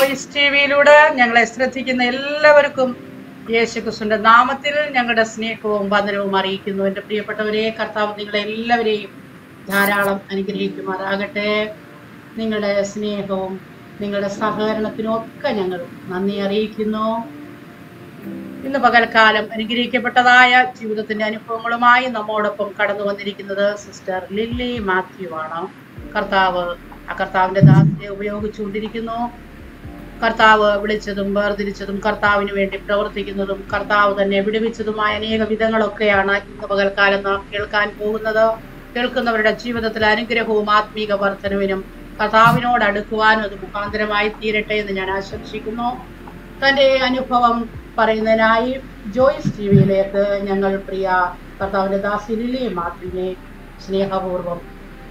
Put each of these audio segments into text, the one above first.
Joyce T വിയിലൂടെ ഞങ്ങളെ ശ്രദ്ധിക്കുന്ന എല്ലാവർക്കും യേശു ക്രിസ്തുവിന്റെ നാമത്തിൽ ഞങ്ങളുടെ സ്നേഹവും വന്ദനവും അറിയിക്കുന്നു എൻ്റെ പ്രിയപ്പെട്ടവരെ കർത്താവ് നിങ്ങളെ എല്ലാവരെയും ധാരാളം അനുഗ്രഹിക്കുമാറാകട്ടെ നിങ്ങളുടെ സ്നേഹവും നിങ്ങളുടെ സഹകരണത്തിനും ഒക്കെ ഞങ്ങൾ നന്ദി അറിയിക്കുന്നു ഇന്ന് പകൽക്കാലം അനുഗ്രഹിക്കപ്പെട്ടതായ ജീവിതത്തിന്റെ അനുഭവങ്ങളുമായി നമ്മോടൊപ്പം കടന്നു വന്നിരിക്കുന്നത് സിസ്റ്റർ ലില്ലി മാത്യു ആണ് കർത്താവ് ആ കർത്താവിന്റെ ദാസിനെ ഉപയോഗിച്ചുകൊണ്ടിരിക്കുന്നു കർത്താവ് വിളിച്ചതും വേർതിരിച്ചതും കർത്താവിന് വേണ്ടി പ്രവർത്തിക്കുന്നതും കർത്താവ് തന്നെ വിടുവിച്ചതുമായ അനേക വിധങ്ങളൊക്കെയാണ് ഇന്ന് പകൽക്കാലം നാം കേൾക്കാൻ പോകുന്നത് കേൾക്കുന്നവരുടെ ജീവിതത്തിൽ അനുഗ്രഹവും ആത്മീക വർധനവിനും കർത്താവിനോട് അടുക്കുവാനും അത് മുഖാന്തരമായി തീരട്ടെ എന്ന് ഞാൻ ആശംസിക്കുന്നു തന്റെ അനുഭവം പറയുന്നതിനായി ജോയ്സ് ടി വിയിലേക്ക് ഞങ്ങൾ പ്രിയ കർത്താവിന്റെ ദാസി ലിലി മാത്രിനെ സ്നേഹപൂർവ്വം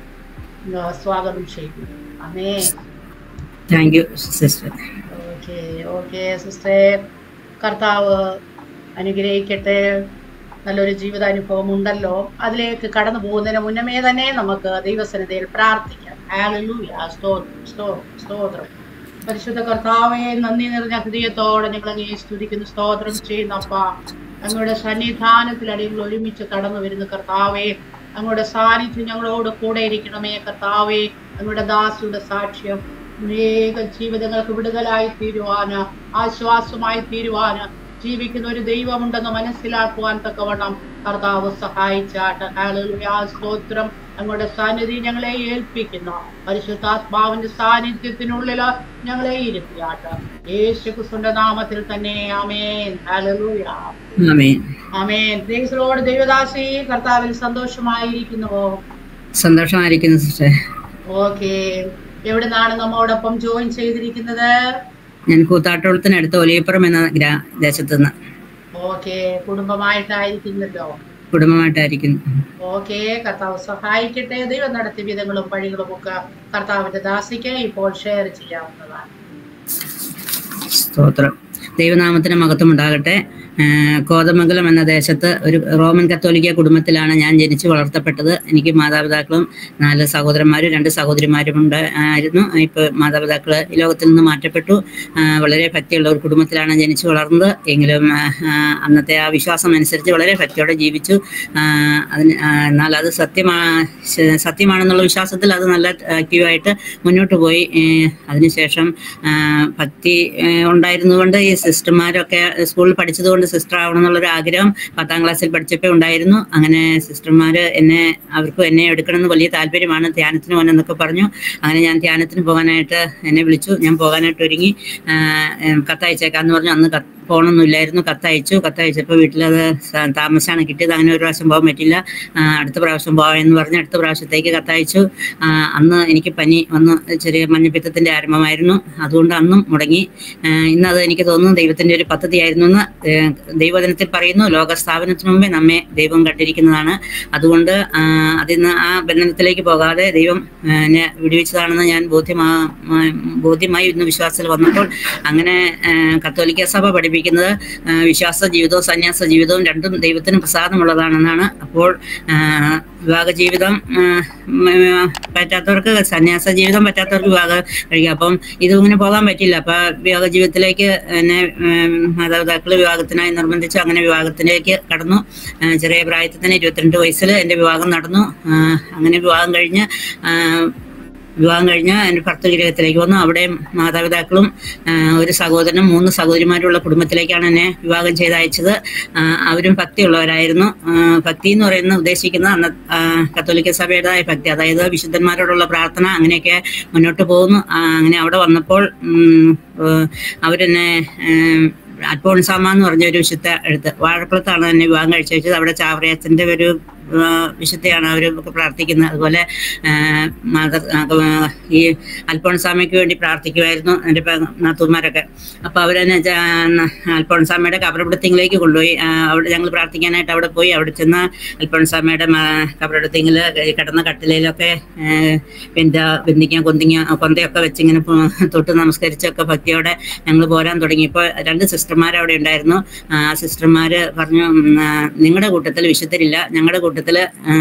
ആ, സ്വാഗതം ചെയ്യുന്നു അമേ thank you sister okay okay സിസ്റ്ററെ കർത്താവ് അനുഗ്രഹിക്കട്ടെ നല്ലൊരു ജീവിതാനുഭവം ഉണ്ടല്ലോ അതിലേക്ക് കടന്നു പോകുന്നതിന് മുന്നമേ തന്നെ നമുക്ക് ദൈവസന്നിധിയിൽ പ്രാർത്ഥിക്കാം ഹല്ലേലൂയ സ്തോത്രം സ്തോത്രം സ്തോത്രം പരിശുദ്ധ കർത്താവെ നന്ദി നിറഞ്ഞ ഹൃദയത്തോടെ ഞങ്ങൾ അങ്ങേ സ്തുതിക്കുന്നു സ്തോത്രം ചെയ്യുന്നപ്പ അങ്ങയുടെ സന്നിധാനത്തിൽ അടികൾ ഒരുമിച്ച് കടന്നു വരുന്ന കർത്താവെ അങ്ങയുടെ സാന്നിധ്യം ഞങ്ങളോട് കൂടെ ഇരിക്കണമേ കർത്താവെ അങ്ങയുടെ ദാസിയുടെ സാക്ഷ്യം അനേക ജീവിതങ്ങൾക്ക് വിടുതലായി തീരുവാന് ആശ്വാസമായി തീരുവാന് ജീവിക്കുന്ന ഒരു ദൈവമുണ്ടെന്ന് മനസ്സിലാക്കുവാൻ തക്കവണ്ണം കർത്താവ് സഹായിച്ചാട്ട് ഹല്ലേലൂയ സ്തോത്രം ഞങ്ങളുടെ സാന്നിധി ഞങ്ങളെ ഏൽപ്പിക്കുന്നു പരിശുദ്ധാത്മാവിന്റെ സാന്നിധ്യത്തിനുള്ളിൽ ഞങ്ങളെ ഇരുത്തിയാട്ട് യേശു ക്രിസ്തുവിന്റെ നാമത്തിൽ തന്നെ ആമേൻ ഹല്ലേലൂയ ആമേൻ ആമേൻ ദേശങ്ങളോട് ദൈവദാസി കർത്താവിൽ സന്തോഷമായിരിക്കുന്നുവോ സന്തോഷമായിരിക്കുന്നു സിസ്റ്റർ ഓക്കെ എവിടുന്നാണ് നമ്മോടൊപ്പം ജോയിൻ ചെയ്തിരിക്കുന്നത് ഞാൻ കൂത്താട്ടോളത്തിനടുത്ത് ഒലിയപ്പുറം എന്ന ഗ്രാ ദേശത്ത് നിന്ന് ഓക്കെ കുടുംബമായിട്ടായിരിക്കുന്നല്ലോ കുടുംബമായിട്ടായിരിക്കുന്നു ഓക്കെ കർത്താവ് സഹായിക്കട്ടെ ദൈവം നടത്തിയ വിധങ്ങളും വഴികളും ഒക്കെ കർത്താവിന്റെ ദാസിക്ക് ഇപ്പോൾ ഷെയർ ചെയ്യാവുന്നതാണ് സ്തോത്രം ദൈവനാമത്തിന് മഹത്വം ഉണ്ടാകട്ടെ ആഹ് കോതമംഗലം എന്ന ദേശത്ത് ഒരു റോമൻ കത്തോലിക്ക കുടുംബത്തിലാണ് ഞാൻ ജനിച്ചു വളർത്തപ്പെട്ടത് എനിക്ക് മാതാപിതാക്കളും നാല് സഹോദരന്മാരും രണ്ട് സഹോദരിമാരും ഉണ്ട് ആയിരുന്നു ഇപ്പോൾ മാതാപിതാക്കൾ ഈ ലോകത്തിൽ നിന്ന് മാറ്റപ്പെട്ടു ആഹ് വളരെ ഭക്തിയുള്ള ഒരു കുടുംബത്തിലാണ് ജനിച്ചു വളർന്നത് എങ്കിലും ആഹ് ആഹ് അന്നത്തെ ആ വിശ്വാസം അനുസരിച്ച് വളരെ ഭക്തിയോടെ ജീവിച്ചു ആഹ് അതിന് ആഹ് എന്നാൽ അത് സത്യമാ ശ- സത്യമാണെന്നുള്ള വിശ്വാസത്തിൽ അത് നല്ല ആക്റ്റീവായിട്ട് മുന്നോട്ട് പോയി ഏഹ് അതിനുശേഷം ആഹ് ഭക്തി ഏഹ് ഉണ്ടായിരുന്നുകൊണ്ട് ഈ സിസ്റ്റർമാരൊക്കെ സ്കൂളിൽ പഠിച്ചതുകൊണ്ട് സിസ്റ്റർ ആവണം എന്നുള്ളൊരു ആഗ്രഹം പത്താം ക്ലാസ്സിൽ പഠിച്ചപ്പോൾ ഉണ്ടായിരുന്നു അങ്ങനെ സിസ്റ്റർമാർ എന്നെ അവർക്കും എന്നെ എടുക്കണമെന്ന് വലിയ താല്പര്യമാണ് ധ്യാനത്തിന് പോകാനെന്നൊക്കെ പറഞ്ഞു അങ്ങനെ ഞാൻ ധ്യാനത്തിന് പോകാനായിട്ട് എന്നെ വിളിച്ചു ഞാൻ പോകാനായിട്ട് ഒരുങ്ങി ആഹ് ഏഹ് കത്തയച്ചേക്കാന്ന് പറഞ്ഞു അന്ന് കത്ത് പോകണമെന്നില്ലായിരുന്നു കത്തയച്ചു കത്തയച്ചപ്പോൾ വീട്ടിലത് സ- താമസിച്ചാണ് കിട്ടിയത് അങ്ങനെ ഒരു പ്രാവശ്യം പോകാൻ പറ്റില്ല ആ, അടുത്ത പ്രാവശ്യം പോകാമെന്ന് പറഞ്ഞ് അടുത്ത പ്രാവശ്യത്തേക്ക് കത്തയച്ചു ആ, അന്ന് എനിക്ക് പനി വന്ന് ചെറിയ മഞ്ഞപ്പിത്തത്തിന്റെ ആരംഭമായിരുന്നു അതുകൊണ്ട് അന്നും മുടങ്ങി ആ, ഇന്നത് എനിക്ക് തോന്നുന്നു ദൈവത്തിന്റെ ഒരു പദ്ധതിയായിരുന്നു എന്ന് ഏ, ദൈവദിനത്തിൽ പറയുന്നു ലോക സ്ഥാപനത്തിന് മുമ്പേ നമ്മെ ദൈവം കണ്ടിരിക്കുന്നതാണ് അതുകൊണ്ട് ആ, അതിന്ന് ആ ബന്ധനത്തിലേക്ക് പോകാതെ ദൈവം ആ, എന്നെ വിടുവിച്ചതാണെന്ന് ഞാൻ ബോധ്യമാ ആ, ബോധ്യമായി ഇന്ന് വിശ്വാസത്തിൽ വന്നപ്പോൾ അങ്ങനെ ആ, കത്തോലിക്ക സഭ പഠിപ്പിക്കുന്നത് ആ, വിശ്വാസ ജീവിതവും സന്യാസ ജീവിതവും രണ്ടും ദൈവത്തിന് പ്രസാദമുള്ളതാണെന്നാണ് അപ്പോൾ ആ, വിവാഹ ജീവിതം ആ, ഉം, ആ, പറ്റാത്തവർക്ക് സന്യാസ ജീവിതം പറ്റാത്തവർക്ക് വിവാഹം കഴിക്കാം അപ്പം ഇതും ഇങ്ങനെ പോകാൻ പറ്റില്ല അപ്പൊ വിവാഹ ജീവിതത്തിലേക്ക് എന്നെ ഉം, മാതാപിതാക്കൾ വിവാഹത്തിനായി നിർബന്ധിച്ചു അങ്ങനെ വിവാഹത്തിലേക്ക് കടന്നു ആ, ചെറിയ പ്രായത്തിൽ തന്നെ ഇരുപത്തിരണ്ട് വയസ്സിൽ എൻ്റെ വിവാഹം നടന്നു ആ, അങ്ങനെ വിവാഹം കഴിഞ്ഞ് ആ, വിവാഹം കഴിഞ്ഞ് എൻ്റെ ഭർത്തഗൃഹത്തിലേക്ക് വന്നു അവിടെ മാതാപിതാക്കളും ആ, ഒരു സഹോദരനും മൂന്ന് സഹോദരിമാരുള്ള കുടുംബത്തിലേക്കാണ് എന്നെ വിവാഹം ചെയ്ത് അയച്ചത് ആ, അവരും ഭക്തിയുള്ളവരായിരുന്നു ആ, ഭക്തി എന്ന് പറയുന്നത് ഉദ്ദേശിക്കുന്ന അന്ന ആ, കത്തോലിക്ക സഭയുടേതായ ഭക്തി അതായത് വിശുദ്ധന്മാരോടുള്ള പ്രാർത്ഥന അങ്ങനെയൊക്കെ മുന്നോട്ട് പോകുന്നു ആ, അങ്ങനെ അവിടെ വന്നപ്പോൾ ഉം, ഏഹ്, അവരെന്നെ ഏഹ്, അൽഫോൺസാമ എന്ന് പറഞ്ഞ ഒരു വിശുദ്ധ എഴുത്ത് വാഴക്കുളത്താണ് എന്നെ വിവാഹം കഴിച്ചത് അവിടെ ചാവറയച്ചൻ്റെ ഒരു ആ, വിശുദ്ധയാണ് അവർ പ്രാർത്ഥിക്കുന്നത് അതുപോലെ ആ, മാത ആ, ഈ അൽഫോൺസാമയ്ക്ക് വേണ്ടി പ്രാർത്ഥിക്കുമായിരുന്നു എൻ്റെ നാത്തൂന്മാരൊക്കെ അപ്പോൾ അവരെന്നെ ച- അൽഫോൺസാമയുടെ കബറപിടുത്തിങ്ങിലേക്ക് കൊണ്ടുപോയി ആ, അവിടെ ഞങ്ങൾ പ്രാർത്ഥിക്കാനായിട്ട് അവിടെ പോയി അവിടെ ചെന്ന് അൽഫോൺസാമയുടെ കബറപിടുത്തിങ്ങിൽ കിടന്ന കട്ടിലയിലൊക്കെ പിന്നെ ബന്ധിക്കാൻ കൊന്തിങ്ങ കൊന്തയൊക്കെ വെച്ചിങ്ങനെ പോ- തൊട്ട് നമസ്കരിച്ചൊക്കെ ഭക്തിയോടെ ഞങ്ങൾ പോരാൻ തുടങ്ങിയപ്പോൾ രണ്ട് സിസ്റ്റർമാർ അവിടെ ഉണ്ടായിരുന്നു ആ സിസ്റ്റർമാർ പറഞ്ഞു നിങ്ങളുടെ കൂട്ടത്തിൽ വിശുദ്ധരില്ല ഞങ്ങളുടെ കൂട്ടത്തിൽ കൂട്ടത്തിൽ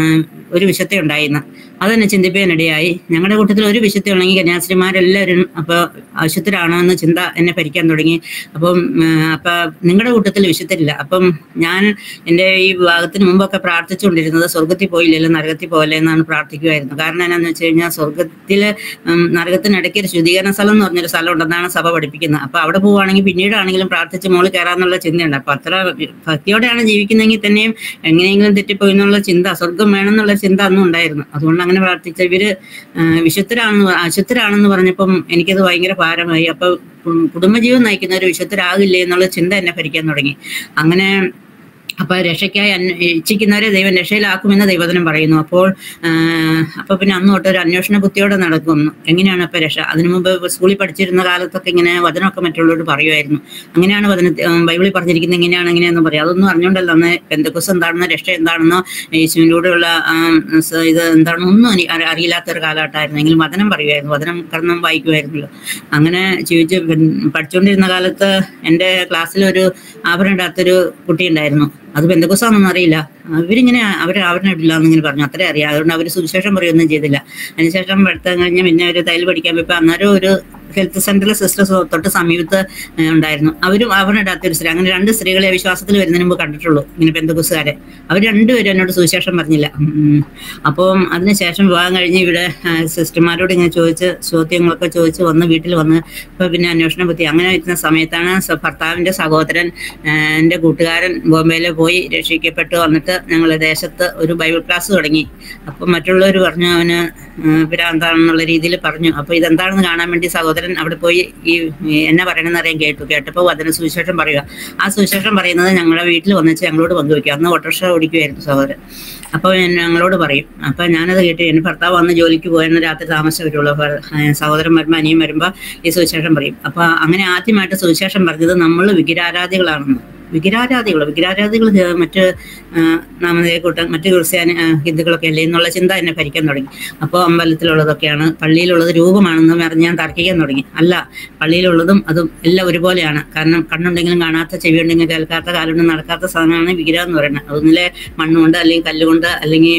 ഒരു വിശുദ്ധ ഉണ്ടായിരുന്നു അതെന്നെ ചിന്തിപ്പിക്കാനിടയായി ഞങ്ങളുടെ കൂട്ടത്തിൽ ഒരു വിശുദ്ധ ഉണ്ടെങ്കിൽ കന്യാസ്ത്രീമാരെല്ലാവരും അപ്പോൾ അശുദ്ധരാണോ എന്ന ചിന്ത എന്നെ ഭരിക്കാൻ തുടങ്ങി അപ്പം അപ്പം നിങ്ങളുടെ കൂട്ടത്തിൽ വിശുദ്ധരില്ല അപ്പം ഞാൻ എൻ്റെ ഈ വിവാഹത്തിന് മുമ്പൊക്കെ പ്രാർത്ഥിച്ചുകൊണ്ടിരുന്നത് സ്വർഗത്തിൽ പോയില്ലല്ലോ നരകത്തിൽ പോലെ എന്നാണ് പ്രാർത്ഥിക്കുമായിരുന്നു കാരണം എന്നാന്ന് വെച്ച് കഴിഞ്ഞാൽ സ്വർഗത്തിൽ നരകത്തിനിടയ്ക്ക് ഒരു ശുദ്ധീകരണ സ്ഥലം എന്ന് പറഞ്ഞൊരു സ്ഥലം ഉണ്ടെന്നാണ് സഭ പഠിപ്പിക്കുന്നത് അപ്പൊ അവിടെ പോവുകയാണെങ്കിൽ പിന്നീടാണെങ്കിലും പ്രാർത്ഥിച്ച് മോളിൽ കയറാന്നുള്ള ചിന്തയുണ്ട് അപ്പൊ അത്ര ഭക്തിയോടെയാണ് ജീവിക്കുന്നതെങ്കിൽ തന്നെയും എങ്ങനെയെങ്കിലും തെറ്റിപ്പോയി എന്നുള്ള ചിന്ത സ്വർഗം വേണമെന്നുള്ള ചിന്ത അന്നും ഉണ്ടായിരുന്നു അതുകൊണ്ട് അങ്ങനെ പ്രാർത്ഥിച്ച ഇവര് ആ, വിശുദ്ധരാണെന്ന് അശുദ്ധരാണെന്ന് പറഞ്ഞപ്പം എനിക്കത് ഭയങ്കര ഭാരമായി അപ്പൊ ഉം, കുടുംബജീവൻ നയിക്കുന്ന ഒരു വിശുദ്ധരാകില്ലേ എന്നുള്ള ചിന്ത എന്നെ ഭരിക്കാൻ തുടങ്ങി അങ്ങനെ അപ്പൊ രക്ഷയ്ക്കായി അന്വ ഇച്ഛിക്കുന്നവരെ ദൈവം രക്ഷയിലാക്കുമെന്ന് ദൈവത്തിനും പറയുന്നു അപ്പോൾ ആ, അപ്പൊ പിന്നെ അന്ന് തൊട്ട് ഒരു അന്വേഷണ ബുദ്ധിയോടെ നടക്കുന്നു എങ്ങനെയാണ് അപ്പൊ രക്ഷ അതിനു മുമ്പ് ഇപ്പൊ സ്കൂളിൽ പഠിച്ചിരുന്ന കാലത്തൊക്കെ ഇങ്ങനെ വചനമൊക്കെ മറ്റുള്ളവരോട് പറയുമായിരുന്നു അങ്ങനെയാണ് വചന ബൈബിളിൽ പറഞ്ഞിരിക്കുന്നത് എങ്ങനെയാണ് എങ്ങനെയാന്ന് പറയാം അതൊന്നും അറിഞ്ഞുകൊണ്ടല്ല അന്ന് പെന്തക്കുസ് എന്താണെന്നോ രക്ഷ എന്താണെന്നോ യേശുവിലൂടെയുള്ള ആ, സ- ഇത് എന്താണെന്നോ ഒന്നും അനി- അറി- അറിയില്ലാത്ത ഒരു കാലഘട്ടമായിരുന്നു എങ്കിലും വചനം പറയുമായിരുന്നു വചനം കടന്നും വായിക്കുമായിരുന്നല്ലോ അങ്ങനെ ജീവിച്ച് പിൻ- പഠിച്ചുകൊണ്ടിരുന്ന കാലത്ത് എൻ്റെ ക്ലാസ്സിൽ ഒരു ആഭരണം ഇടാത്തൊരു കുട്ടി ഉണ്ടായിരുന്നു അത് ബന്ധുക്കോസാണെന്നൊന്നും അറിയില്ല അവരിങ്ങനെ അവർ ആഭരണം ഇടില്ല എന്നിങ്ങനെ പറഞ്ഞു അത്രേ അറിയാം അതുകൊണ്ട് അവർ സുവിശേഷം പറയുകയൊന്നും ചെയ്തില്ല അതിനുശേഷം പഠിത്തം കഴിഞ്ഞ് പിന്നെ ഒരു തയ്യൽ പഠിക്കാൻ പോയപ്പോൾ അന്നേരം ഒരു ഹെൽത്ത് സെന്ററിലെ സിസ്റ്റർ തൊട്ട് സമീപത്ത് ഏഹ്, ഉണ്ടായിരുന്നു അവരും ആഭരണം ഇടാത്ത ഒരു സ്ത്രീ അങ്ങനെ രണ്ട് സ്ത്രീകളെ വിശ്വാസത്തിൽ വരുന്നതിന് മുമ്പ് കണ്ടിട്ടുള്ളൂ ഇങ്ങനെ ബന്ധുക്കുസുകാരെ അവർ രണ്ടുപേരും എന്നോട് സുവിശേഷം പറഞ്ഞില്ല ഉം. അപ്പം അതിനുശേഷം വിവാഹം കഴിഞ്ഞ് ഇവിടെ ആ, സിസ്റ്റർമാരോട് ഇങ്ങനെ ചോദിച്ച് ചോദ്യങ്ങളൊക്കെ ചോദിച്ച് വന്ന് വീട്ടിൽ വന്ന് ഇപ്പൊ പിന്നെ അന്വേഷണം പറ്റി അങ്ങനെ ഇരിക്കുന്ന സമയത്താണ് സ- ഭർത്താവിന്റെ സഹോദരൻ ആ, എൻ്റെ കൂട്ടുകാരൻ ബോംബെയിൽ പോയി രക്ഷിക്കപ്പെട്ട് വന്നിട്ട് ഞങ്ങൾ ദേശത്ത് ഒരു ബൈബിൾ ക്ലാസ് തുടങ്ങി അപ്പം മറ്റുള്ളവർ പറഞ്ഞു അവന് ഭ്രാന്താണെന്നുള്ള രീതിയിൽ പറഞ്ഞു അപ്പൊ ഇതെന്താണെന്ന് കാണാൻ വേണ്ടി സഹോദരൻ അവിടെ പോയി ഈ ഈ എന്നെ പറയണമെന്ന് അറിയാൻ കേട്ടു കേട്ടപ്പോൾ അതിന് സുവിശേഷം പറയുക ആ സുവിശേഷം പറയുന്നത് ഞങ്ങളുടെ വീട്ടിൽ വന്നിച്ച് ഞങ്ങളോട് പങ്കുവെക്കുക അന്ന് ഓട്ടോറിക്ഷ ഓടിക്കുമായിരുന്നു സഹോദരൻ അപ്പോൾ ഞാൻ ഞങ്ങളോട് പറയും അപ്പൊ ഞാനത് കേട്ട് എൻ്റെ ഭർത്താവ് വന്ന് ജോലിക്ക് പോയെന്ന് രാത്രി താമസം വരുള്ളൂ അപ്പൊ, ഏഹ്, സഹോദരൻ വരുമ്പോൾ അനിയും വരുമ്പോൾ ഈ സുവിശേഷം പറയും അപ്പൊ അങ്ങനെ ആദ്യമായിട്ട് സുവിശേഷം പറഞ്ഞത് നമ്മൾ വികിരാരാധികളാണെന്ന് വികിരാരാധികൾ വികിരാരാധികൾ ജ- മറ്റ് ആ, നാമതേ കൂട്ടം മറ്റ് ക്രിസ്ത്യാനി ആ, ഹിന്ദുക്കളൊക്കെ അല്ലേ എന്നുള്ള ചിന്ത എന്നെ ഭരിക്കാൻ തുടങ്ങി അപ്പോൾ അമ്പലത്തിലുള്ളതൊക്കെയാണ് പള്ളിയിലുള്ളത് രൂപമാണെന്ന് പറഞ്ഞ് ഞാൻ തർക്കിക്കാൻ തുടങ്ങി അല്ല പള്ളിയിലുള്ളതും അതും എല്ലാം ഒരുപോലെയാണ് കാരണം കണ്ണുണ്ടെങ്കിലും കാണാത്ത ചെവി ഉണ്ടെങ്കിലും കേൾക്കാത്ത കാലുണ്ടെങ്കിൽ നടക്കാത്ത സാധനമാണ് വിഗ്രഹം എന്ന് പറയുന്നത് അതൊന്നിലെ മണ്ണുകൊണ്ട് അല്ലെങ്കിൽ കല്ലുകൊണ്ട് അല്ലെങ്കിൽ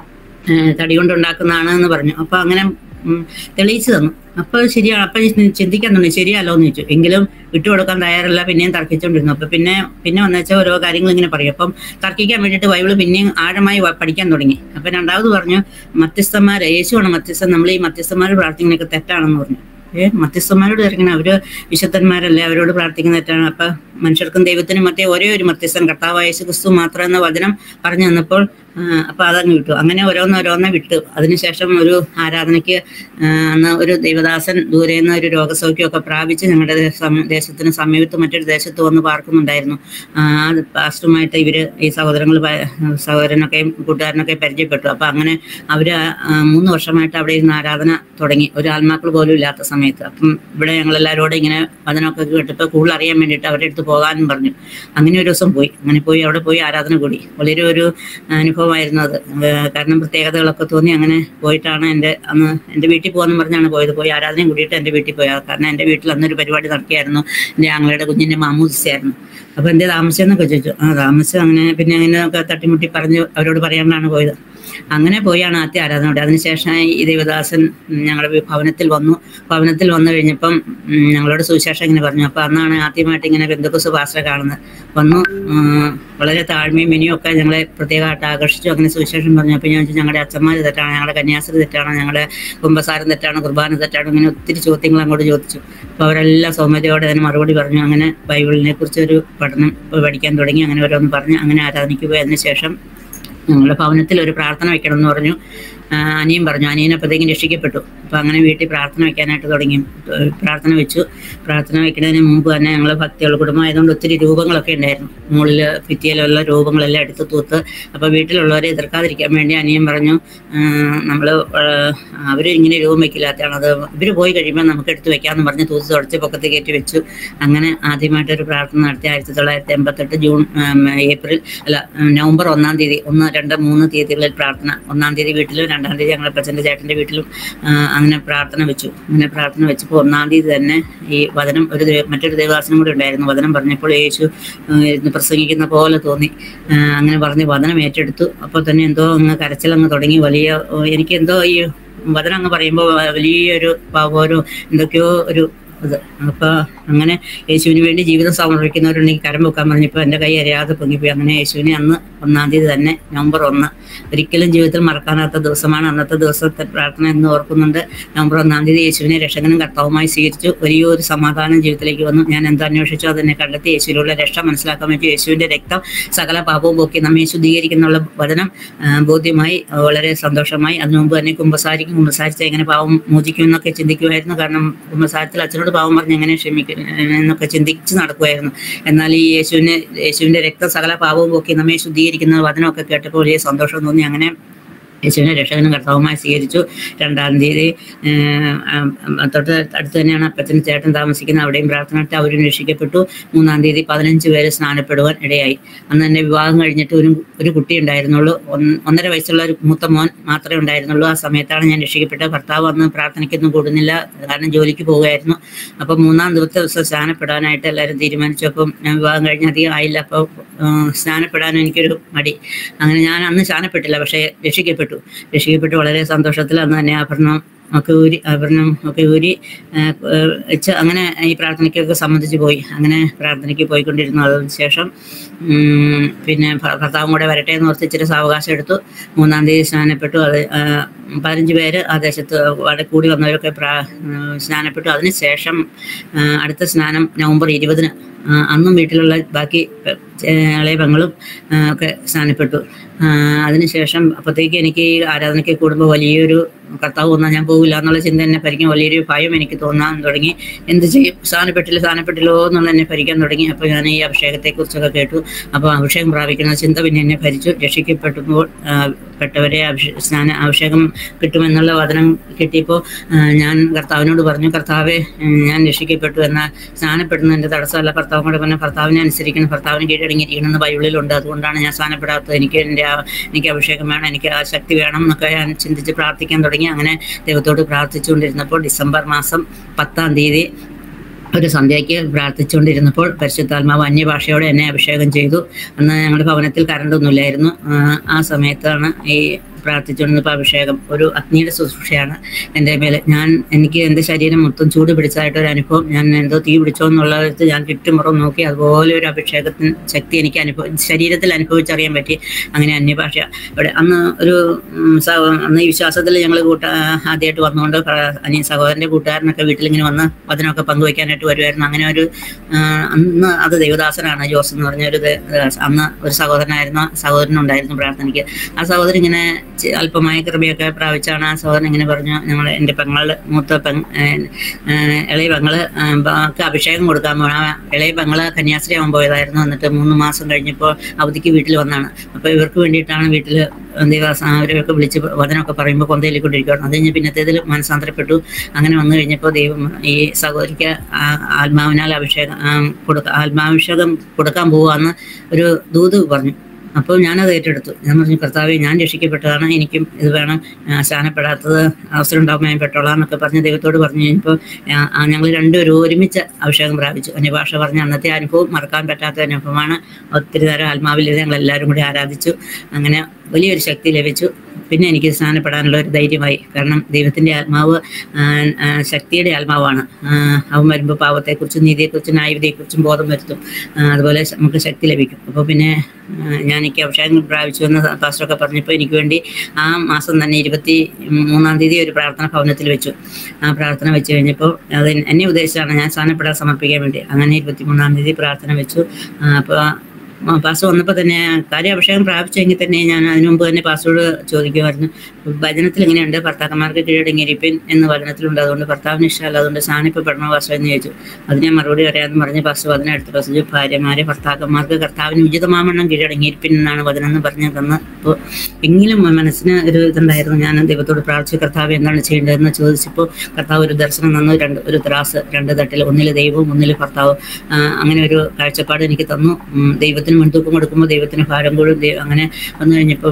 ഏഹ് തടി കൊണ്ട് ഉണ്ടാക്കുന്നതാണ് എന്ന് പറഞ്ഞു അപ്പൊ അങ്ങനെ ഉം, തെളിയിച്ചു തന്നു അപ്പൊ ശരിയാണ് അപ്പൊ ചിന്തിക്കാൻ തുടങ്ങി ശരിയല്ലോ എന്ന് ചോദിച്ചു എങ്കിലും വിട്ടുകൊടുക്കാൻ തയ്യാറല്ല പിന്നെയും തർക്കിച്ചുകൊണ്ടിരുന്നു അപ്പൊ പിന്നെ പിന്നെ വന്നുവെച്ചാൽ ഓരോ കാര്യങ്ങൾ ഇങ്ങനെ പറയും അപ്പം തർക്കിക്കാൻ വേണ്ടിയിട്ട് ബൈബിള് പിന്നെയും ആഴമായി വ- പഠിക്കാൻ തുടങ്ങി അപ്പൊ രണ്ടാമത് പറഞ്ഞു മധ്യസ്ഥന്മാര് യേശുവാണ് മധ്യസ്ഥൻ നമ്മൾ ഈ മധ്യസ്ഥന്മാർ പ്രാർത്ഥിക്കുന്നതൊക്കെ തെറ്റാണെന്ന് പറഞ്ഞു ഏ മധ്യസ്ഥന്മാരോട് ഇറങ്ങണം അവര് വിശുദ്ധന്മാരല്ലേ അവരോട് പ്രാർത്ഥിക്കുന്ന തെറ്റാണ് അപ്പൊ മനുഷ്യർക്കും ദൈവത്തിനും മറ്റേ ഒരേ ഒരു മധ്യസ്ഥൻ കർത്താവ് യേശു ക്രിസ്തു മാത്രം എന്ന വചനം പറഞ്ഞു തന്നപ്പോൾ ആ, അപ്പൊ അതങ്ങ് വിട്ടു അങ്ങനെ ഓരോന്നോരോന്നെ വിട്ടു അതിനുശേഷം ഒരു ആരാധനയ്ക്ക് ആ, അന്ന് ഒരു ദൈവദാസൻ ദൂരെ നിന്ന് ഒരു രോഗസൗഖ്യമൊക്കെ പ്രാപിച്ച് ഞങ്ങളുടെ ദേശം- ദേശത്തിന് സമീപത്ത് മറ്റൊരു ദേശത്ത് വന്ന് പാർക്കുന്നുണ്ടായിരുന്നു ആ, അത് പാസ്റ്ററുമായിട്ട് ഇവര് ഈ സഹോദരങ്ങൾ സഹോദരനൊക്കെയും കൂട്ടുകാരനൊക്കെ പരിചയപ്പെട്ടു അപ്പൊ അങ്ങനെ അവര് ആ, മൂന്ന് വർഷമായിട്ട് അവിടെ ഇരുന്ന് ആരാധന തുടങ്ങി ഒരു ആത്മാക്കൾ പോലും ഇല്ലാത്ത സമയത്ത് അപ്പം ഇവിടെ ഞങ്ങൾ എല്ലാവരോടും ഇങ്ങനെ വചനമൊക്കെ കേട്ടിട്ട് കൂടുതൽ അറിയാൻ വേണ്ടിയിട്ട് അവരുടെ അടുത്ത് പോകാനും പറഞ്ഞു അങ്ങനെ ഒരു ദിവസം പോയി അങ്ങനെ പോയി അവിടെ പോയി ആരാധന കൂടി വളരെ ഒരു അനുഭവമായിരുന്നു അത് ഏഹ് കാരണം പ്രത്യേകതകളൊക്കെ തോന്നി അങ്ങനെ പോയിട്ടാണ് എൻ്റെ അന്ന് എൻ്റെ വീട്ടിൽ പോകാമെന്ന് പറഞ്ഞാണ് പോയത് പോയി ആരാധനയും കൂടിയിട്ട് എൻ്റെ വീട്ടിൽ പോയത് കാരണം എൻ്റെ വീട്ടിൽ അന്നൊരു പരിപാടി നടത്തിയായിരുന്നു എൻ്റെ ആങ്ങളുടെ കുഞ്ഞിൻ്റെ മാമൂദിസയായിരുന്നു അപ്പോൾ എന്തേ താമസിച്ചെന്നൊക്കെ ചോദിച്ചു ആ താമസിച്ചു അങ്ങനെ പിന്നെ അങ്ങനെയൊക്കെ തട്ടിമുട്ടി പറഞ്ഞ് അവരോട് പറയാനാണ് പോയത് അങ്ങനെ പോയാണ് ആദ്യ ആരാധന കൂടി അതിനുശേഷം ഈ ദേവദാസൻ ഉം, ഞങ്ങളുടെ ഭവനത്തിൽ വന്നു ഭവനത്തിൽ വന്നു കഴിഞ്ഞപ്പം ഉം, ഞങ്ങളോട് സുവിശേഷം ഇങ്ങനെ പറഞ്ഞു അപ്പൊ അന്നാണ് ആദ്യമായിട്ട് ഇങ്ങനെ ബന്ധുക്കുസ് പാസ്റ്ററെ കാണുന്നത് വന്നു ഉം, വളരെ താഴ്മയും മിനിയും ഒക്കെ ഞങ്ങളെ പ്രത്യേകമായിട്ട് ആകർഷിച്ചു അങ്ങനെ സുവിശേഷം പറഞ്ഞു അപ്പൊ ഞാൻ ചോദിച്ചു ഞങ്ങളുടെ അച്ഛന്മാർ തെറ്റാണ് ഞങ്ങളുടെ കന്യാസ്ത്രീ തെറ്റാണ് ഞങ്ങളുടെ കുംഭസാരം തെറ്റാണ് കുർബാന തെറ്റാണ് ഇങ്ങനെ ഒത്തിരി ചോദ്യങ്ങൾ അങ്ങോട്ട് ചോദിച്ചു അപ്പൊ അവരെല്ലാം സൗമ്യതയോടെ അതിന് മറുപടി പറഞ്ഞു അങ്ങനെ ബൈബിളിനെ കുറിച്ച് ഒരു പഠനം പഠിക്കാൻ തുടങ്ങി അങ്ങനെ ഓരോന്ന് പറഞ്ഞു അങ്ങനെ ആരാധനയ്ക്ക് പോയതിനു ശേഷം ഞങ്ങളുടെ ഭവനത്തിൽ ഒരു പ്രാർത്ഥന വെക്കണം എന്ന് പറഞ്ഞു ആ, അനിയൻ പറഞ്ഞു അനിയൻ അപ്പോഴത്തേക്കും രക്ഷിക്കപ്പെട്ടു അപ്പോൾ അങ്ങനെ വീട്ടിൽ പ്രാർത്ഥന വെക്കാനായിട്ട് തുടങ്ങി ഏഹ് പ്രാർത്ഥന വെച്ചു പ്രാർത്ഥന വെക്കുന്നതിന് മുമ്പ് തന്നെ ഞങ്ങൾ ഭക്തിയുള്ള കുടുംബമായതുകൊണ്ട് ഒത്തിരി രൂപങ്ങളൊക്കെ ഉണ്ടായിരുന്നു മുകളിൽ ഭിത്തിയിലുള്ള രൂപങ്ങളെല്ലാം എടുത്ത് തൂത്ത് അപ്പോൾ വീട്ടിലുള്ളവരെ എതിർക്കാതിരിക്കാൻ വേണ്ടി അനിയൻ പറഞ്ഞു നമ്മൾ അവർ ഇങ്ങനെ രൂപം വെക്കില്ലാത്തതാണ് അത് ഇവർ പോയി കഴിയുമ്പോൾ നമുക്ക് എടുത്ത് വെക്കാമെന്ന് പറഞ്ഞ് തൂത്ത് തുടച്ച് പൊക്കത്ത് കയറ്റി വെച്ചു അങ്ങനെ ആദ്യമായിട്ടൊരു പ്രാർത്ഥന നടത്തി ആയിരത്തി തൊള്ളായിരത്തി എൺപത്തെട്ട് ജൂൺ ഉം, ഏപ്രിൽ അല്ല ഉം, നവംബർ ഒന്നാം തീയതി ഒന്ന് രണ്ട് മൂന്ന് തീയതികളിൽ പ്രാർത്ഥന ഒന്നാം തീയതി വീട്ടിലും രണ്ടാം തീയതി ഞങ്ങളുടെ അപ്പച്ചൻ്റെ ചേട്ടൻ്റെ വീട്ടിലും ആ, അങ്ങനെ പ്രാർത്ഥന വെച്ചു അങ്ങനെ പ്രാർത്ഥന വെച്ചപ്പോൾ ഒന്നാം തീയതി തന്നെ ഈ വചനം ഒരു ദൈവ- മറ്റൊരു ദേവാസനം കൂടെ ഉണ്ടായിരുന്നു വചനം പറഞ്ഞപ്പോൾ യേശു ആ, ഇരുന്ന് പ്രസംഗിക്കുന്ന പോലെ തോന്നി ആ, അങ്ങനെ പറഞ്ഞ് വചനം ഏറ്റെടുത്തു അപ്പോൾ തന്നെ എന്തോ അങ്ങ് കരച്ചിലങ്ങ് തുടങ്ങി വലിയ ഓ, എനിക്ക് എന്തോ ഈ വചനം അങ്ങ് പറയുമ്പോൾ വലിയൊരു പാവോരോ എന്തൊക്കെയോ ഒരു ഇത് അപ്പോൾ അങ്ങനെ യേശുവിന് വേണ്ടി ജീവിതം സമർപ്പിക്കുന്നവരുണ്ടെങ്കിൽ കരം വെക്കാൻ പറഞ്ഞപ്പോൾ എൻ്റെ കൈ അറിയാതെ പൊങ്ങിപ്പോയി അങ്ങനെ യേശുവിനെ അന്ന് ഒന്നാം തീയതി തന്നെ നവംബർ ഒന്ന് ഒരിക്കലും ജീവിതത്തിൽ മറക്കാനാത്ത ദിവസമാണ് അന്നത്തെ ദിവസത്തെ പ്രാർത്ഥന എന്ന് ഓർക്കുന്നുണ്ട് നവംബർ ഒന്നാം തീയതി യേശുവിനെ രക്ഷകനും കർത്താവുമായി സ്വീകരിച്ചു വലിയൊരു സമാധാനം ജീവിതത്തിലേക്ക് വന്നു ഞാൻ എന്ത് അന്വേഷിച്ചോ അതെന്നെ കണ്ടെത്തി യേശുവിലുള്ള രക്ഷ മനസ്സിലാക്കാൻ പറ്റി യേശുവിൻ്റെ രക്തം സകല പാപവും പോക്കി നമ്മെ ശുദ്ധീകരിക്കുന്നുള്ള വചനം ആ, ബോധ്യമായി ആ, വളരെ സന്തോഷമായി അതിനു മുമ്പ് തന്നെ കുമ്പസാരിക്കും കുമ്പസാരിച്ച് എങ്ങനെ പാവം മോചിക്കും എന്നൊക്കെ ചിന്തിക്കുമായിരുന്നു കാരണം കുമ്പസാരത്തിൽ അച്ഛനോട് പാവം പറഞ്ഞ് എങ്ങനെ ക്ഷമിക്കും എന്നൊക്കെ ചിന്തിച്ച് നടക്കുമായിരുന്നു എന്നാൽ ഈ യേശുവിനെ യേശുവിന്റെ രക്തം സകല പാവവും പോക്കി നമ്മെ ശുദ്ധീകരിക്കുന്ന വചനമൊക്കെ കേട്ടപ്പോൾ വലിയ സന്തോഷം തോന്നി അങ്ങനെ യേശുവിനെ രക്ഷകനും കർത്താവുമായി സ്വീകരിച്ചു രണ്ടാം തീയതി ഏഹ്, ആം, തൊട്ട് അടുത്ത് തന്നെയാണ് അപ്പച്ചൻ ചേട്ടൻ താമസിക്കുന്നത് അവിടെയും പ്രാർത്ഥന നടത്തി അവരും രക്ഷിക്കപ്പെട്ടു മൂന്നാം തീയതി പതിനഞ്ച് പേര് സ്നാനപ്പെടുവാൻ ഇടയായി അന്ന് തന്നെ വിവാഹം കഴിഞ്ഞിട്ട് ഒരു ഒരു കുട്ടി ഉണ്ടായിരുന്നുള്ളൂ ഒന്ന്- ഒന്നര വയസ്സുള്ള ഒരു മൂത്ത മോൻ മാത്രമേ ഉണ്ടായിരുന്നുള്ളൂ ആ സമയത്താണ് ഞാൻ രക്ഷിക്കപ്പെട്ടത് ഭർത്താവ് അന്ന് പ്രാർത്ഥനയ്ക്കൊന്നും കൂടുന്നില്ല കാരണം ജോലിക്ക് പോവുകയായിരുന്നു അപ്പോൾ മൂന്നാം ദിവസത്തെ ദിവസം സ്നാനപ്പെടാനായിട്ട് എല്ലാവരും തീരുമാനിച്ചു അപ്പം ഞാൻ വിവാഹം കഴിഞ്ഞ് അധികം ആയില്ല അപ്പോൾ സ്നാനപ്പെടാനും എനിക്കൊരു മടി അങ്ങനെ ഞാൻ അന്ന് സ്നാനപ്പെട്ടില്ല പക്ഷേ രക്ഷിക്കപ്പെട്ടു രക്ഷിക്കപ്പെട്ട് വളരെ സന്തോഷത്തിൽ അന്ന് തന്നെ ആഭരണം ഒക്കെ ഊരി ആഭരണം ഒക്കെ ഊരി ആ, ആ, വെച്ച് അങ്ങനെ ഈ പ്രാർത്ഥനയ്ക്കൊക്കെ സംബന്ധിച്ച് പോയി അങ്ങനെ പ്രാർത്ഥനയ്ക്ക് പോയിക്കൊണ്ടിരുന്നു അതിന് ശേഷം ഉം, പിന്നെ ഭ- ഭർത്താവും കൂടെ വരട്ടെ എന്ന് ഓർത്ത് ഇച്ചിരി സാവകാശം എടുത്തു മൂന്നാം തീയതി സ്നാനപ്പെട്ടു അത് ആ, പതിനഞ്ച് പേര് ആ ദേശത്ത് അവിടെ കൂടി വന്നവരൊക്കെ പ്രാ ആ, സ്നാനപ്പെട്ടു അതിന് ശേഷം ആ, അടുത്ത സ്നാനം നവംബർ ഇരുപതിന് ആ, അന്നും വീട്ടിലുള്ള ബാക്കി പെ- ചെ- ഇളയ പെങ്ങളും ആ, ഒക്കെ സ്നാനപ്പെട്ടു ആ, അതിനുശേഷം അപ്പോഴത്തേക്ക് എനിക്ക് ഈ ആരാധനയ്ക്ക് കൂടുമ്പോൾ വലിയൊരു കർത്താവ് വന്നാൽ ഞാൻ പോകില്ല എന്നുള്ള ചിന്ത എന്നെ ഭരിക്കാൻ വലിയൊരു ഭയം എനിക്ക് തോന്നാൻ തുടങ്ങി എന്ത് ചെയ്യും സ്ഥാനപ്പെട്ടില്ല സ്ഥാനപ്പെട്ടില്ലോ എന്നുള്ള എന്നെ ഭരിക്കാൻ തുടങ്ങി അപ്പോൾ ഞാൻ ഈ അഭിഷേകത്തെക്കുറിച്ചൊക്കെ കേട്ടു അപ്പോൾ അഭിഷേകം പ്രാപിക്കുന്ന ചിന്ത പിന്നെ എന്നെ ഭരിച്ചു രക്ഷിക്കപ്പെടുമ്പോൾ ആ, പെട്ടവരെ അഭിഷേ സ്നാന അഭിഷേകം കിട്ടുമെന്നുള്ള വചനം കിട്ടിയപ്പോൾ ആ, ഞാൻ കർത്താവിനോട് പറഞ്ഞു കർത്താവെ ഉം, ഞാൻ രക്ഷിക്കപ്പെട്ടു എന്നാൽ സ്നാനപ്പെടുന്നതിൻ്റെ തടസ്സമല്ല ഭർത്താവും കൂടെ പറഞ്ഞ ഭർത്താവിനെ അനുസരിക്കണം ഭർത്താവിന് കീഴടങ്ങിയിരിക്കണം എന്ന് ബൈബിളിലുണ്ട് അതുകൊണ്ടാണ് ഞാൻ സ്നാനപ്പെടാത്തത് എനിക്ക് എൻ്റെ ആ- എനിക്ക് അഭിഷേകം വേണം എനിക്ക് ആ ശക്തി വേണം എന്നൊക്കെ ഞാൻ ചിന്തിച്ച് പ്രാർത്ഥിക്കാൻ തുടങ്ങി അങ്ങനെ ദൈവത്തോട് പ്രാർത്ഥിച്ചുകൊണ്ടിരുന്നപ്പോൾ ഡിസംബർ മാസം പത്താം തീയതി ഒരു സന്ധ്യയ്ക്ക് പ്രാർത്ഥിച്ചുകൊണ്ടിരുന്നപ്പോൾ പരിശുദ്ധാത്മാവ് അന്യഭാഷയോടെ എന്നെ അഭിഷേകം ചെയ്തു അന്ന് ഞങ്ങളുടെ ഭവനത്തിൽ കറണ്ടൊന്നുമില്ലായിരുന്നു ആ, ആ സമയത്താണ് ഈ പ്രാർത്ഥിച്ചുകൊണ്ടിരുന്നപ്പോൾ അഭിഷേകം ഒരു അഗ്നിയുടെ ശുശ്രൂഷയാണ് എൻ്റെ മേലെ ഞാൻ എനിക്ക് എൻ്റെ ശരീരം മൊത്തം ചൂട് പിടിച്ചതായിട്ട് ഒരു അനുഭവം ഞാൻ എന്തോ തീ പിടിച്ചോ എന്നുള്ളത് ഞാൻ ചുറ്റുമുറം നോക്കി അതുപോലെ ഒരു അഭിഷേകത്തിന് ശക്തി എനിക്ക് അനുഭവം ശരീരത്തിൽ അനുഭവിച്ചറിയാൻ പറ്റി അങ്ങനെ അന്യഭാഷ ഇവിടെ അന്ന് ഒരു ഉം, സ- അന്ന് ഈ വിശ്വാസത്തിൽ ഞങ്ങൾ കൂട്ട ആദ്യമായിട്ട് വന്നുകൊണ്ട് പ്ര- അനിയ സഹോദരൻ്റെ കൂട്ടുകാരനൊക്കെ വീട്ടിലിങ്ങനെ വന്ന് വചനമൊക്കെ പങ്കുവയ്ക്കാനായിട്ട് വരുമായിരുന്നു അങ്ങനെ ഒരു ആ, അന്ന് അത് ദൈവദാസനാണ് ജോസ് എന്ന് പറഞ്ഞ ഒരു ദേ- അന്ന് ഒരു സഹോദരനായിരുന്നു ആ സഹോദരനുണ്ടായിരുന്നു പ്രാർത്ഥനയ്ക്ക് ആ സഹോദരൻ ഇങ്ങനെ ചെ- അല്പമായ കൃപയൊക്കെ പ്രാപിച്ചാണ് ആ സഹോദരൻ ഇങ്ങനെ പറഞ്ഞു നമ്മൾ എൻ്റെ പെങ്ങളുടെ മൂത്ത പെങ് ഏഹ്, ഏഹ്, ഇളയ പെങ്ങള് ഏഹ്, ബാക്കി അഭിഷേകം കൊടുക്കാൻ പോണ ആ ഇളയ പെങ്ങള് കന്യാസ്ത്രീ ആവാൻ പോയതായിരുന്നു എന്നിട്ട് മൂന്ന് മാസം കഴിഞ്ഞപ്പോൾ അവധിക്ക് വീട്ടിൽ വന്നാണ് അപ്പോൾ ഇവർക്ക് വേണ്ടിയിട്ടാണ് വീട്ടിൽ ദേവാസ അവരൊക്കെ വിളിച്ച് വചനമൊക്കെ പറയുമ്പോൾ കൊന്തയിലേക്കൊണ്ടിരിക്കുകയാണ് അത് കഴിഞ്ഞ് പിന്നത്തേതിൽ മനസ്സാന്തരപ്പെട്ടു അങ്ങനെ വന്നു കഴിഞ്ഞപ്പോൾ ദൈവം ഈ സഹോദരിക്ക് ആ- ആത്മാവിനാൽ അഭിഷേകം ആ, കൊടുക്ക ആത്മാഭിഷേകം കൊടുക്കാൻ പോവാന്ന് ഒരു ദൂത് പറഞ്ഞു അപ്പോൾ ഞാനത് ഏറ്റെടുത്തു ഞാൻ പറഞ്ഞു കർത്താവെ ഞാൻ രക്ഷിക്കപ്പെട്ടതാണ് എനിക്കും ഇത് വേണം ആ, സ്നാനപ്പെടാത്തത് അവസരം ഉണ്ടാകുമ്പോൾ ഞാൻ പെട്ടോളാം എന്നൊക്കെ പറഞ്ഞ് ദൈവത്തോട് പറഞ്ഞു കഴിഞ്ഞപ്പോൾ ഞങ്ങൾ രണ്ടുപേരും ഒരുമിച്ച് അഭിഷേകം പ്രാപിച്ചു അന്യഭാഷ പറഞ്ഞ അന്നത്തെ അനുഭവം മറക്കാൻ പറ്റാത്ത അനുഭവമാണ് ഒത്തിരി നേരം ആത്മാവിൽ ഞങ്ങൾ എല്ലാവരും കൂടി ആരാധിച്ചു അങ്ങനെ വലിയൊരു ശക്തി ലഭിച്ചു പിന്നെ എനിക്ക് സ്നാനപ്പെടാനുള്ള ഒരു ധൈര്യമായി കാരണം ദൈവത്തിൻ്റെ ആത്മാവ് ആ, ആ, ശക്തിയുടെ ആത്മാവാണ് ആ, അവൻ വരുമ്പോൾ പാവത്തെക്കുറിച്ചും നീതിയെക്കുറിച്ചും ന്യായവിധിയെക്കുറിച്ചും ബോധം വരുത്തും ആ, അതുപോലെ ശ- നമുക്ക് ശക്തി ലഭിക്കും അപ്പോൾ പിന്നെ ആ, ഞാൻ എനിക്ക് അഭിഷേകം പ്രാപിച്ചു എന്ന് പാസ്റ്ററൊക്കെ പറഞ്ഞപ്പോൾ എനിക്ക് വേണ്ടി ആ മാസം തന്നെ ഇരുപത്തി മൂന്നാം തീയതി ഒരു പ്രാർത്ഥന ഭവനത്തിൽ വെച്ചു ആ പ്രാർത്ഥന വെച്ച് കഴിഞ്ഞപ്പോൾ അത് എന്നെ ഉദ്ദേശിച്ചാണ് ഞാൻ സ്നാനപ്പെടാൻ സമർപ്പിക്കാൻ വേണ്ടി അങ്ങനെ ഇരുപത്തി മൂന്നാം തീയതി പ്രാർത്ഥന വെച്ചു അപ്പോൾ പാസ് വന്നപ്പോൾ തന്നെ കാര്യം അഭിഷേകം പ്രാപിച്ചെങ്കിൽ തന്നെ ഞാൻ അതിനു മുമ്പ് തന്നെ പാസ്റ്റോട് ചോദിക്കുമായിരുന്നു ഭജനത്തിൽ എങ്ങനെയുണ്ട് ഭർത്താക്കന്മാർക്ക് കീഴടങ്ങിയിരിപ്പിൻ എന്ന് വചനത്തിലുണ്ട് അതുകൊണ്ട് ഭർത്താവിന് ഇഷ്ടമല്ല അതുകൊണ്ട് സാന്നിധ്യപ്പെടണോ പാസ്റ്റർ എന്ന് ചോദിച്ചു അതിന് ഞാൻ മറുപടി പറയാമെന്ന് പറഞ്ഞ് പാസ്റ്റർ വചനം എടുത്ത് പ്രസംഗിച്ചു ഭാര്യമാരെ ഭർത്താക്കന്മാർക്ക് കർത്താവിന് ഉചിതമാവണ്ണം കീഴടങ്ങിയിരിപ്പിൻ എന്നാണ് വചനം എന്ന് പറഞ്ഞു തന്ന് അപ്പോൾ എങ്കിലും മനസ്സിന് ഒരു ഇതുണ്ടായിരുന്നു ഞാൻ ദൈവത്തോട് പ്രാർത്ഥിച്ചു കർത്താവ് എന്താണ് ചെയ്യേണ്ടതെന്ന് ചോദിച്ചപ്പോൾ കർത്താവ് ഒരു ദർശനം തന്നു രണ്ട് ഒരു ത്രാസ് രണ്ട് തട്ടിൽ ഒന്നിൽ ദൈവവും ഒന്നിൽ ഭർത്താവും ആ, അങ്ങനെ ഒരു കാഴ്ചപ്പാട് എനിക്ക് തന്നു ഉം, ദൈവത്തോട് ദൈവത്തിന് മുൻതൂക്കം കൊടുക്കുമ്പോൾ ദൈവത്തിന് ഭാരം കൂടും ദൈവം അങ്ങനെ വന്നു കഴിഞ്ഞപ്പോൾ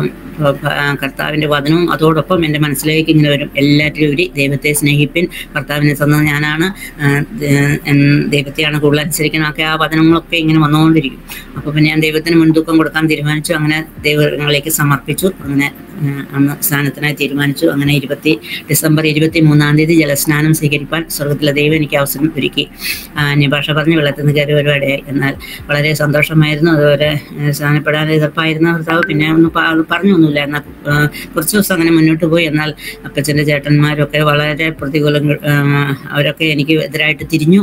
കർത്താവിൻ്റെ വചനവും അതോടൊപ്പം എൻ്റെ മനസ്സിലേക്ക് ഇങ്ങനെ വരും എല്ലാറ്റിലും ഉപരി ദൈവത്തെ സ്നേഹിപ്പിൻ കർത്താവിനെ തന്നത് ഞാനാണ് ആ, ദ- എൻ- ദൈവത്തെയാണ് കൂടുതൽ അനുസരിക്കണമൊക്കെ ആ വചനങ്ങളൊക്കെ ഇങ്ങനെ വന്നുകൊണ്ടിരിക്കും അപ്പോൾ പിന്നെ ഞാൻ ദൈവത്തിന് മുൻതൂക്കം കൊടുക്കാൻ തീരുമാനിച്ചു അങ്ങനെ ദൈവങ്ങളിലേക്ക് സമർപ്പിച്ചു അങ്ങനെ ആ, അന്ന് സ്നാനത്തിനായി തീരുമാനിച്ചു അങ്ങനെ ഇരുപത്തി ഡിസംബർ ഇരുപത്തി മൂന്നാം തീയതി ജലസ്നാനം സ്വീകരിക്കാൻ സ്വർഗത്തിലെ ദൈവം എനിക്ക് അവസരം ഒരുക്കി ആ, അന്യഭാഷ പറഞ്ഞ് വെള്ളത്തിൽ നിന്ന് കയറി ഒരുപാടായി എന്നാൽ വളരെ സന്തോഷമായിരുന്നു അതുപോലെ ഏഹ്, സ്നാനപ്പെടാൻ എതിർപ്പായിരുന്ന ഭർത്താവ് പിന്നെ ഒന്നും പ- പറഞ്ഞൊന്നുമില്ല എന്നാൽ ആ, കുറച്ച് ദിവസം അങ്ങനെ മുന്നോട്ട് പോയി എന്നാൽ അപ്പച്ചൻ്റെ ചേട്ടന്മാരൊക്കെ വളരെ പ്രതികൂലങ്ങൾ ആ, അവരൊക്കെ എനിക്ക് എതിരായിട്ട് തിരിഞ്ഞു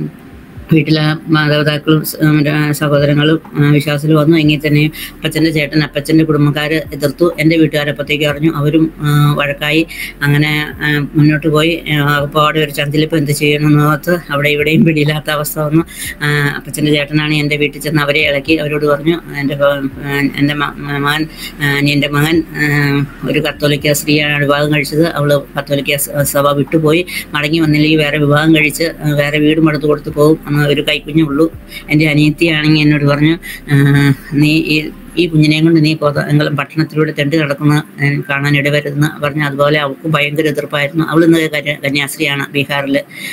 വീട്ടിലെ മാതാപിതാക്കളും സ- ഉം, രാ- സഹോദരങ്ങളും ആ, വിശ്വാസത്തിൽ വന്നു എങ്കിൽ തന്നെ അപ്പച്ചൻ്റെ ചേട്ടൻ അപ്പച്ചൻ്റെ കുടുംബക്കാർ എതിർത്തു എൻ്റെ വീട്ടുകാരപ്പത്തേക്ക് അറിഞ്ഞു അവരും ആ, വഴക്കായി അങ്ങനെ ആ, മുന്നോട്ട് പോയി അപ്പാടെ ഒരു ചന്തിലിപ്പോൾ എന്ത് ചെയ്യണമെന്ന് ഓർത്ത് അവിടെ ഇവിടെയും പിടിയില്ലാത്ത അവസ്ഥ വന്നു ആ, അപ്പച്ചൻ്റെ ചേട്ടനാണ് എൻ്റെ വീട്ടിൽ ചെന്ന് അവരെ ഇളക്കി അവരോട് പറഞ്ഞു എൻ്റെ ഭ- ആ, എൻ്റെ മ- മ- മകൻ എൻ്റെ മകൻ ആ, ഒരു കത്തോലിക്ക സ്ത്രീയാണ് വിവാഹം കഴിച്ചത് അവൾ കത്തോലിക്ക സ- സഭ വിട്ടുപോയി മടങ്ങി വന്നില്ലെങ്കിൽ വേറെ വിവാഹം കഴിച്ച് ആ, വേറെ വീടും എടുത്ത് കൊടുത്ത് പോകും അന്ന് ഒരു കൈക്കുഞ്ഞേ ഉള്ളൂ എൻ്റെ അനിയത്തിയാണെങ്കിൽ എന്നോട് പറഞ്ഞു ആ, നീ ഈ ഈ കുഞ്ഞിനെയും കൊണ്ട് നീ കോതമംഗലം പട്ടണത്തിലൂടെ തെണ്ട് കിടക്കുന്ന ഏ, കാണാൻ ഇടവരുതെന്ന് പറഞ്ഞു അതുപോലെ അവൾക്ക് ഭയങ്കര എതിർപ്പായിരുന്നു അവൾ ഇന്ന് കന്യ- കന്യാസ്ത്രീയാണ് ബീഹാറിൽ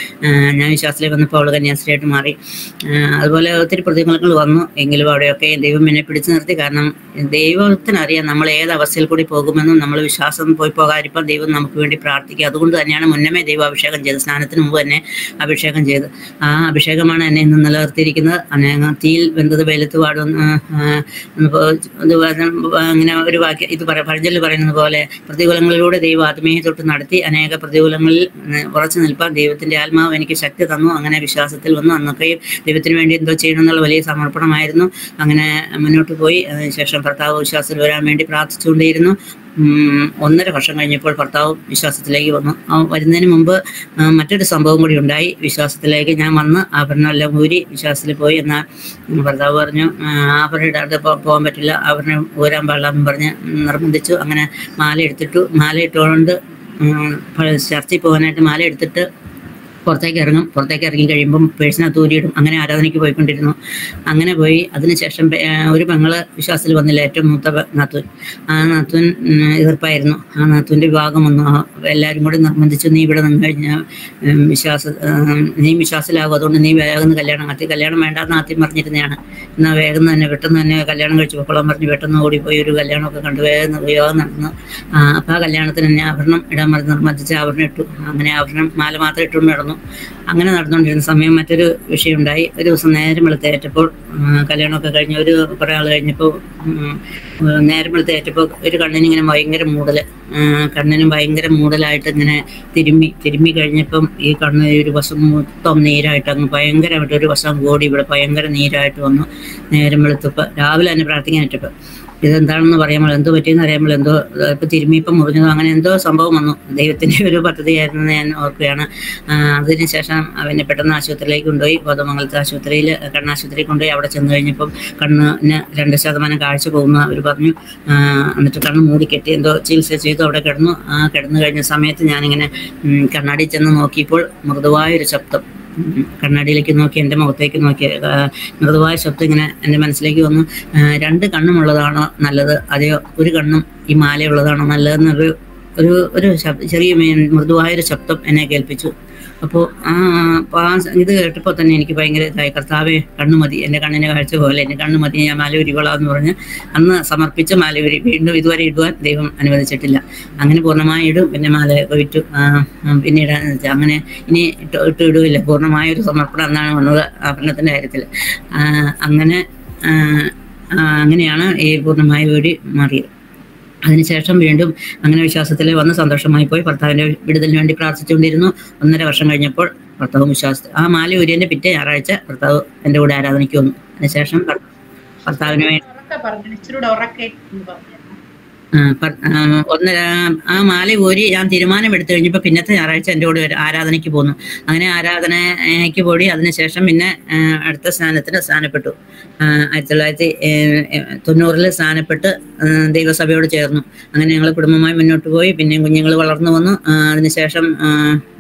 ഞാൻ വിശ്വാസത്തിലേക്ക് വന്നപ്പോൾ അവൾ കന്യാസ്ത്രീയായിട്ട് മാറി ആ, അതുപോലെ ഒത്തിരി പ്രതികൂലങ്ങൾ വന്നു എങ്കിലും അവിടെയൊക്കെ ദൈവം എന്നെ പിടിച്ചു നിർത്തി കാരണം ദൈവത്തിനറിയാം നമ്മൾ ഏത് അവസ്ഥയിൽ കൂടി പോകുമെന്നും നമ്മൾ വിശ്വാസം പോയി പോകാതിരിപ്പം ദൈവം നമുക്ക് വേണ്ടി പ്രാർത്ഥിക്കുക അതുകൊണ്ട് തന്നെയാണ് മുന്നമേ ദൈവം അഭിഷേകം ചെയ്തത് സ്നാനത്തിന് മുമ്പ് തന്നെ അഭിഷേകം ചെയ്ത് ആ അഭിഷേകമാണ് എന്നെ ഇന്ന് നിലനിർത്തിയിരിക്കുന്നത് അനേകം തീയിൽ വെന്തത് വെയിലത്ത് പാടുന്ന ഇപ്പോ ഇത് വചനം അങ്ങനെ ഒരു വാക്യം ഇത് പറ പഴഞ്ചൊല്ല് പറയുന്നത് പോലെ പ്രതികൂലങ്ങളിലൂടെ ദൈവം ആത്മീയ തൊട്ട് നടത്തി അനേക പ്രതികൂലങ്ങളിൽ ഉം, ഉറച്ചു നിൽപ്പാൻ ദൈവത്തിന്റെ ആത്മാവ് എനിക്ക് ശക്തി തന്നു അങ്ങനെ വിശ്വാസത്തിൽ വന്നു അന്നൊക്കെയും ദൈവത്തിന് വേണ്ടി എന്തോ ചെയ്യണം എന്നുള്ള വലിയ സമർപ്പണമായിരുന്നു അങ്ങനെ മുന്നോട്ട് പോയി അതിനുശേഷം ഭർത്താവ് വിശ്വാസത്തിൽ വരാൻ വേണ്ടി പ്രാർത്ഥിച്ചുകൊണ്ടേയിരുന്നു ഉം, ഒന്നര വർഷം കഴിഞ്ഞപ്പോൾ ഭർത്താവ് വിശ്വാസത്തിലേക്ക് വന്നു ആ വരുന്നതിന് മുമ്പ് ആ, മറ്റൊരു സംഭവം കൂടി ഉണ്ടായി വിശ്വാസത്തിലേക്ക് ഞാൻ വന്ന് ആഭരണം എല്ലാം ഊരി വിശ്വാസത്തിൽ പോയി എന്നാൽ ഉം, ഭർത്താവ് പറഞ്ഞു ആ, ആഭരണം ഇടാതെ പോ- പോകാൻ പറ്റില്ല ആഭരണം ഊരാൻ പാടില്ല എന്ന് പറഞ്ഞ് നിർബന്ധിച്ചു അങ്ങനെ മാല എടുത്തിട്ടു മാല ഇട്ടുകൊണ്ട് ഉം, ചർച്ചിൽ പോകാനായിട്ട് മാല എടുത്തിട്ട് പുറത്തേക്ക് ഇറങ്ങും പുറത്തേക്ക് ഇറങ്ങി കഴിയുമ്പം പേഴ്സിനകത്ത് ഊരിയിടും അങ്ങനെ ആരാധനയ്ക്ക് പോയിക്കൊണ്ടിരുന്നു അങ്ങനെ പോയി അതിനുശേഷം പെ- ആ, ഒരു പെങ്ങള് വിശ്വാസത്തിൽ വന്നില്ല ഏറ്റവും മൂത്ത പെ- നാത്തൂൻ ആ നാത്തൂൻ ഉം, എതിർപ്പായിരുന്നു ആ നാത്തൂൻ്റെ വിവാഹം വന്നു ആ, എല്ലാവരും കൂടി നിർബന്ധിച്ചു നീ ഇവിടെ നിന്ന് കഴിഞ്ഞാൽ ഉം, വിശ്വാസ ഉം, നീ വിശ്വാസത്തിലാകും അതുകൊണ്ട് നീ വേഗം കല്യാണം നടത്തി കല്യാണം വേണ്ടാന്ന് ആദ്യം പറഞ്ഞിരുന്നതാണ് എന്നാൽ വേഗം തന്നെ പെട്ടെന്ന് തന്നെ കല്യാണം കഴിച്ചു പൊക്കോളം പറഞ്ഞ് പെട്ടെന്ന് ഓടിപ്പോയി ഒരു കല്യാണമൊക്കെ കണ്ടു വേഗം വിവാഹം നടന്നു അപ്പോൾ ആ കല്യാണത്തിന് എന്നെ ആഭരണം ഇടാൻ പറഞ്ഞ് നിർബന്ധിച്ച് ആഭരണം ഇട്ടു അങ്ങനെ ആഭരണം മാല മാത്രം ഇട്ടുകൊണ്ട് നടന്നു അങ്ങനെ നടന്നുകൊണ്ടിരുന്ന സമയം മറ്റൊരു വിഷയമുണ്ടായി ഒരു ദിവസം നേരം വെളുത്തേറ്റപ്പോൾ ഉം, കല്യാണമൊക്കെ കഴിഞ്ഞ് ഒരു കുറേ ആൾ കഴിഞ്ഞപ്പോൾ ഉം, ഉം, നേരം വെളുത്തേറ്റപ്പോൾ ഒരു കണ്ണിന് ഇങ്ങനെ ഭയങ്കര മൂടൽ കണ്ണിന് ഭയങ്കര മൂടലായിട്ട് ഇങ്ങനെ തിരുമ്മി തിരുമ്മി കഴിഞ്ഞപ്പം ഈ കണ്ണ് ഈ ഒരു വശം മൊത്തം നീരായിട്ട് അങ്ങ് ഭയങ്കരമായിട്ട് ഒരു വശം കൂടി ഇവിടെ ഭയങ്കര നീരായിട്ട് വന്നു നേരം വെളുത്തപ്പോൾ രാവിലെ തന്നെ പ്രാർത്ഥിക്കാൻ പറ്റപ്പോൾ ഇതെന്താണെന്ന് പറയുമ്പോൾ എന്തോ പറ്റിയെന്ന് അറിയുമ്പോൾ എന്തോ ഇപ്പം തിരുമ്മി ഇപ്പം മുറിഞ്ഞതോ അങ്ങനെ എന്തോ സംഭവം വന്നു ദൈവത്തിൻ്റെ ഒരു പദ്ധതിയായിരുന്നു ഞാൻ ഓർക്കുകയാണ് ആ, അതിനുശേഷം അവനെ പെട്ടെന്ന് ആശുപത്രിയിലേക്ക് കൊണ്ടുപോയി കോതമംഗലത്തെ ആശുപത്രിയിൽ കണ്ണാശുപത്രിയിൽ കൊണ്ടുപോയി അവിടെ ചെന്ന് കഴിഞ്ഞപ്പം കണ്ണിന് രണ്ട് ശതമാനം കാഴ്ച പോകുന്ന അവർ പറഞ്ഞു ആ, എന്നിട്ട് കണ്ണ് മൂടി കെട്ടി എന്തോ ചികിത്സ ചെയ്തു അവിടെ കിടന്നു ആ കിടന്നു കഴിഞ്ഞ സമയത്ത് ഞാനിങ്ങനെ ഉം, കണ്ണാടി ചെന്ന് നോക്കിയപ്പോൾ മൃദുവായൊരു ശബ്ദം ഉം, കണ്ണാടിയിലേക്ക് നോക്കി എൻ്റെ മുഖത്തേക്ക് നോക്കി ആ, മൃദുവായ ശബ്ദം ഇങ്ങനെ എൻ്റെ മനസ്സിലേക്ക് വന്നു ആ, രണ്ട് കണ്ണുമുള്ളതാണോ നല്ലത് അതെയോ ഒരു കണ്ണും ഈ മാലയുള്ളതാണോ നല്ലതെന്നൊരു ഒരു ഒരു ശബ്ദ ചെറിയ മേ- മൃദുവായൊരു ശബ്ദം എന്നെ കേൾപ്പിച്ചു അപ്പോൾ ആ അപ്പോൾ ആ സ- ഇത് കേട്ടപ്പോൾ തന്നെ എനിക്ക് ഭയങ്കര ഇതായി കർത്താവെ കണ്ണു മതി എൻ്റെ കണ്ണിന് കാഴ്ച പോലെ എൻ്റെ കണ്ണു മതി ഞാൻ മാല ഉരുകൊള്ളാം എന്ന് പറഞ്ഞ് അന്ന് സമർപ്പിച്ച മാല ഉരി വീണ്ടും ഇതുവരെ ഇടുവാൻ ദൈവം അനുവദിച്ചിട്ടില്ല അങ്ങനെ പൂർണ്ണമായി ഇടും പിന്നെ മാലയൊക്കെ വിറ്റു ആ, ആ, പിന്നെ ഇടാന്ന് വെച്ചാൽ അങ്ങനെ ഇനി ഇട്ട് ഇട്ട് ഇടുകയില്ല പൂർണ്ണമായ ഒരു സമർപ്പണം എന്നാണ് വന്നത് ആഭരണത്തിൻ്റെ കാര്യത്തിൽ ആ, അങ്ങനെ ആ, ആ, അങ്ങനെയാണ് ഈ പൂർണ്ണമായ വീടി മാറിയത് അതിനുശേഷം വീണ്ടും അങ്ങനെ വിശ്വാസത്തിൽ വന്ന് സന്തോഷമായി പോയി ഭർത്താവിന്റെ വിടുതലിന് വേണ്ടി പ്രാർത്ഥിച്ചുകൊണ്ടിരുന്നു ഒന്നര വർഷം കഴിഞ്ഞപ്പോൾ ഭർത്താവും വിശ്വാസത്തിൽ ആ മാല ഉരിയന്റെ പിറ്റേ ഞായറാഴ്ച ഭർത്താവ് എൻ്റെ കൂടെ ആരാധനയ്ക്ക് വന്നു അതിനുശേഷം ഭർ- ഭർത്താവിന് വേണ്ടി ഉറക്കെ പറഞ്ഞു ഇച്ചിരൂടെ ഉറക്കെ എന്ന് പറഞ്ഞു ആ, ഭർ- ആ, ഒന്നര ആ മാല ഊരി ഞാൻ തീരുമാനം എടുത്തു കഴിഞ്ഞപ്പോൾ പിന്നത്തെ ഞായറാഴ്ച എൻ്റെ കൂടെ ഒരു ആരാധനയ്ക്ക് പോന്നു അങ്ങനെ ആരാധനയ്ക്ക് പോയി അതിനുശേഷം പിന്നെ ആ, അടുത്ത സ്നാനത്തിന് സ്നാനപ്പെട്ടു ആ, ആയിരത്തി തൊള്ളായിരത്തി തൊണ്ണൂറിൽ സ്നാനപ്പെട്ട് ആ, ദൈവസഭയോട് ചേർന്നു അങ്ങനെ ഞങ്ങൾ കുടുംബമായി മുന്നോട്ട് പോയി പിന്നെയും കുഞ്ഞുങ്ങൾ വളർന്നു വന്നു ആ, അതിനുശേഷം ആ,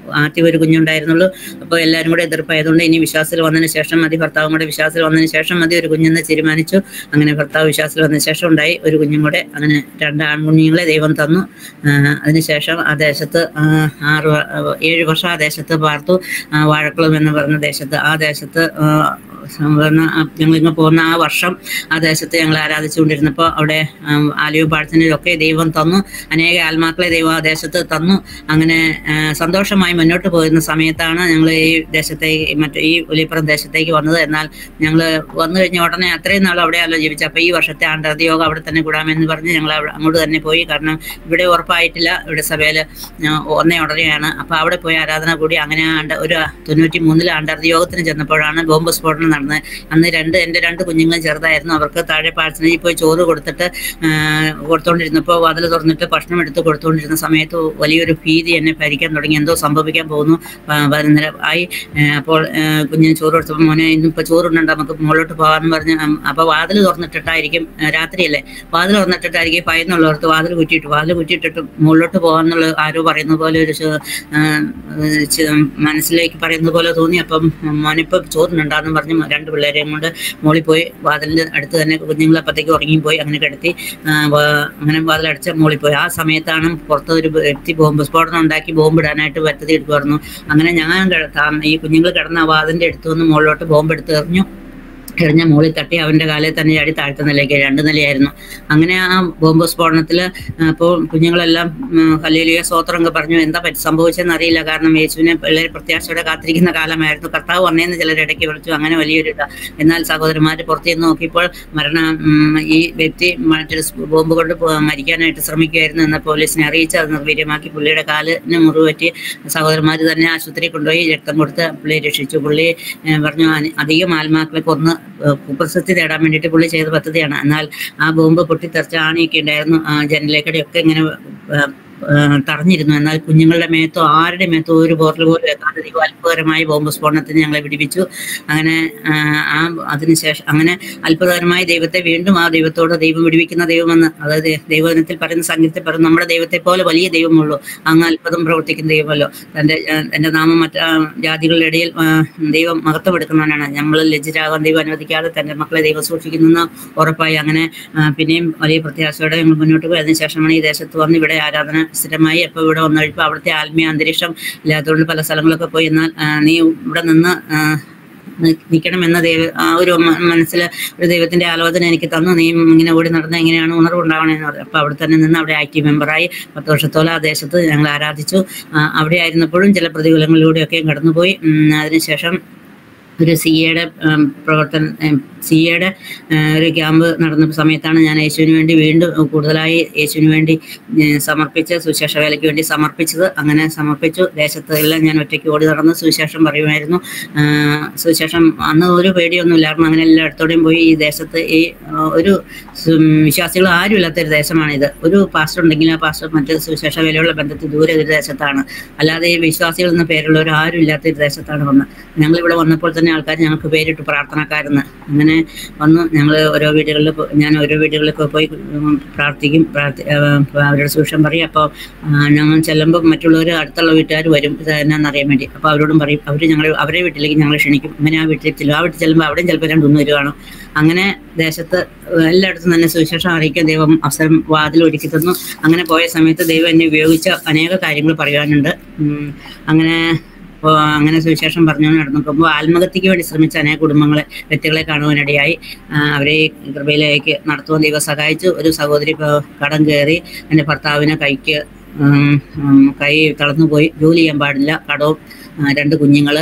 ആദ്യം ഒരു കുഞ്ഞുണ്ടായിരുന്നുള്ളൂ അപ്പോൾ എല്ലാവരും കൂടെ എതിർപ്പായതുകൊണ്ട് ഇനി വിശ്വാസത്തിൽ വന്നതിന് ശേഷം മതി ഭർത്താവും കൂടെ വിശ്വാസത്തിൽ വന്നതിന് ശേഷം മതി ഒരു കുഞ്ഞെന്ന് തീരുമാനിച്ചു അങ്ങനെ ഭർത്താവ് വിശ്വാസത്തിൽ വന്നതിന് ശേഷം ഉണ്ടായി ഒരു കുഞ്ഞും കൂടെ അങ്ങനെ രണ്ട് ആൺകുഞ്ഞുങ്ങളെ ദൈവം തന്നു ആ, അതിനുശേഷം ആ ദേശത്ത് ആ, ആറ് വ- ഏഴ് വർഷം ആ ദേശത്ത് പാർത്തു ആ, വാഴക്കുളം എന്ന് പറഞ്ഞ ദേശത്ത് ആ ദേശത്ത് ആ, സംവരണ ഞങ്ങളിങ്ങ് പോകുന്ന ആ വർഷം ആ ദേശത്ത് ഞങ്ങൾ ആരാധിച്ചുകൊണ്ടിരുന്നപ്പോൾ അവിടെ ആം, ആലയവും പാഴ്ചനയിലൊക്കെ ദൈവം തന്നു അനേക ആത്മാക്കളെ ദൈവം ആ ദേശത്ത് തന്നു അങ്ങനെ ആ, സന്തോഷമായി മുന്നോട്ട് പോയിരുന്ന സമയത്താണ് ഞങ്ങൾ ഈ ദേശത്തേക്ക് മറ്റു ഈ ഒലിപ്പുറം ദേശത്തേക്ക് വന്നത് എന്നാൽ ഞങ്ങൾ വന്നു കഴിഞ്ഞ ഉടനെ അത്രയും നാൾ അവിടെയല്ലോ ജീവിച്ചത് അപ്പോൾ ഈ വർഷത്തെ ആണ്ടർതി യോഗം അവിടെ തന്നെ കൂടാമെന്ന് പറഞ്ഞ് ഞങ്ങൾ അവിടെ അങ്ങോട്ട് തന്നെ പോയി കാരണം ഇവിടെ ഉറപ്പായിട്ടില്ല ഇവിടെ സഭയിൽ ഒന്നേ ഉടനെയാണ് അപ്പോൾ അവിടെ പോയി ആരാധന കൂടി അങ്ങനെ ആണ്ട് ഒരു തൊണ്ണൂറ്റി മൂന്നിൽ ആണ്ടർതി യോഗത്തിന് ചെന്നപ്പോഴാണ് ബോംബ് സ്ഫോടനം നടന്നത് അന്ന് രണ്ട് എൻ്റെ രണ്ട് കുഞ്ഞുങ്ങളും ചെറുതായിരുന്നു അവർക്ക് താഴെ പാഴ്സനയിൽ പോയി ചോറ് കൊടുത്തിട്ട് ആ, കൊടുത്തുകൊണ്ടിരുന്നപ്പോൾ വാതിൽ തുറന്നിട്ട് ഭക്ഷണം എടുത്ത് കൊടുത്തുകൊണ്ടിരുന്ന സമയത്ത് വലിയൊരു ഭീതി എന്നെ ഭരിക്കാൻ തുടങ്ങി എന്തോ സംഭവിക്കാൻ പോകുന്നു ആ, പതിനൊന്നര ആയി ആ, അപ്പോൾ ആ, കുഞ്ഞിന് ചോറ് കൊടുത്തപ്പോൾ മോനെ ഇന്നിപ്പോൾ ചോറുണ്ട് നമുക്ക് മുകളിലോട്ട് പോകാമെന്ന് പറഞ്ഞ് ഉം, അപ്പോൾ വാതിൽ തുറന്നിട്ടിട്ടായിരിക്കും ആ, രാത്രിയല്ലേ വാതിൽ തുറന്നിട്ടിട്ടായിരിക്കും ഭയന്നുള്ളവർക്ക് വാതിൽ കുറ്റിയിട്ടു വാതിൽ കുറ്റിയിട്ടിട്ട് മുകളിലോട്ട് പോകാന്നുള്ള ആരോ പറയുന്ന പോലെ ഒരു ചെ- ആ, ചെ- മനസ്സിലേക്ക് പറയുന്നത് പോലെ തോന്നി അപ്പം മോനിപ്പം ചോറിനുണ്ടാന്ന് പറഞ്ഞ് രണ്ട് പിള്ളേരെയും കൊണ്ട് മോളിൽ പോയി വാതിലിൻ്റെ അടുത്ത് തന്നെ കുഞ്ഞുങ്ങളെ അപ്പത്തേക്ക് ഉറങ്ങിപ്പോയി അങ്ങനെ കിടത്തി ആ, വാ- അങ്ങനെ വാതിലടച്ച മോളിൽ പോയി ആ സമയത്താണ് പുറത്ത് ഒരു വ്യക്തി ബോംബ് സ്ഫോടനം ഉണ്ടാക്കി ബോംബ് ഇടാനായിട്ട് പദ്ധതി എടുക്കുമായിരുന്നു അങ്ങനെ ഞാൻ കിട- താ- ഈ കുഞ്ഞുങ്ങൾ കിടന്ന ആ വാതിൻ്റെ അടുത്ത് നിന്ന് മുകളിലോട്ട് ബോംബ് എടുത്ത് എറിഞ്ഞു എറിഞ്ഞ മുകളിൽ തട്ടി അവൻ്റെ കാലിൽ തന്നെ ചാടി താഴ്ത്ത നിലയ്ക്ക് രണ്ട് നിലയായിരുന്നു അങ്ങനെ ആ ബോംബ് സ്ഫോടനത്തിൽ അപ്പോൾ കുഞ്ഞുങ്ങളെല്ലാം ഹല്ലേലൂയ സ്വോത്രം ഒക്കെ പറഞ്ഞു എന്താ പറ്റി സംഭവിച്ചതെന്ന് അറിയില്ല കാരണം യേശുവിനെ പിള്ളേർ പ്രത്യാശയോടെ കാത്തിരിക്കുന്ന കാലമായിരുന്നു കർത്താവ് വന്നേന്ന് ചിലർ ഇടയ്ക്ക് വിളിച്ചു അങ്ങനെ വലിയൊരു ഇതാ എന്നാൽ സഹോദരന്മാർ പുറത്തു നിന്ന് നോക്കിയപ്പോൾ മരണ ഉം, ഈ വ്യക്തി മറ്റൊരു സ് ബോംബ് കൊണ്ട് പോ- മരിക്കാനായിട്ട് ശ്രമിക്കുകയായിരുന്നു എന്ന് പോലീസിനെ അറിയിച്ച് അത് നിർവീര്യമാക്കി പുള്ളിയുടെ കാലിന് മുറിവുപറ്റി സഹോദരന്മാർ തന്നെ ആശുപത്രിയിൽ കൊണ്ടുപോയി രക്തം കൊടുത്ത് പുള്ളിയെ രക്ഷിച്ചു പുള്ളി ഏഹ്, പറഞ്ഞു "അനി- അധികം ആത്മാക്കളെ കൊന്ന് ഏഹ്, കുപ്രസിദ്ധി തേടാൻ വേണ്ടിയിട്ട് പുള്ളി ചെയ്ത പദ്ധതിയാണ് എന്നാൽ ആ ബോംബ് പൊട്ടിത്തെറിച്ച ആണിയൊക്കെ ഉണ്ടായിരുന്നു ആ ജനലേക്കടെയൊക്കെ ഇങ്ങനെ ഏഹ്, ഏഹ്, തറഞ്ഞിരുന്നു എന്നാൽ കുഞ്ഞുങ്ങളുടെ മേത്തോ ആരുടെ മേത്തോ ഒരു ബോറിൽ പോലും വെക്കാതെ ദൈവം അത്ഭുതകരമായി ബോംബ് സ്ഫോടനത്തിന് ഞങ്ങളെ പിടിപ്പിച്ചു അങ്ങനെ ആഹ്, ആ അതിനുശേഷം അങ്ങനെ അത്ഭുതകരമായി ദൈവത്തെ വീണ്ടും ആ ദൈവത്തോട് ദൈവം വിടിവിക്കുന്ന ദൈവമെന്ന് അതായത് ദൈവദിനത്തിൽ പറയുന്ന സംഗീതത്തിൽ പറയുന്ന നമ്മുടെ ദൈവത്തെ പോലെ വലിയ ദൈവമുള്ളൂ അങ്ങ് അത്ഭുതം പ്രവർത്തിക്കുന്ന ദൈവമല്ലോ തൻ്റെ എൻ്റെ നാമം മറ്റ് ആ, ജാതികളുടെ ഇടയിൽ ആ, ദൈവം മഹത്വപ്പെടുക്കുന്നവനാണ് നമ്മൾ ലജ്ജരാകാൻ ദൈവം അനുവദിക്കാതെ തൻ്റെ മക്കളെ ദൈവം സൂക്ഷിക്കുന്നെന്ന് ഉറപ്പായി അങ്ങനെ ആ, പിന്നെയും വലിയ പ്രത്യാശയോടെ ഞങ്ങൾ മുന്നോട്ട് പോയി അതിനുശേഷമാണ് ഈ ദേശത്ത് വന്ന് ഇവിടെ ആരാധന സ്ഥിരമായി അപ്പോൾ ഇവിടെ വന്നു കഴിയുമ്പോൾ അവിടുത്തെ ആത്മീയ അന്തരീക്ഷം ഇല്ലാത്തതുകൊണ്ട് പല സ്ഥലങ്ങളൊക്കെ പോയി എന്നാൽ ആ, നീ ഇവിടെ നിന്ന് ആ, നി- നിൽക്കണമെന്ന ദൈവ ആ ഒരു മനസ്സിൽ ഒരു ദൈവത്തിന്റെ ആലോചന എനിക്ക് തന്നു നീ ഇങ്ങനെ ഓടി നടന്ന എങ്ങനെയാണ് ഉണർവ് ഉണ്ടാവണമെന്ന് പറഞ്ഞു അപ്പോൾ അവിടെ തന്നെ നിന്ന് അവിടെ ആക്റ്റീവ് മെമ്പറായി പത്ത് വർഷത്തോളം ആ ദേശത്ത് ഞങ്ങൾ ആരാധിച്ചു ആ, അവിടെ ആയിരുന്നപ്പോഴും ചില പ്രതികൂലങ്ങളിലൂടെയൊക്കെയും കടന്നുപോയി ഉം, അതിനുശേഷം ഒരു സി എയുടെ പ്രവർത്തന സി എയുടെ ഒരു ക്യാമ്പ് നടന്ന സമയത്താണ് ഞാൻ യേശുവിന് വേണ്ടി വീണ്ടും കൂടുതലായി യേശുവിന് വേണ്ടി ഏ, സമർപ്പിച്ച് സുവിശേഷ വേലയ്ക്ക് വേണ്ടി സമർപ്പിച്ചത് അങ്ങനെ സമർപ്പിച്ചു ദേശത്ത് എല്ലാം ഞാൻ ഒറ്റയ്ക്ക് ഓടി നടന്ന് സുവിശേഷം പറയുമായിരുന്നു ആ, സുവിശേഷം അന്ന് ഒരു പേടിയൊന്നുമില്ലായിരുന്നു അങ്ങനെ എല്ലായിടത്തോടെയും പോയി ഈ ദേശത്ത് ഈ ആ, ഒരു സു- വിശ്വാസികൾ ആരും ഇല്ലാത്ത ഒരു ദേശമാണിത് ഒരു പാസ്റ്റർ ഉണ്ടെങ്കിൽ ആ പാസ്റ്റർ മറ്റ് സുവിശേഷ വേലയുള്ള ബന്ധത്തിൽ ദൂരെ ഒരു ദേശത്താണ് അല്ലാതെ ഈ വിശ്വാസികൾ എന്ന പേരുള്ളവർ ആരും ഇല്ലാത്ത ഒരു ദേശത്താണ് വന്നത് ഞങ്ങൾ ഇവിടെ വന്നപ്പോൾ തന്നെ ആൾക്കാർ ഞങ്ങൾക്ക് പേരിട്ട് പ്രാർത്ഥനക്കാരെന്ന് അങ്ങനെ വന്നു ഞങ്ങൾ ഓരോ വീടുകളിൽ പോ- ഞാൻ ഓരോ വീടുകളിലൊക്കെ പോയി ഉം, പ്രാർത്ഥിക്കും പ്രാർത്ഥി ആ, അവരുടെ സൂക്ഷം പറയും അപ്പോൾ ഞങ്ങൾ ചെല്ലുമ്പോൾ മറ്റുള്ളവർ അടുത്തുള്ള വീട്ടുകാർ വരും ഇത് എന്നാണെന്നറിയാൻ വേണ്ടി അപ്പോൾ അവരോടും പറയും അവർ ഞങ്ങൾ അവരെ വീട്ടിലേക്ക് ഞങ്ങൾ ക്ഷണിക്കും അങ്ങനെ ആ വീട്ടിൽ ചെല്ലും ആ വീട്ടിൽ ചെല്ലുമ്പോൾ അവിടെയും ചിലപ്പോൾ രണ്ടൊന്നും വരുവാണ് അങ്ങനെ ദേശത്ത് എല്ലായിടത്തും തന്നെ സുവിശേഷം അറിയിക്കാൻ ദൈവം അവസരം വാതിൽ ഒരുക്കി തന്നു അങ്ങനെ പോയ സമയത്ത് ദൈവം എന്നെ ഉപയോഗിച്ച അനേക കാര്യങ്ങൾ പറയാനുണ്ട് ഉം, അങ്ങനെ അപ്പോൾ അങ്ങനെ സുവിശേഷം പറഞ്ഞു നടന്നപ്പോൾ ആത്മഹത്യക്ക് വേണ്ടി ശ്രമിച്ച അനേക കുടുംബങ്ങളെ വ്യക്തികളെ കാണുവാനിടയായി ആ, അവരെ ഈ കൃപയിലേക്ക് നടത്തുവാൻ ദൈവം സഹായിച്ചു ഒരു സഹോദരി ഇപ്പോൾ കടം കയറി എൻ്റെ ഭർത്താവിനെ കൈക്ക് ഉം, ഉം, കൈ തളർന്നുപോയി ജോലി ചെയ്യാൻ പാടില്ല കടവും ആ, രണ്ട് കുഞ്ഞുങ്ങൾ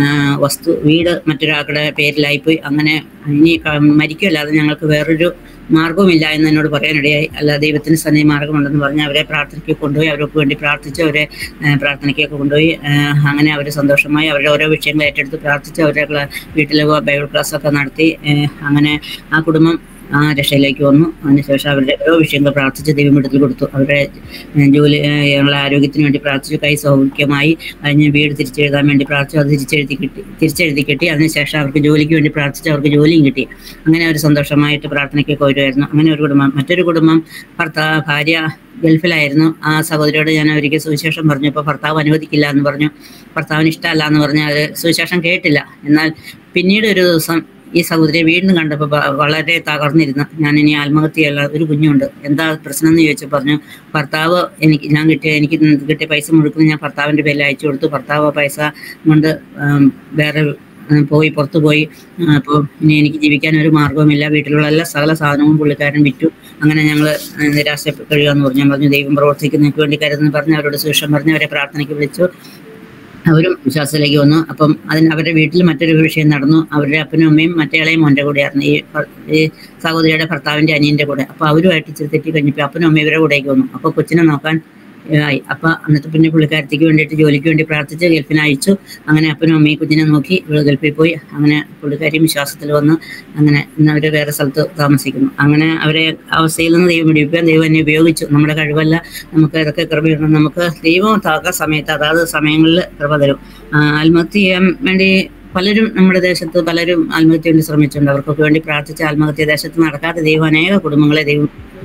വസ്തു വീട് മറ്റൊരാളുടെ പേരിലായിപ്പോയി അങ്ങനെ ഇനി ക- മരിക്കുമല്ലാതെ ഞങ്ങൾക്ക് വേറൊരു മാർഗവുമില്ല എന്ന് എന്നോട് പറയാനിടയായി അല്ല ദൈവത്തിന് സന്നദ്ധ മാർഗമുണ്ടെന്ന് പറഞ്ഞ് അവരെ പ്രാർത്ഥനയ്ക്ക് കൊണ്ടുപോയി അവർക്ക് വേണ്ടി പ്രാർത്ഥിച്ച് അവരെ ആ, പ്രാർത്ഥനയ്ക്കൊക്കെ കൊണ്ടുപോയി ആ, അങ്ങനെ അവർ സന്തോഷമായി അവരുടെ ഓരോ വിഷയങ്ങൾ ഏറ്റെടുത്ത് പ്രാർത്ഥിച്ച് അവരുടെ ക്ലാ- വീട്ടിലെ ബൈബിൾ ക്ലാസ്സൊക്കെ നടത്തി ആ, അങ്ങനെ ആ കുടുംബം ആ രക്ഷയിലേക്ക് വന്നു അതിനുശേഷം അവരുടെ ഓരോ വിഷയങ്ങൾ പ്രാർത്ഥിച്ച് ദൈവം എടുത്തു കൊടുത്തു അവരുടെ ഏഹ്, ജോലി ഏഹ്, ഞങ്ങളെ ആരോഗ്യത്തിന് വേണ്ടി പ്രാർത്ഥിച്ചു കൈ സൗഖ്യമായി അതിന് വീട് തിരിച്ചെഴുതാൻ വേണ്ടി പ്രാർത്ഥിച്ചു അത് തിരിച്ചെഴുതി കിട്ടി തിരിച്ചെഴുതി കിട്ടി അതിനുശേഷം അവർക്ക് ജോലിക്ക് വേണ്ടി പ്രാർത്ഥിച്ചു അവർക്ക് ജോലിയും കിട്ടി അങ്ങനെ ഒരു സന്തോഷമായിട്ട് പ്രാർത്ഥനയ്ക്കൊക്കെ വരുമായിരുന്നു അങ്ങനെ ഒരു കുടുംബം മറ്റൊരു കുടുംബം ഭർത്താ ഭാര്യ ഗൾഫിലായിരുന്നു ആ സഹോദരിയോട് ഞാൻ ഒരിക്കൽ സുവിശേഷം പറഞ്ഞു അപ്പോൾ ഭർത്താവ് അനുവദിക്കില്ല എന്ന് പറഞ്ഞു ഭർത്താവിന് ഇഷ്ടമല്ല എന്ന് പറഞ്ഞ് അത് സുവിശേഷം കേട്ടില്ല എന്നാൽ പിന്നീട് ഒരു ദിവസം ഈ സഹോദരിയെ വീണ്ടും കണ്ടപ്പോൾ വ- വളരെ തകർന്നിരുന്നു ഞാൻ ഇനി ആത്മഹത്യയല്ല ഒരു കുഞ്ഞുണ്ട് എന്താ പ്രശ്നം എന്ന് ചോദിച്ചു പറഞ്ഞു ഭർത്താവ് എനിക്ക് ഞാൻ കിട്ടിയ എനിക്ക് കിട്ടിയ പൈസ മുഴുക്കുന്ന ഞാൻ ഭർത്താവിൻ്റെ പേരിൽ അയച്ചു കൊടുത്തു ഭർത്താവ് ആ പൈസ കൊണ്ട് ഉം, വേറെ ഉം, പോയി പുറത്തു പോയി അപ്പോൾ ഇനി എനിക്ക് ജീവിക്കാൻ ഒരു മാർഗവുമില്ല വീട്ടിലുള്ള എല്ലാ സകല സാധനവും പുള്ളിക്കാരൻ വിറ്റു അങ്ങനെ ഞങ്ങൾ നിരാശപ്പെട്ട് കഴിയുമെന്ന് പറഞ്ഞു ഞാൻ പറഞ്ഞു ദൈവം പ്രവർത്തിക്കുന്നതിന് വേണ്ടി കരുതെന്ന് പറഞ്ഞ് അവരോട് സുഷം പറഞ്ഞ് അവരെ പ്രാർത്ഥനയ്ക്ക് വിളിച്ചു അവരും വിശ്വാസത്തിലേക്ക് വന്നു അപ്പം അതിന് അവരുടെ വീട്ടിൽ മറ്റൊരു വിഷയം നടന്നു അവരുടെ അപ്പനും അമ്മയും മറ്റേളെയും മോൻ്റെ കൂടെയായിരുന്നു ഈ ഭർ- ഈ സഹോദരിയുടെ ഭർത്താവിൻ്റെ അനിയൻ്റെ കൂടെ അപ്പോൾ അവരുമായിട്ട് ഇച്ചിരി തെറ്റി കഴിഞ്ഞപ്പോൾ അപ്പനും അമ്മയും ഇവരുടെ കൂടെയൊക്കെ വന്നു അപ്പോൾ കൊച്ചിനെ നോക്കാൻ ഏഹ്, ആയി അപ്പോൾ അന്നത്തെ പിന്നെ പുള്ളിക്കാരത്തേക്ക് വേണ്ടിയിട്ട് ജോലിക്ക് വേണ്ടി പ്രാർത്ഥിച്ച് ഗൾഫിന് അയച്ചു അങ്ങനെ അപ്പനും അമ്മയും കുഞ്ഞിനെ നോക്കി ഇവള് ഗൾഫിൽ പോയി അങ്ങനെ പുള്ളിക്കാരിയും വിശ്വാസത്തിൽ വന്ന് അങ്ങനെ ഇന്ന് അവർ വേറെ സ്ഥലത്ത് താമസിക്കുന്നു അങ്ങനെ അവരെ അവസ്ഥയിൽ നിന്ന് ദൈവം പിടിപ്പിക്കാൻ ദൈവം എന്നെ ഉപയോഗിച്ചു നമ്മുടെ കഴിവല്ല നമുക്ക് ഇതൊക്കെ കൃപയിടണം നമുക്ക് ദൈവം താക സമയത്ത് അതാത് സമയങ്ങളിൽ കൃപ തരും ആ, ആത്മഹത്യ ചെയ്യാൻ വേണ്ടി പലരും നമ്മുടെ ദേശത്ത് പലരും ആത്മഹത്യ വേണ്ടി ശ്രമിച്ചിട്ടുണ്ട് അവർക്കൊക്കെ വേണ്ടി പ്രാർത്ഥിച്ച ആത്മഹത്യ ദേശത്ത് നടക്കാത്ത ദൈവം അനേക കുടുംബങ്ങളെ ദൈവം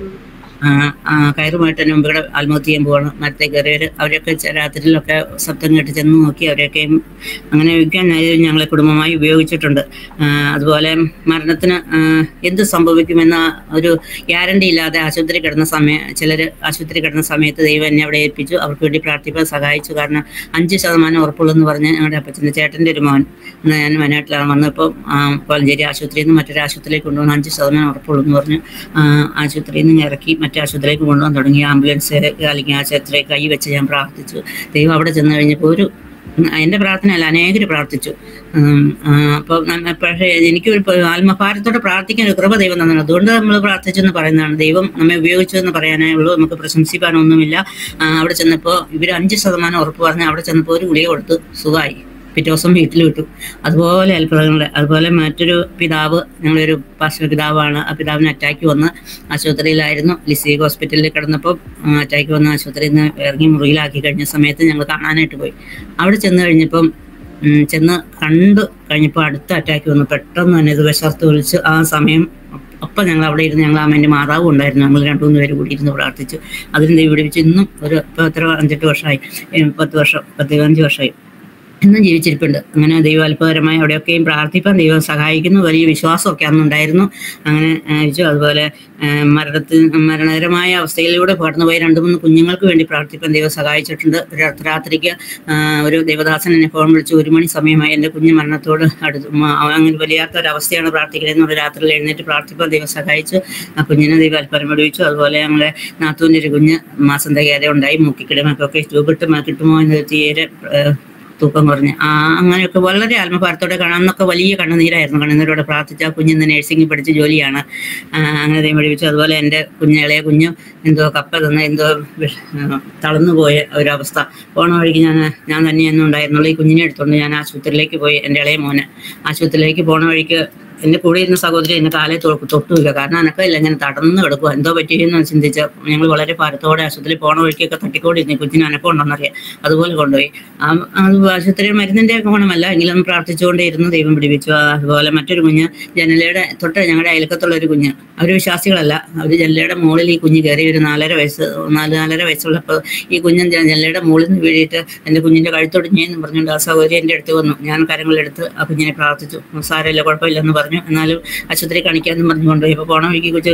ആ, ആ, കയറുമായിട്ട് തന്നെ മുമ്പ് ആത്മഹത്യ ചെയ്യാൻ പോവാണ് മരത്തെ കയറിയവർ അവരൊക്കെ ചെ- രാത്രിയിലൊക്കെ ശബ്ദം കേട്ട് ചെന്ന് നോക്കി അവരെയൊക്കെയും അങ്ങനെ വയ്ക്കാൻ ഞങ്ങളെ കുടുംബമായി ഉപയോഗിച്ചിട്ടുണ്ട് ആ, അതുപോലെ മരണത്തിന് ആ, എന്ത് സംഭവിക്കുമെന്ന ഒരു ഗ്യാരണ്ടി ഇല്ലാതെ ആശുപത്രി കിടന്ന സമയം ചിലർ ആശുപത്രി കിടന്ന സമയത്ത് ദൈവം എന്നെ അവിടെ ഏൽപ്പിച്ചു അവർക്ക് വേണ്ടി പ്രാർത്ഥിക്കാൻ സഹായിച്ചു കാരണം അഞ്ച് ശതമാനം ഉറപ്പുള്ളെന്ന് പറഞ്ഞ് ഞങ്ങളുടെ അപ്പച്ചൻ്റെ ചേട്ടൻ്റെ ഒരു മോൻ അന്ന് ഞാൻ വയനാട്ടിലാണ് വന്നപ്പോൾ കോലഞ്ചേരി ആശുപത്രിയിൽ നിന്ന് മറ്റൊരു ആശുപത്രിയിലേക്ക് കൊണ്ടുപോകണം അഞ്ച് ശതമാനം ഉറപ്പുള്ളൂ എന്ന് പറഞ്ഞ് ആ, ആശുപത്രിയിൽ നിന്ന് ഇറക്കി മറ്റേ ആശുപത്രിയിലേക്ക് കൊണ്ടുപോകാൻ തുടങ്ങി ആംബുലൻസ് അല്ലെങ്കിൽ ആശുപത്രിയിൽ കൈ വെച്ച് ഞാൻ പ്രാർത്ഥിച്ചു ദൈവം അവിടെ ചെന്ന് കഴിഞ്ഞപ്പോൾ ഒരു ഉം, എൻ്റെ പ്രാർത്ഥനയല്ല അനേകർ പ്രാർത്ഥിച്ചു ഉം, ആ, അപ്പോൾ നമ്മ- പക്ഷേ എനിക്ക് ഒരു പ- ആത്മഭാരത്തോടെ പ്രാർത്ഥിക്കാൻ ഒരു കൃപ ദൈവം തന്നെ അതുകൊണ്ട് നമ്മൾ പ്രാർത്ഥിച്ചു എന്ന് പറയുന്നതാണ് ദൈവം നമ്മെ ഉപയോഗിച്ചു എന്ന് പറയാനേ ഉള്ളൂ നമുക്ക് പ്രശംസിക്കാനൊന്നുമില്ല ആ, അവിടെ ചെന്നപ്പോൾ ഇവർ അഞ്ച് ശതമാനം ഉറപ്പ് പറഞ്ഞ് അവിടെ ചെന്നപ്പോൾ ഒരു ഗുളിക കൊടുത്ത് സുഖമായി പിറ്റേ ദിവസം വീട്ടിൽ വിട്ടു അതുപോലെ അത്ഭുതങ്ങളുടെ അതുപോലെ മറ്റൊരു പിതാവ് ഞങ്ങളൊരു പാർശ്വ പിതാവാണ് ആ പിതാവിന് അറ്റാക്ക് വന്ന് ആശുപത്രിയിലായിരുന്നു ലിസി ഹോസ്പിറ്റലിൽ കിടന്നപ്പോൾ അറ്റാക്ക് വന്ന് ആശുപത്രിയിൽ നിന്ന് ഇറങ്ങി മുറിയിലാക്കി കഴിഞ്ഞ സമയത്ത് ഞങ്ങൾ കാണാനായിട്ട് പോയി അവിടെ ചെന്ന് കഴിഞ്ഞപ്പം ഉം, ചെന്ന് കണ്ടു കഴിഞ്ഞപ്പോൾ അടുത്ത അറ്റാക്ക് വന്നു പെട്ടെന്ന് തന്നെ ഇത് വിശർത്ത് വിളിച്ച് ആ സമയം അപ്പം ഞങ്ങൾ അവിടെ ഇരുന്ന് ഞങ്ങൾ അമ്മേൻ്റെ മാതാവും ഉണ്ടായിരുന്നു ഞങ്ങൾ രണ്ടു മൂന്ന് പേര് കൂടി ഇരുന്ന് പ്രാർത്ഥിച്ചു അതിന് ദൈവം പിടിപ്പിച്ച് ഇന്നും ഒരു ഇപ്പം എത്ര അഞ്ചെട്ട് വർഷമായി ഏ, പത്ത് വർഷം പത്ത് അഞ്ച് വർഷമായി ഇന്നും ജീവിച്ചിരിപ്പുണ്ട് അങ്ങനെ ദൈവം അത്ഭുതകരമായി അവിടെയൊക്കെയും പ്രാർത്ഥിപ്പാൻ ദൈവം സഹായിക്കുന്നു വലിയ വിശ്വാസമൊക്കെ അന്നുണ്ടായിരുന്നു അങ്ങനെ അയച്ചു അതുപോലെ ആ, മരണത്തിൽ മരണകരമായ അവസ്ഥയിലൂടെ കടന്നുപോയ രണ്ട് മൂന്ന് കുഞ്ഞുങ്ങൾക്ക് വേണ്ടി പ്രാർത്ഥിപ്പാൻ ദൈവം സഹായിച്ചിട്ടുണ്ട് ഒരു രാത്രിക്ക് ആ, ഒരു ദേവദാസൻ എന്നെ ഫോൺ വിളിച്ച് ഒരു മണി സമയമായി എൻ്റെ കുഞ്ഞ് മരണത്തോട് അടുത്ത് മ- അങ്ങനെ വലിയാത്ത ഒരു അവസ്ഥയാണ് പ്രാർത്ഥിക്കുന്നത് എന്നുള്ള രാത്രിയിൽ എഴുന്നേറ്റ് പ്രാർത്ഥിപ്പാൻ ദൈവം സഹായിച്ചു ആ കുഞ്ഞിനെ ദൈവം അല്പരം വിടുവിച്ചു അതുപോലെ ഞങ്ങളെ നാത്തൂൻ്റെ ഒരു കുഞ്ഞ് മാസം തികയാതെ ഉണ്ടായി മൂക്കിക്കിടമൊക്കെ ട്യൂബിട്ട് കിട്ടുമോ എന്ന് തീരെ ആ, തൂക്കം കുറഞ്ഞ് ആ അങ്ങനെയൊക്കെ വളരെ ആത്മഭാരത്തോടെ കാണാം അന്നൊക്കെ വലിയ കണ്ണുനീരായിരുന്നു കണ്ണുനീരോടെ പ്രാർത്ഥിച്ച ആ കുഞ്ഞിന്ന് നഴ്സിംഗ് പഠിച്ച് ജോലിയാണ് ആ, അങ്ങനെ ദൈവം പഠിപ്പിച്ചു അതുപോലെ എൻ്റെ കുഞ്ഞ് ഇളയ കുഞ്ഞു എന്തോ കപ്പ തന്ന എന്തോ വിഷ- ആ, തളർന്നു പോയ ഒരവസ്ഥ പോണ വഴിക്ക് ഞാൻ ഞാൻ തന്നെയൊന്നും ഉണ്ടായിരുന്നുള്ളൂ ഈ കുഞ്ഞിനെ എടുത്തുകൊണ്ട് ഞാൻ ആശുപത്രിയിലേക്ക് പോയി എൻ്റെ ഇളയ മോനെ ആശുപത്രിയിലേക്ക് പോണ വഴിക്ക് എൻ്റെ കൂടെ ഇരുന്ന സഹോദരി എന്നെ കാലെ തൊ- തൊട്ടുമില്ല കാരണം അനക്കമില്ല ഇങ്ങനെ തടർന്ന് കിടക്കുക എന്തോ പറ്റിയെന്ന് ചിന്തിച്ച് ഞങ്ങൾ വളരെ ഭാരത്തോടെ ആശുപത്രിയിൽ പോണ വഴിക്കൊക്കെ തട്ടിക്കൊണ്ടിരുന്നു കുഞ്ഞിന് അനക്കം ഉണ്ടെന്നറിയാം അതുപോലെ കൊണ്ടുപോയി ആ അത് ആശുപത്രി മരുന്നിൻ്റെ ഗുണമല്ല എങ്കിലും പ്രാർത്ഥിച്ചുകൊണ്ടേ ഇരുന്ന് ദൈവം പിടിപ്പിച്ചു ആ, അതുപോലെ മറ്റൊരു കുഞ്ഞ് ജനലയുടെ തൊട്ട് ഞങ്ങളുടെ അയൽക്കത്തുള്ള ഒരു കുഞ്ഞ് അവർ വിശ്വാസികളല്ല അവർ ജനലയുടെ മുകളിൽ ഈ കുഞ്ഞ് കയറി ഒരു നാലര വയസ്സ് നാല് നാലര വയസ്സുള്ളപ്പോൾ ഈ കുഞ്ഞൻ ജ- ജനലയുടെ മുകളിൽ നിന്ന് വീഴിയിട്ട് എൻ്റെ കുഞ്ഞിൻ്റെ കഴുത്തൊടിഞ്ഞെന്ന് പറഞ്ഞുകൊണ്ട് ആ സഹോദരി എൻ്റെ അടുത്ത് വന്നു ഞാൻ കരങ്ങളെടുത്ത് ആ കുഞ്ഞിനെ പ്രാർത്ഥിച്ചു സാരമില്ല കുഴപ്പമില്ലെന്ന് പറഞ്ഞു എന്നാലും ആശുപത്രി കാണിക്കാമെന്ന് പറഞ്ഞു കൊണ്ടുപോയി ഇപ്പോൾ പോണ വഴിക്ക് കൊച്ചു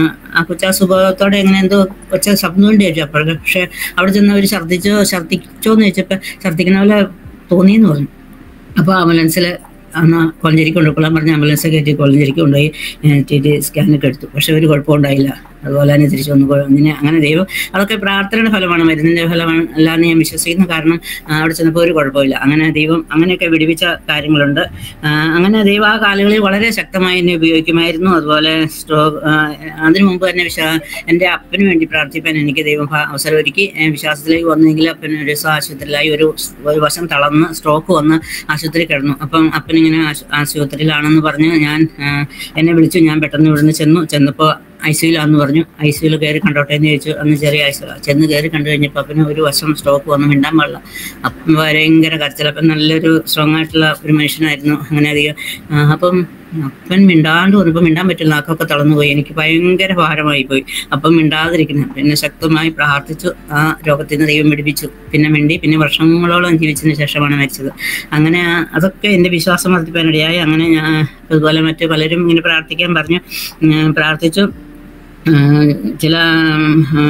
ആ കൊച്ചാ സുഖത്തോടെ എങ്ങനെ എന്തോ കൊച്ച ശബ്ദം കൊണ്ട് ചോദിച്ചു അപ്പോൾ പക്ഷേ അവിടെ ചെന്ന് അവർ ഛർദ്ദിച്ചോ ഛർദ്ദിച്ചോ എന്ന് ചോദിച്ചപ്പോൾ ഛർദ്ദിക്കണ പോലെ തോന്നിയെന്ന് പറഞ്ഞു അപ്പോൾ ആംബുലൻസിൽ അന്ന് കോളഞ്ചേരിക്ക് കൊണ്ടുപോകാൻ പറഞ്ഞ് ആംബുലൻസ് കയറ്റി കോളഞ്ചേരിക്ക് കൊണ്ടുപോയി ടി ടി സ്കാനൊക്കെ എടുത്തു പക്ഷെ ഒരു കുഴപ്പമുണ്ടായില്ല അതുപോലെ തന്നെ തിരിച്ചു വന്നു പോയി. അങ്ങനെ അങ്ങനെ ദൈവം അതൊക്കെ പ്രാർത്ഥനയുടെ ഫലമാണ് മരുന്നിന്റെ ഫലമാണ് അല്ലാന്ന് ഞാൻ വിശ്വസിക്കുന്നു കാരണം ആ, അവിടെ ചെന്നപ്പോൾ ഒരു കുഴപ്പമില്ല അങ്ങനെ ദൈവം അങ്ങനെയൊക്കെ വിടിവിച്ച കാര്യങ്ങളുണ്ട് ആ, അങ്ങനെ ദൈവം ആ കാലങ്ങളിൽ വളരെ ശക്തമായി എന്നെ ഉപയോഗിക്കുമായിരുന്നു അതുപോലെ സ്ട്രോക്ക് അതിനു മുമ്പ് തന്നെ വിശ്വാ എൻ്റെ അപ്പന് വേണ്ടി പ്രാർത്ഥിപ്പാൻ എനിക്ക് ദൈവം ഭ- അവസരമൊരുക്കി ഏ, വിശ്വാസത്തിലേക്ക് വന്നെങ്കിൽ അപ്പൻ ഒരു ദിവസം ആശുപത്രിയിലായി ഒരു സ് ഒരു വശം തളർന്ന് സ്ട്രോക്ക് വന്ന് ആശുപത്രി കിടന്നു അപ്പം അപ്പനിങ്ങനെ ആശു- ആശുപത്രിയിലാണെന്ന് പറഞ്ഞ് ഞാൻ ആ, എന്നെ വിളിച്ചു ഞാൻ പെട്ടെന്ന് ഇവിടുന്ന് ചെന്നു ചെന്നപ്പോൾ ഐ സിയിലാന്ന് പറഞ്ഞു ഐ സിയിൽ കയറി കണ്ടോട്ടെ എന്ന് ചോദിച്ചു അന്ന് ചെറിയ ഐ സി ചെന്ന് കയറി കണ്ടു കഴിഞ്ഞപ്പോൾ അപ്പന് ഒരു വശം സ്ട്രോക്ക് വന്ന് മിണ്ടാൻ പാടില്ല അപ്പം ഭയങ്കര കരച്ചിൽ അപ്പം നല്ലൊരു സ്ട്രോങ് ആയിട്ടുള്ള ഒരു മനുഷ്യനായിരുന്നു അങ്ങനെ അധികം ആ, അപ്പം അപ്പൻ മിണ്ടാണ്ട് വന്നപ്പോൾ മിണ്ടാൻ പറ്റില്ല നാക്കൊക്കെ തളർന്നു പോയി എനിക്ക് ഭയങ്കര ഭാരമായി പോയി അപ്പം മിണ്ടാതിരിക്കുന്നു പിന്നെ ശക്തമായി പ്രാർത്ഥിച്ചു ആ രോഗത്തിൽ നിന്ന് ദൈവം പിടിപ്പിച്ചു പിന്നെ മിണ്ടി പിന്നെ വർഷങ്ങളോളം ജീവിച്ചതിന് ശേഷമാണ് മരിച്ചത് അങ്ങനെ ആ- അതൊക്കെ എൻ്റെ വിശ്വാസം വർദ്ധിപ്പാനിടയായി അങ്ങനെ ഞാൻ അതുപോലെ മറ്റ് പലരും ഇങ്ങനെ പ്രാർത്ഥിക്കാൻ പറഞ്ഞു ഞാൻ പ്രാർത്ഥിച്ചു ആ, ചില ആ,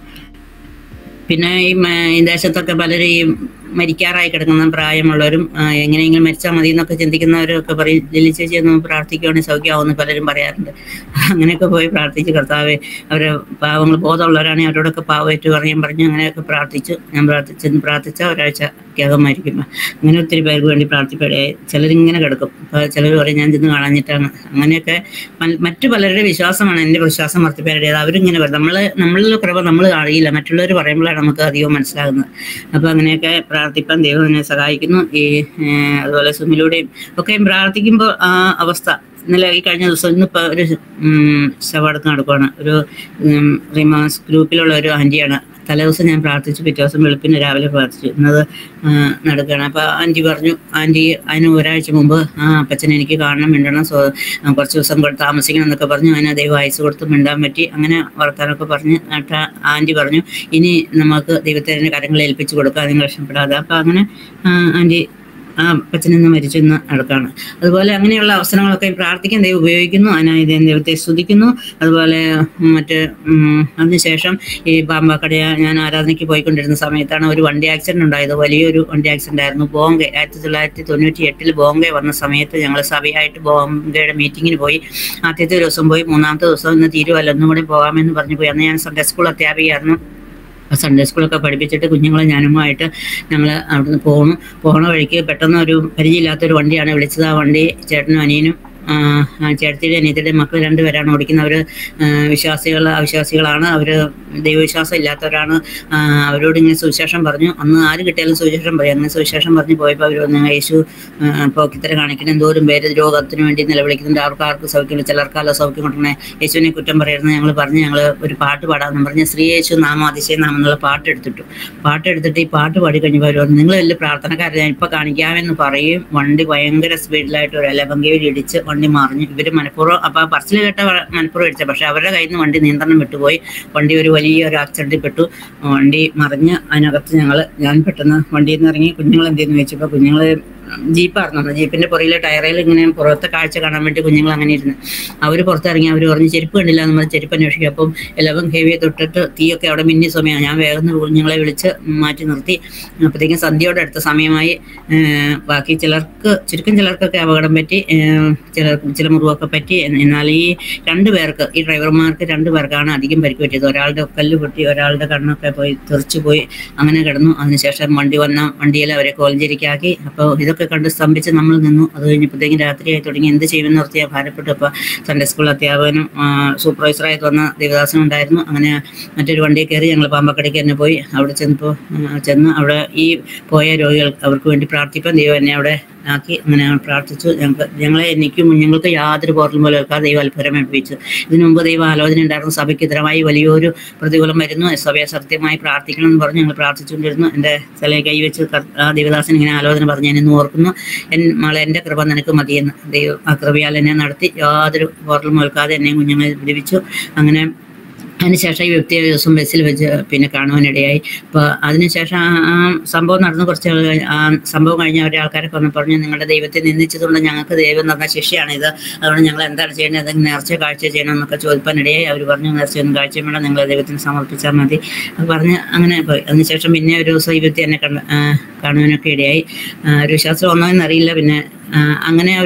പിന്നെ ഈ മ- ഈ ദേശത്തൊക്കെ പലരും ഈ മരിക്കാറായി കിടക്കുന്ന പ്രായമുള്ളവരും ആ, എങ്ങനെയെങ്കിലും മരിച്ചാൽ മതി എന്നൊക്കെ ചിന്തിക്കുന്നവരൊക്കെ പറയും ലില്ലി ചേച്ചി ഒന്ന് പ്രാർത്ഥിക്കുകയാണെങ്കിൽ സൗഖ്യമാവുമെന്ന് പലരും പറയാറുണ്ട് അങ്ങനെയൊക്കെ പോയി പ്രാർത്ഥിച്ച് കർത്താവെ അവരെ പാവങ്ങൾ ബോധമുള്ളവരാണെങ്കിൽ അവരോടൊക്കെ പാവമായിട്ട് പറയാൻ പറഞ്ഞ് അങ്ങനെയൊക്കെ പ്രാർത്ഥിച്ചു ഞാൻ പ്രാർത്ഥിച്ചെന്ന് പ്രാർത്ഥിച്ച ഒരാഴ്ചക്കകം മരിക്കും അങ്ങനെ ഒത്തിരി പേർക്ക് വേണ്ടി പ്രാർത്ഥിപ്പിടയായി ചിലരിങ്ങനെ കിടക്കും അപ്പോൾ ചിലർ പറയും ഞാൻ ചെന്ന് കാണാഞ്ഞിട്ടാണ് അങ്ങനെയൊക്കെ മൽ- മറ്റു പലരുടെ വിശ്വാസമാണ് എൻ്റെ വിശ്വാസം വർദ്ധിപ്പിടേണ്ടത് അവരിങ്ങനെ പറയും നമ്മൾ നമ്മളിൽ കുറവ് നമ്മൾ അറിയില്ല മറ്റുള്ളവർ പറയുമ്പോഴാണ് നമുക്ക് അധികം മനസ്സിലാകുന്നത് അപ്പോൾ അങ്ങനെയൊക്കെ പ്രാർത്ഥിപ്പാൻ ദൈവം എന്നെ സഹായിക്കുന്നു ഈ ഏഹ്, അതുപോലെ സുമിലൂടെയും ഒക്കെ പ്രാർത്ഥിക്കുമ്പോൾ ആ അവസ്ഥ ഇന്നലെ ഈ കഴിഞ്ഞ ദിവസം ഇന്നിപ്പോൾ ഒരു ഉം, ശവടക്കം നടക്കുവാണ് ഒരു ഉം, റിമാസ് ഗ്രൂപ്പിലുള്ള ഒരു ആൻറ്റിയാണ് തലേദിവസം ഞാൻ പ്രാർത്ഥിച്ചു പിറ്റേ ദിവസം വെളുപ്പിന് രാവിലെ പ്രാർത്ഥിച്ചു ഇന്നത് ആ, നടക്കുകയാണ് അപ്പോൾ ആൻറ്റി പറഞ്ഞു ആൻറ്റി അതിന് ഒരാഴ്ച മുമ്പ് ആ അപ്പച്ചനെ എനിക്ക് കാണണം മിണ്ടണം സോ ആ, കുറച്ച് ദിവസം കൂടെ താമസിക്കണം എന്നൊക്കെ പറഞ്ഞു അതിന് ദൈവം അയച്ചു കൊടുത്ത് മിണ്ടാൻ പറ്റി അങ്ങനെ വർത്താനൊക്കെ പറഞ്ഞ് എന്നിട്ട് ആൻറ്റി പറഞ്ഞു ഇനി നമുക്ക് ദൈവത്തെ കരങ്ങളിൽ ഏൽപ്പിച്ചു കൊടുക്കാം നിങ്ങൾ വിഷമപ്പെടാതെ അപ്പം അങ്ങനെ ആ, ആൻറ്റി ആ അപ്പച്ചനിൽ നിന്ന് മരിച്ചു എന്ന് നടക്കാണ് അതുപോലെ അങ്ങനെയുള്ള അവസരങ്ങളൊക്കെ പ്രാർത്ഥിക്കാൻ ദൈവം ഉപയോഗിക്കുന്നു അതിനായി ദൈവം ദൈവത്തെ സ്തുതിക്കുന്നു അതുപോലെ മറ്റ് ഉം, അതിനുശേഷം ഈ പാമ്പാക്കടയ ഞാൻ ആരാധനയ്ക്ക് പോയിക്കൊണ്ടിരുന്ന സമയത്താണ് ഒരു വണ്ടി ആക്സിഡന്റ് ഉണ്ടായത് വലിയൊരു വണ്ടി ആക്സിഡന്റ് ആയിരുന്നു ബോംബെ ആയിരത്തി തൊള്ളായിരത്തി തൊണ്ണൂറ്റി എട്ടിൽ ബോംബെ വന്ന സമയത്ത് ഞങ്ങൾ സഭയായിട്ട് ബോംബെയുടെ മീറ്റിങ്ങിന് പോയി ആദ്യത്തെ ദിവസം പോയി മൂന്നാമത്തെ ദിവസം ഇന്ന് തീരുവല്ല ഒന്നും കൂടി പോകാമെന്ന് പറഞ്ഞു പോയി അന്ന് ഞാൻ സൺഡേ സ്കൂൾ അധ്യാപികയായിരുന്നു ആ സൺഡേ സ്കൂളൊക്കെ പഠിപ്പിച്ചിട്ട് കുഞ്ഞുങ്ങളെ ഞാനുമായിട്ട് ഞങ്ങൾ അവിടുന്ന് പോകണം പോണ വഴിക്ക് പെട്ടെന്ന് ഒരു പരിചയമില്ലാത്തൊരു വണ്ടിയാണ് വിളിച്ചത് ആ വണ്ടി ചേട്ടനും അനിയനും ആ, ആ ചേട്ടത്തിയുടെ അനിയത്തിയുടെ മക്കൾ രണ്ടുപേരാണ് ഓടിക്കുന്നത് അവർ വിശ്വാസികൾ അവിശ്വാസികളാണ് അവർ ദൈവവിശ്വാസം ഇല്ലാത്തവരാണ് ആ, അവരോട് ഇങ്ങനെ സുവിശേഷം പറഞ്ഞു അന്ന് ആര് കിട്ടിയാലും സുവിശേഷം പറയും അങ്ങനെ സുവിശേഷം പറഞ്ഞ് പോയപ്പോൾ അവർ വന്ന് യേശു ആ, പോക്കിത്തര കാണിക്കുന്ന എന്തോരം പേര് രോഗത്തിന് വേണ്ടി നിലവിളിക്കുന്നുണ്ട് അവർക്ക് ആർക്ക് സൗഖ്യമില്ല ചിലർക്കാലോ സൗഖ്യം കൊടുക്കണേ യേശുവിനെ കുറ്റം പറയരുത് ഞങ്ങൾ പറഞ്ഞ് ഞങ്ങൾ ഒരു പാട്ട് പാടാമെന്ന് പറഞ്ഞ് ശ്രീ യേശു നാമം അതിശയ നാമം എന്നുള്ള പാട്ട് എടുത്തിട്ടു പാട്ട് എടുത്തിട്ട് ഈ പാട്ട് പാടി കഴിഞ്ഞപ്പോൾ അവർ പറഞ്ഞു നിങ്ങൾ വലിയ പ്രാർത്ഥനക്കാരെ ഞാൻ ഇപ്പൊ കാണിക്കാമെന്ന് പറയും വണ്ടി ഭയങ്കര സ്പീഡിലായിട്ട് ഒരു അലഭംഗയിൽ ഇടിച്ച് വണ്ടി മറിഞ്ഞു ഇവര് മനഃപൂർവ്വം അപ്പൊ ആ പറച്ചിൽ കേട്ട വ- മനഃപൂർവ്വം ഇടിച്ച പക്ഷെ അവരുടെ കയ്യിൽ നിന്ന് വണ്ടി നിയന്ത്രണം വിട്ടുപോയി വണ്ടി ഒരു വലിയ ഒരു ആക്സിഡന്റിൽ പെട്ടു വണ്ടി മറിഞ്ഞ് അതിനകത്ത് ഞങ്ങൾ ഞാൻ പെട്ടെന്ന് വണ്ടിയിൽ നിന്ന് ഇറങ്ങി കുഞ്ഞുങ്ങൾ എന്തെന്ന് ചോദിച്ചപ്പോൾ കുഞ്ഞുങ്ങൾ ജീപ്പായിരുന്നു അന്ന് ജീപ്പിന്റെ പുറയിലെ ടയറിൽ ഇങ്ങനെ പുറത്തെ കാഴ്ച കാണാൻ വേണ്ടി കുഞ്ഞുങ്ങൾ അങ്ങനെ ഇരുന്ന് അവർ പുറത്തിറങ്ങി അവർ പറഞ്ഞ് ചെരുപ്പ് കണ്ടില്ല എന്ന് പറഞ്ഞ് ചെരുപ്പ് അന്വേഷിക്കും അപ്പം ഇലവൻ ഹെവിയെ തൊട്ടിട്ട് തീയൊക്കെ അവിടെ മിന്നി സമയമാണ് ഞാൻ വേഗം കുഞ്ഞുങ്ങളെ വിളിച്ച് മാറ്റി നിർത്തി അപ്പോഴത്തേക്കും സന്ധ്യയോടെ അടുത്ത സമയമായി ഏഹ് ബാക്കി ചിലർക്ക് ചുരുക്കം ചിലർക്കൊക്കെ അപകടം പറ്റി ഏഹ് ചിലർ ചില മുറിവൊക്കെ പറ്റി എന്ന- എന്നാൽ ഈ രണ്ട് പേർക്ക് ഈ ഡ്രൈവർമാർക്ക് രണ്ട് പേർക്കാണ് അധികം പരിക്ക് പറ്റിയത് ഒരാളുടെ കല്ല് പൊട്ടി ഒരാളുടെ കണ്ണൊക്കെ പോയി തെറിച്ചു പോയി അങ്ങനെ കിടന്നു അതിനുശേഷം വണ്ടി വന്ന വണ്ടിയിൽ അവരെ കോലഞ്ചേരിക്കാക്കി അപ്പോൾ ഇതൊക്കെ കണ്ട് സ്തംഭിച്ച് നമ്മൾ നിന്നു അത് കഴിഞ്ഞപ്പോഴത്തേക്കും രാത്രിയായി തുടങ്ങി എന്ത് ചെയ്യുമെന്ന് ഓർത്ത് ഞാൻ ഭാരപ്പെട്ടു അപ്പോൾ സൺഡേ സ്കൂൾ അധ്യാപകനും ആ, സൂപ്പർവൈസറായിട്ട് വന്ന ദേവദാസനും ഉണ്ടായിരുന്നു അങ്ങനെ മറ്റൊരു വണ്ടിയിൽ കയറി ഞങ്ങൾ പാമ്പക്കടയ്ക്ക് തന്നെ പോയി അവിടെ ചെന്നപ്പോൾ ആ, ചെന്ന് അവിടെ ഈ പോയ രോഗികൾ അവർക്ക് വേണ്ടി പ്രാർത്ഥിപ്പാൻ ദൈവം എന്നെ അവിടെ ആക്കി അങ്ങനെ പ്രാർത്ഥിച്ചു ഞങ്ങൾക്ക് ഞങ്ങളെ എനിക്കും കുഞ്ഞുങ്ങൾക്ക് യാതൊരു പോറലും പോലെ വെക്കാതെ ദൈവം അത്ഭുതം ഏൽപ്പിച്ചു ഇതിനു മുമ്പ് ദൈവം ആലോചന ഉണ്ടായിരുന്നു സഭയ്ക്ക് ഇതരമായി വലിയൊരു പ്രതികൂലം വരുന്നു സഭയെ സത്യമായി പ്രാർത്ഥിക്കണം എന്ന് പറഞ്ഞ് ഞങ്ങൾ പ്രാർത്ഥിച്ചുകൊണ്ടിരുന്നു എൻ്റെ തലയിൽ കൈവച്ച് കർ- ആ ദേവദാസൻ ഇങ്ങനെ ആലോചന പറഞ്ഞ് ഞാൻ ഇന്ന് ഓർക്കുന്നു എൻ മകളെ എൻ്റെ കൃപ നിനക്ക് മതിയെന്ന് ദൈവം ആ കൃപയാൽ എന്നെ നടത്തി യാതൊരു പോറലും ഏൽക്കാതെ എന്നെയും കുഞ്ഞുങ്ങളെ വിടുവിച്ചു അങ്ങനെ അതിനുശേഷം ഈ വ്യക്തിയെ ഒരു ദിവസം ബസ്സിൽ വെച്ച് പിന്നെ കാണുവാനിടയായി അപ്പോൾ അതിനുശേഷം ആ ആ സംഭവം നടന്ന് കുറച്ച് നാൾ കഴിഞ്ഞ് ആ സംഭവം കഴിഞ്ഞ അവരെ ആൾക്കാരൊക്കെ വന്ന് പറഞ്ഞു നിങ്ങളുടെ ദൈവത്തെ നിന്ദിച്ചതുകൊണ്ട് ഞങ്ങൾക്ക് ദൈവം തന്ന ശിക്ഷയാണിത് അതുകൊണ്ട് ഞങ്ങൾ എന്താണ് ചെയ്യേണ്ടത് എന്തെങ്കിലും നേർച്ച കാഴ്ച ചെയ്യണം എന്നൊക്കെ ചോദിക്കാനിടയായി അവർ പറഞ്ഞു നേർച്ചയൊന്നും കാഴ്ച വേണ്ട നിങ്ങൾ ദൈവത്തിന് സമർപ്പിച്ചാൽ മതി അത് പറഞ്ഞ് അങ്ങനെ പോയി അതിനുശേഷം പിന്നെ ഒരു ദിവസം ഈ വ്യക്തി എന്നെ കണ്ട് ആ, കാണുവാനൊക്കെ ഇടയായി ആ, ഒരു വിശ്വാസം ഒന്നോ എന്നറിയില്ല പിന്നെ ആ, അങ്ങനെ ഒരു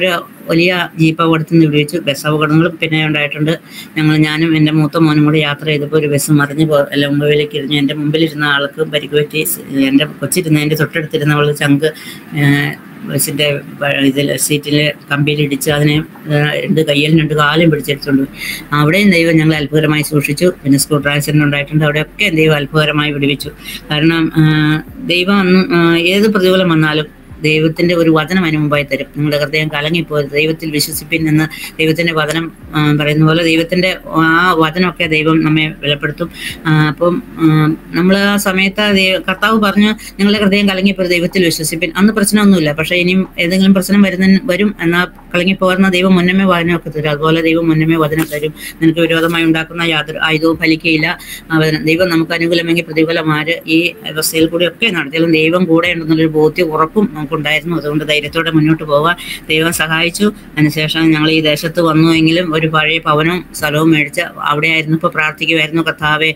വലിയ ജീപ്പ് അപകടത്തിൽ നിന്ന് വിടുവിച്ചു ബസ് അപകടങ്ങളും പിന്നെ ഉണ്ടായിട്ടുണ്ട് ഞങ്ങൾ ഞാനും എൻ്റെ മൂത്ത മോനും കൂടി യാത്ര ചെയ്തപ്പോൾ ഒരു ബസ് മറിഞ്ഞ് പോ അല്ല മുമ്പിലേക്ക് ഇരിഞ്ഞു എൻ്റെ മുമ്പിലിരുന്ന ആൾക്ക് പരിക്ക് പറ്റി എൻ്റെ കൊച്ചിരുന്നതിൻ്റെ തൊട്ടടുത്തിരുന്നവൾ ചങ്ക് ഏഹ്, ബസ്സിൻ്റെ ഇതിൽ സീറ്റിൽ കമ്പിയിലിടിച്ച് അതിനെ ഏഹ്, രണ്ട് കയ്യിലും രണ്ട് കാലും പിടിച്ചെടുത്തുകൊണ്ട് പോയി അവിടെയും ദൈവം ഞങ്ങൾ അത്ഭുതകരമായി സൂക്ഷിച്ചു പിന്നെ സ്കൂൾ ആക്സിഡന്റ് ഉണ്ടായിട്ടുണ്ട് അവിടെയൊക്കെ ദൈവം അത്ഭുതകരമായി വിടുവിച്ചു കാരണം ആഹ്, ദൈവം അന്ന് ആഹ്, ഏത് പ്രതികൂലം വന്നാലും ദൈവത്തിന്റെ ഒരു വചനം അതിന് മുമ്പായി തരും നിങ്ങളുടെ ഹൃദയം കലങ്ങിപ്പോയത് ദൈവത്തിൽ വിശ്വസിപ്പിൻ എന്ന് ദൈവത്തിന്റെ വചനം ആ, പറയുന്ന പോലെ ദൈവത്തിന്റെ ആ വചനമൊക്കെ ദൈവം നമ്മെ ബലപ്പെടുത്തും ആ, അപ്പം നമ്മൾ ആ സമയത്ത് ആ ദൈവ- കർത്താവ് പറഞ്ഞു നിങ്ങളുടെ ഹൃദയം കലങ്ങിപ്പോയത് ദൈവത്തിൽ വിശ്വസിപ്പിൻ അന്ന് പ്രശ്നമൊന്നുമില്ല പക്ഷെ ഇനിയും ഏതെങ്കിലും പ്രശ്നം വരുന്ന വരും എന്നാൽ കലങ്ങിപ്പോകുന്ന ദൈവം മുന്നമേ വചനമൊക്കെ തരും അതുപോലെ ദൈവം മുന്നമേ വചനം തരും നിനക്ക് വിരോധമായി ഉണ്ടാക്കുന്ന യാതൊരു ആയുധവും ഫലിക്കയില്ല ആ വചനം ദൈവം നമുക്ക് അനുകൂലമെങ്കിൽ പ്രതികൂലമാര് ഈ അവസ്ഥയിൽ കൂടിയൊക്കെ നടത്തിയാലും ദൈവം കൂടെ ഉണ്ടെന്നുള്ളൊരു ബോധ്യം ഉറപ്പും നമുക്കുണ്ടായിരുന്നു അതുകൊണ്ട് ധൈര്യത്തോടെ മുന്നോട്ട് പോകാൻ ദൈവം സഹായിച്ചു അതിനുശേഷം ഞങ്ങൾ ഈ ദേശത്ത് വന്നുവെങ്കിലും ഒരു പഴയ ഭവനവും സ്ഥലവും മേടിച്ച് അവിടെ ആയിരുന്നപ്പോൾ പ്രാർത്ഥിക്കുമായിരുന്നു കർത്താവെ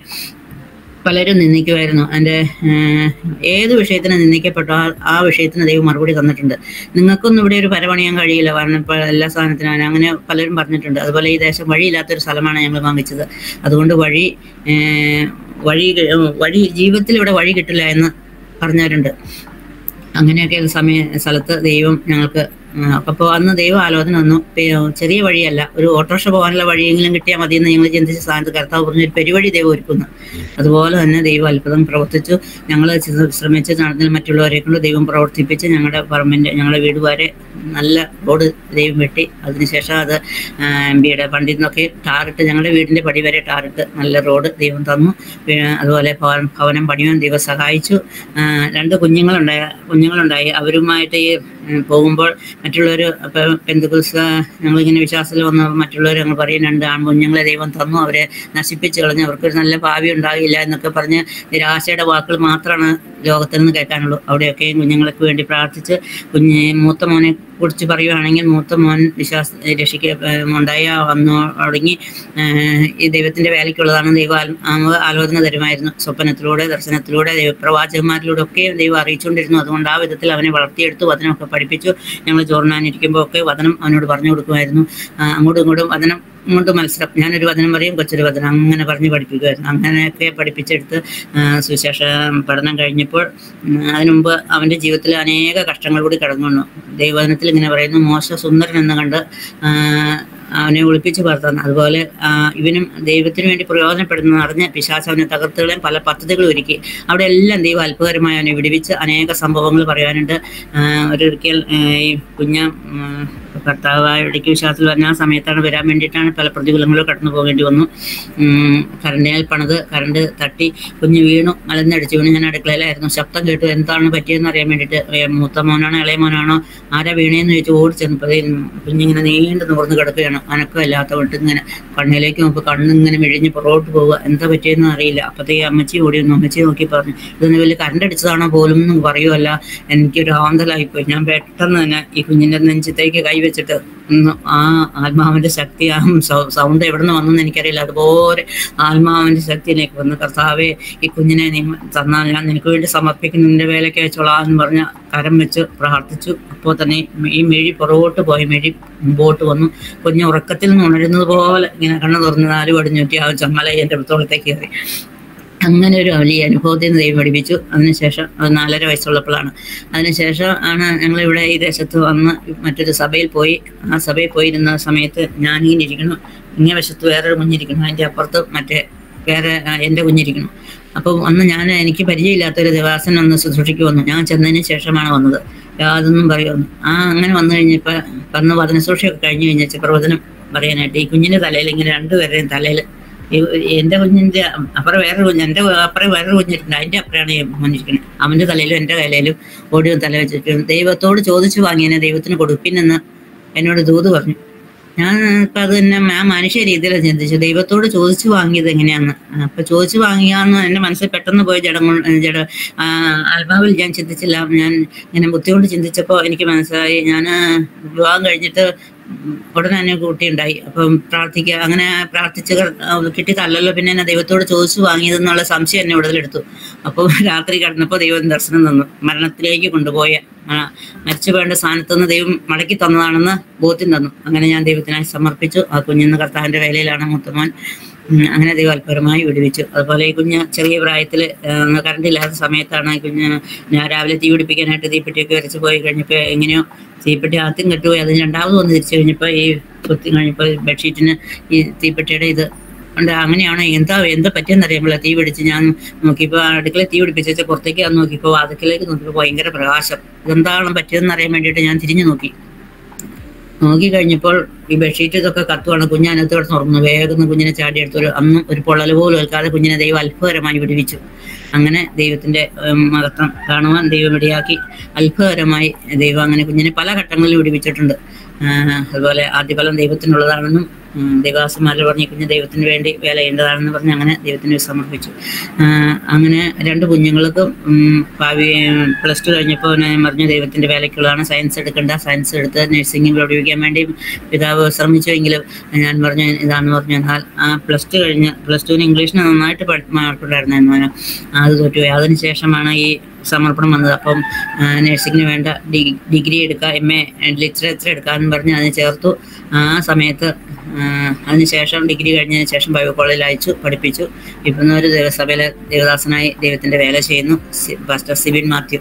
പലരും നിന്ദിക്കുമായിരുന്നു എൻ്റെ ഏത് വിഷയത്തിന് നിന്ദിക്കപ്പെട്ടോ ആ ആ വിഷയത്തിന് ദൈവം മറുപടി തന്നിട്ടുണ്ട് നിങ്ങൾക്കൊന്നും ഇവിടെ ഒരു പരപണിയാൻ കഴിയില്ല കാരണം ഇപ്പോൾ എല്ലാ സാധനത്തിനും അങ്ങനെ പലരും പറഞ്ഞിട്ടുണ്ട് അതുപോലെ ഈ ദേശം വഴിയില്ലാത്തൊരു സ്ഥലമാണ് ഞങ്ങൾ വാങ്ങിച്ചത് അതുകൊണ്ട് വഴി ഏഹ്, വഴി വഴി ജീവിതത്തിൽ ഇവിടെ വഴി കിട്ടില്ല എന്ന് പറഞ്ഞവരുണ്ട് അങ്ങനെയൊക്കെ ഒരു സമയ സ്ഥലത്ത് ദൈവം ഞങ്ങൾക്ക് അപ്പോൾ അന്ന് ദൈവം ആലോചന വന്നു പെ- ചെറിയ വഴിയല്ല ഒരു ഓട്ടോറിക്ഷ പോകാനുള്ള വഴിയെങ്കിലും കിട്ടിയാൽ മതി എന്ന് ഞങ്ങൾ ചിന്തിച്ച സ്ഥാനത്ത് കർത്താവ് പറഞ്ഞു ഒരു പെരുവഴി ദൈവം ഒരുക്കുന്നു അതുപോലെ തന്നെ ദൈവം അത്ഭുതം പ്രവർത്തിച്ചു ഞങ്ങൾ ശ്രമിച്ച് നടന്നതിൽ മറ്റുള്ളവരെ കൊണ്ട് ദൈവം പ്രവർത്തിപ്പിച്ച് ഞങ്ങളുടെ പറമ്പിൻ്റെ ഞങ്ങളുടെ വീട് വരെ നല്ല റോഡ് ദൈവം വെട്ടി അതിനുശേഷം അത് എം ബിയുടെ ഫണ്ടിൽ നിന്നൊക്കെ ടാറിട്ട് ഞങ്ങളുടെ വീടിൻ്റെ പടി വരെ ടാറിട്ട് നല്ല റോഡ് ദൈവം തന്നു പിന്നെ അതുപോലെ ഭവൻ ഭവനം പണിയാൻ ദൈവം സഹായിച്ചു ആ, രണ്ട് കുഞ്ഞുങ്ങളുണ്ടായി കുഞ്ഞുങ്ങളുണ്ടായി അവരുമായിട്ട് ഈ ഉം, പോകുമ്പോൾ മറ്റുള്ളവർ ഇപ്പം പെന്തുകുൽസ് ഞങ്ങളിങ്ങനെ വിശ്വാസത്തിൽ വന്ന മറ്റുള്ളവർ ഞങ്ങൾ പറയും രണ്ട് ആൺകുഞ്ഞുങ്ങളെ ദൈവം തന്നു അവരെ നശിപ്പിച്ച് കളഞ്ഞു അവർക്കൊരു നല്ല ഭാവി ഉണ്ടാകില്ല എന്നൊക്കെ പറഞ്ഞ് നിരാശയുടെ വാക്കുകൾ മാത്രമാണ് ലോകത്തിൽ നിന്ന് കേൾക്കാനുള്ളൂ അവിടെയൊക്കെയും കുഞ്ഞുങ്ങൾക്ക് വേണ്ടി പ്രാർത്ഥിച്ച് കുഞ്ഞ് മൂത്ത മോനെ കുറിച്ച് പറയുവാണെങ്കിൽ മൂത്ത മോൻ വിശ്വാസ രക്ഷിക്ക ഏഹ് ഉണ്ടായ വന്നു തുടങ്ങി ഏഹ് ഈ ദൈവത്തിന്റെ വേലയ്ക്കുള്ളതാണ് ദൈവം ആൽ- ആ- ആലോചന തരുമായിരുന്നു സ്വപ്നത്തിലൂടെ ദർശനത്തിലൂടെ ദൈവ പ്രവാചകന്മാരിലൂടെ ഒക്കെ ദൈവം അറിയിച്ചുകൊണ്ടിരുന്നു അതുകൊണ്ട് ആ വിധത്തിൽ അവനെ വളർത്തിയെടുത്തു വചനമൊക്കെ പഠിപ്പിച്ചു ഞങ്ങൾ ചോറിനാനിരിക്കുമ്പോൾ ഒക്കെ വചനം അവനോട് പറഞ്ഞു കൊടുക്കുമായിരുന്നു ആ, അങ്ങോട്ടും ഇങ്ങോട്ടും വചനം ഇങ്ങോട്ട് മത്സരം ഞാനൊരു വചനം പറയും കൊച്ചൊരു വചനം അങ്ങനെ പറഞ്ഞ് പഠിപ്പിക്കുമായിരുന്നു അങ്ങനെയൊക്കെ പഠിപ്പിച്ചെടുത്ത് ആ, സുവിശേഷ പഠനം കഴിഞ്ഞപ്പോൾ ഉം, അതിനു മുമ്പ് അവൻ്റെ ജീവിതത്തിൽ അനേക കഷ്ടങ്ങൾ കൂടി കടന്നു വന്നു ദൈവവചനത്തിൽ ഇങ്ങനെ പറയുന്നു മോശ സുന്ദരൻ എന്ന് കണ്ട് ആ, അവനെ ഒളിപ്പിച്ച് വളർത്താൻ അതുപോലെ ആ, ഇവനും ദൈവത്തിന് വേണ്ടി പ്രയോജനപ്പെടുന്ന അറിഞ്ഞ് പിശാച് അവനെ തകർത്തുകളെയും പല പദ്ധതികൾ ഒരുക്കി അവിടെ എല്ലാം ദൈവം അത്ഭുതകരമായി അവനെ വിടുവിച്ച് അനേക സംഭവങ്ങൾ പറയാനുണ്ട് ആ, ഒരിക്കൽ ആ, ഈ കുഞ്ഞ ഉം, കർത്താവായ ഇടയ്ക്ക് വിശ്വാസത്തിൽ വരുന്ന ആ സമയത്താണ് വരാൻ വേണ്ടിയിട്ടാണ് പല പ്രതികൂലങ്ങളും കടന്നു പോകേണ്ടി വന്നു ഉം, കരണ്ടിനാൽ പണിത് കരണ്ട് തട്ടി കുഞ്ഞ് വീണു മലന്നടിച്ച് വീണു ഞാൻ അടുക്കളയിലായിരുന്നു ശബ്ദം കേട്ടു എന്താണ് പറ്റിയതെന്ന് അറിയാൻ വേണ്ടിയിട്ട് ഏ, മൂത്ത മോനാണോ ഇളയ മോനാണോ ആരാ വീണേന്ന് ചോദിച്ചു ഓടി ചെന്നപ്പോൾ കുഞ്ഞിങ്ങനെ നീണ്ടു നിവർന്ന് കിടക്കുകയാണ് അനക്കമില്ലാത്ത കൊണ്ട് ഇങ്ങനെ കണ്ണിലേക്ക് നോക്കുമ്പോൾ കണ്ണിങ്ങനെ മിഴിഞ്ഞ് പുറകോട്ട് പോവുക എന്താ പറ്റിയെന്ന് അറിയില്ല അപ്പോഴത്തേക്ക് അമ്മച്ചി ഓടി വന്നു അമ്മച്ചി നോക്കി പറഞ്ഞു ഇതൊന്ന് വലിയ കരണ്ട് അടിച്ചതാണോ പോലും എന്ന് പറയുമല്ല എനിക്കൊരു ആന്തലായിപ്പോയി ഞാൻ പെട്ടെന്ന് തന്നെ ഈ കുഞ്ഞിന്റെ നെഞ്ചത്തേക്ക് കൈവച്ചിട്ട് ഒന്ന് ആ ആത്മാവിന്റെ ശക്തി ആ സൗണ്ട് എവിടെ നിന്ന് വന്നെന്ന് എനിക്കറിയില്ല അതുപോലെ ആത്മാവിന്റെ ശക്തിയിലേക്ക് വന്ന് കർത്താവെ ഈ കുഞ്ഞിനെ നീ തന്നാൽ ഞാൻ നിനക്ക് വേണ്ടി സമർപ്പിക്കുന്ന നിന്റെ വേലയ്ക്ക് അയച്ചോളാം എന്ന് പറഞ്ഞ കരം വെച്ച് പ്രാർത്ഥിച്ചു അപ്പോൾ തന്നെ ഈ മെഴി പുറകോട്ട് പോയി മെഴി മുമ്പോട്ട് വന്നു കുഞ്ഞ് ഉറക്കത്തിൽ നിന്ന് ഉണരുന്നത് പോലെ ഇങ്ങനെ കണ്ണു തുറന്ന് നാല് പടിഞ്ഞൂറ്റി ആ ചമ്മല എൻ്റെ പുറത്തോളത്തേക്ക് കയറി അങ്ങനെ ഒരു വലിയ അനുഭവത്തിൽ നിന്ന് ദൈവം പഠിപ്പിച്ചു അതിനുശേഷം അത് നാലര വയസ്സുള്ളപ്പോഴാണ് അതിനുശേഷം ആണ് ഞങ്ങളിവിടെ ഈ ദേശത്ത് വന്ന് മറ്റൊരു സഭയിൽ പോയി ആ സഭയിൽ പോയിരുന്ന സമയത്ത് ഞാനിങ്ങനെ ഇരിക്കണം ഇങ്ങേ വശത്ത് വേറൊരു കുഞ്ഞിരിക്കണം അതിൻ്റെ അപ്പുറത്ത് മറ്റേ വേറെ ആ, എൻ്റെ കുഞ്ഞിരിക്കണം അപ്പോൾ അന്ന് ഞാൻ എനിക്ക് പരിചയമില്ലാത്തൊരു ദേവാസൻ ഒന്ന് ശുശ്രൂഷയ്ക്ക് വന്നു ഞാൻ ചെന്നതിന് ശേഷമാണ് വന്നത് യാതൊന്നും പറയുന്നു ആ അങ്ങനെ വന്നു കഴിഞ്ഞപ്പോൾ വന്ന് വചനശുശ്രൂഷയൊക്കെ കഴിഞ്ഞ് കഴിഞ്ഞാൽ പ്രവചനം പറയാനായിട്ട് ഈ കുഞ്ഞിൻ്റെ തലയിൽ ഇങ്ങനെ രണ്ടുപേരുടെയും തലയിൽ എന്റെ കുഞ്ഞിന്റെ അപ്പുറം വേറൊരു കുഞ്ഞ് എന്റെ അപ്പുറം വേറൊരു കുഞ്ഞിട്ടുണ്ട് അതിന്റെ അപ്പുറമാണ് ഈ മോനിരിക്കുന്നത് അവന്റെ തലയിലും എന്റെ കയ്യിലും ഓടി തല വെച്ചിട്ടുണ്ട് ദൈവത്തോട് ചോദിച്ചു വാങ്ങിയതിനെ ദൈവത്തിന് കൊടുപ്പിനെന്ന് എന്നോട് ദൂത് പറഞ്ഞു ഞാൻ ഇപ്പൊ അത് തന്നെ ആ മനുഷ്യ രീതിയിലാണ് ചിന്തിച്ചു ദൈവത്തോട് ചോദിച്ചു വാങ്ങിയത് എങ്ങനെയാന്ന് അപ്പൊ ചോദിച്ചു വാങ്ങിയാന്ന് എന്റെ മനസ്സിൽ പെട്ടെന്ന് പോയ ജഡങ്ങൾ ജഡ ആ, ആത്മാവിൽ ഞാൻ ചിന്തിച്ചില്ല ഞാൻ ഇങ്ങനെ ബുദ്ധി കൊണ്ട് ചിന്തിച്ചപ്പോൾ എനിക്ക് മനസ്സിലായി ഞാൻ വിവാഹം കഴിഞ്ഞിട്ട് ഉം, ഉടനെ തന്നെ കുട്ടിയുണ്ടായി അപ്പം പ്രാർത്ഥിക്കുക അങ്ങനെ പ്രാർത്ഥിച്ച് ക- ആ, കിട്ടിയതല്ലല്ലോ പിന്നെ എന്നെ ദൈവത്തോട് ചോദിച്ചു വാങ്ങിയതെന്നുള്ള സംശയം എന്നെ ഉടലെടുത്തു അപ്പോൾ രാത്രി കിടന്നപ്പോൾ ദൈവം ദർശനം തന്നു മരണത്തിലേക്ക് കൊണ്ടുപോയ ആ, മരിച്ചു വേണ്ട സ്ഥാനത്ത് നിന്ന് ദൈവം മടക്കി തന്നതാണെന്ന് ബോധ്യം തന്നു അങ്ങനെ ഞാൻ ദൈവത്തിനായി സമർപ്പിച്ചു ആ കുഞ്ഞിന്ന് കർത്താവിന്റെ വേലയിലാണ് മുത്തമോൻ ഉം, അങ്ങനെ ദൈവം അത്ഭുതമായി വിടുവിച്ചു അതുപോലെ ഈ കുഞ്ഞ് ചെറിയ പ്രായത്തിൽ കറണ്ട് ഇല്ലാത്ത സമയത്താണ് ഈ കുഞ്ഞ് ഞാൻ രാവിലെ തീ പിടിപ്പിക്കാനായിട്ട് തീപ്പെട്ടിയൊക്കെ വരച്ച് പോയി കഴിഞ്ഞപ്പോൾ എങ്ങനെയോ തീപ്പെട്ടി ആദ്യം കെട്ടുപോയി അതിന് രണ്ടാമത് വന്ന് തിരിച്ചു കഴിഞ്ഞപ്പോൾ ഈ കുത്തി കഴിഞ്ഞപ്പോൾ ബെഡ്ഷീറ്റിന് ഈ തീപ്പെട്ടിയുടെ ഇത് ഉണ്ട് അങ്ങനെയാണ് എന്താ എന്താ പറ്റിയെന്നറിയാമല്ലോ തീ പിടിച്ച് ഞാൻ നോക്കിയപ്പോൾ അടുക്കളയിൽ തീ പിടിപ്പിച്ച പുറത്തേക്ക് വന്ന് നോക്കിയപ്പോൾ വാതിക്കലേക്ക് നോക്കിയപ്പോൾ ഭയങ്കര പ്രകാശം ഇതെന്താണ് പറ്റിയതെന്ന് അറിയാൻ വേണ്ടിയിട്ട് ഞാൻ തിരിഞ്ഞു നോക്കി നോക്കി കഴിഞ്ഞപ്പോൾ ഈ ബെഡ്ഷീറ്റ് ഇതൊക്കെ കത്തുവാണ് കുഞ്ഞതിനകത്ത് കിടന്ന് ഉറങ്ങുന്നു വേഗം കുഞ്ഞിനെ ചാടി എടുത്തൊരു അന്നും ഒരു പൊള്ളൽ പോലും ഏൽക്കാതെ കുഞ്ഞിനെ ദൈവം അത്ഭുതകരമായി വിടുവിച്ചു അങ്ങനെ ദൈവത്തിന്റെ ഉം, മഹത്വം കാണുവാൻ ദൈവം ഇടയാക്കി അത്ഭുതകരമായി ദൈവം അങ്ങനെ കുഞ്ഞിനെ പല ഘട്ടങ്ങളിൽ വിടുവിച്ചിട്ടുണ്ട് ആഹ് അതുപോലെ ആദ്യഫലം ദൈവത്തിനുള്ളതാണെന്നും ഉം, ദൈവാസന്മാർ പറഞ്ഞ് ഈ കുഞ്ഞ് ദൈവത്തിന് വേണ്ടി വേല ചെയ്യേണ്ടതാണെന്ന് പറഞ്ഞ് അങ്ങനെ ദൈവത്തിന് സമർപ്പിച്ചു ആഹ് അങ്ങനെ രണ്ട് കുഞ്ഞുങ്ങൾക്കും ഉം, ഭാവി പ്ലസ് ടു കഴിഞ്ഞപ്പോൾ ഞാൻ പറഞ്ഞു ദൈവത്തിന്റെ വേലയ്ക്കുള്ളതാണ് സയൻസ് എടുക്കേണ്ട സയൻസ് എടുത്ത് നഴ്സിംഗിൽ പഠിപ്പിക്കാൻ വേണ്ടി പിതാവ് ശ്രമിച്ചുവെങ്കിലും ഞാൻ പറഞ്ഞു ഇതാണെന്ന് പറഞ്ഞു എന്നാൽ ആ പ്ലസ് ടു കഴിഞ്ഞ് പ്ലസ് ടുവിന് ഇംഗ്ലീഷിന് നന്നായിട്ട് മാർക്കുണ്ടായിരുന്നു അവന് അത് തോറ്റുപോയി അതിന് ശേഷമാണ് ഈ സമർപ്പണം വന്നത് അപ്പം നഴ്സിംഗിന് വേണ്ട ഡി- ഡിഗ്രി എടുക്കുക എം എ ലിറ്ററേച്ചർ എടുക്കാമെന്ന് പറഞ്ഞ് അതിന് ചേർത്തു ആ സമയത്ത് ആ, അതിനുശേഷം ഡിഗ്രി കഴിഞ്ഞതിന് ശേഷം ബൈബിൾ കോളേജിൽ അയച്ചു പഠിപ്പിച്ചു ഇപ്പം ഒരു ദേവസഭയിലെ ദേവദാസനായി ദൈവത്തിന്റെ വേല ചെയ്യുന്നു സി- പാസ്റ്റർ സിബിൻ മാത്യു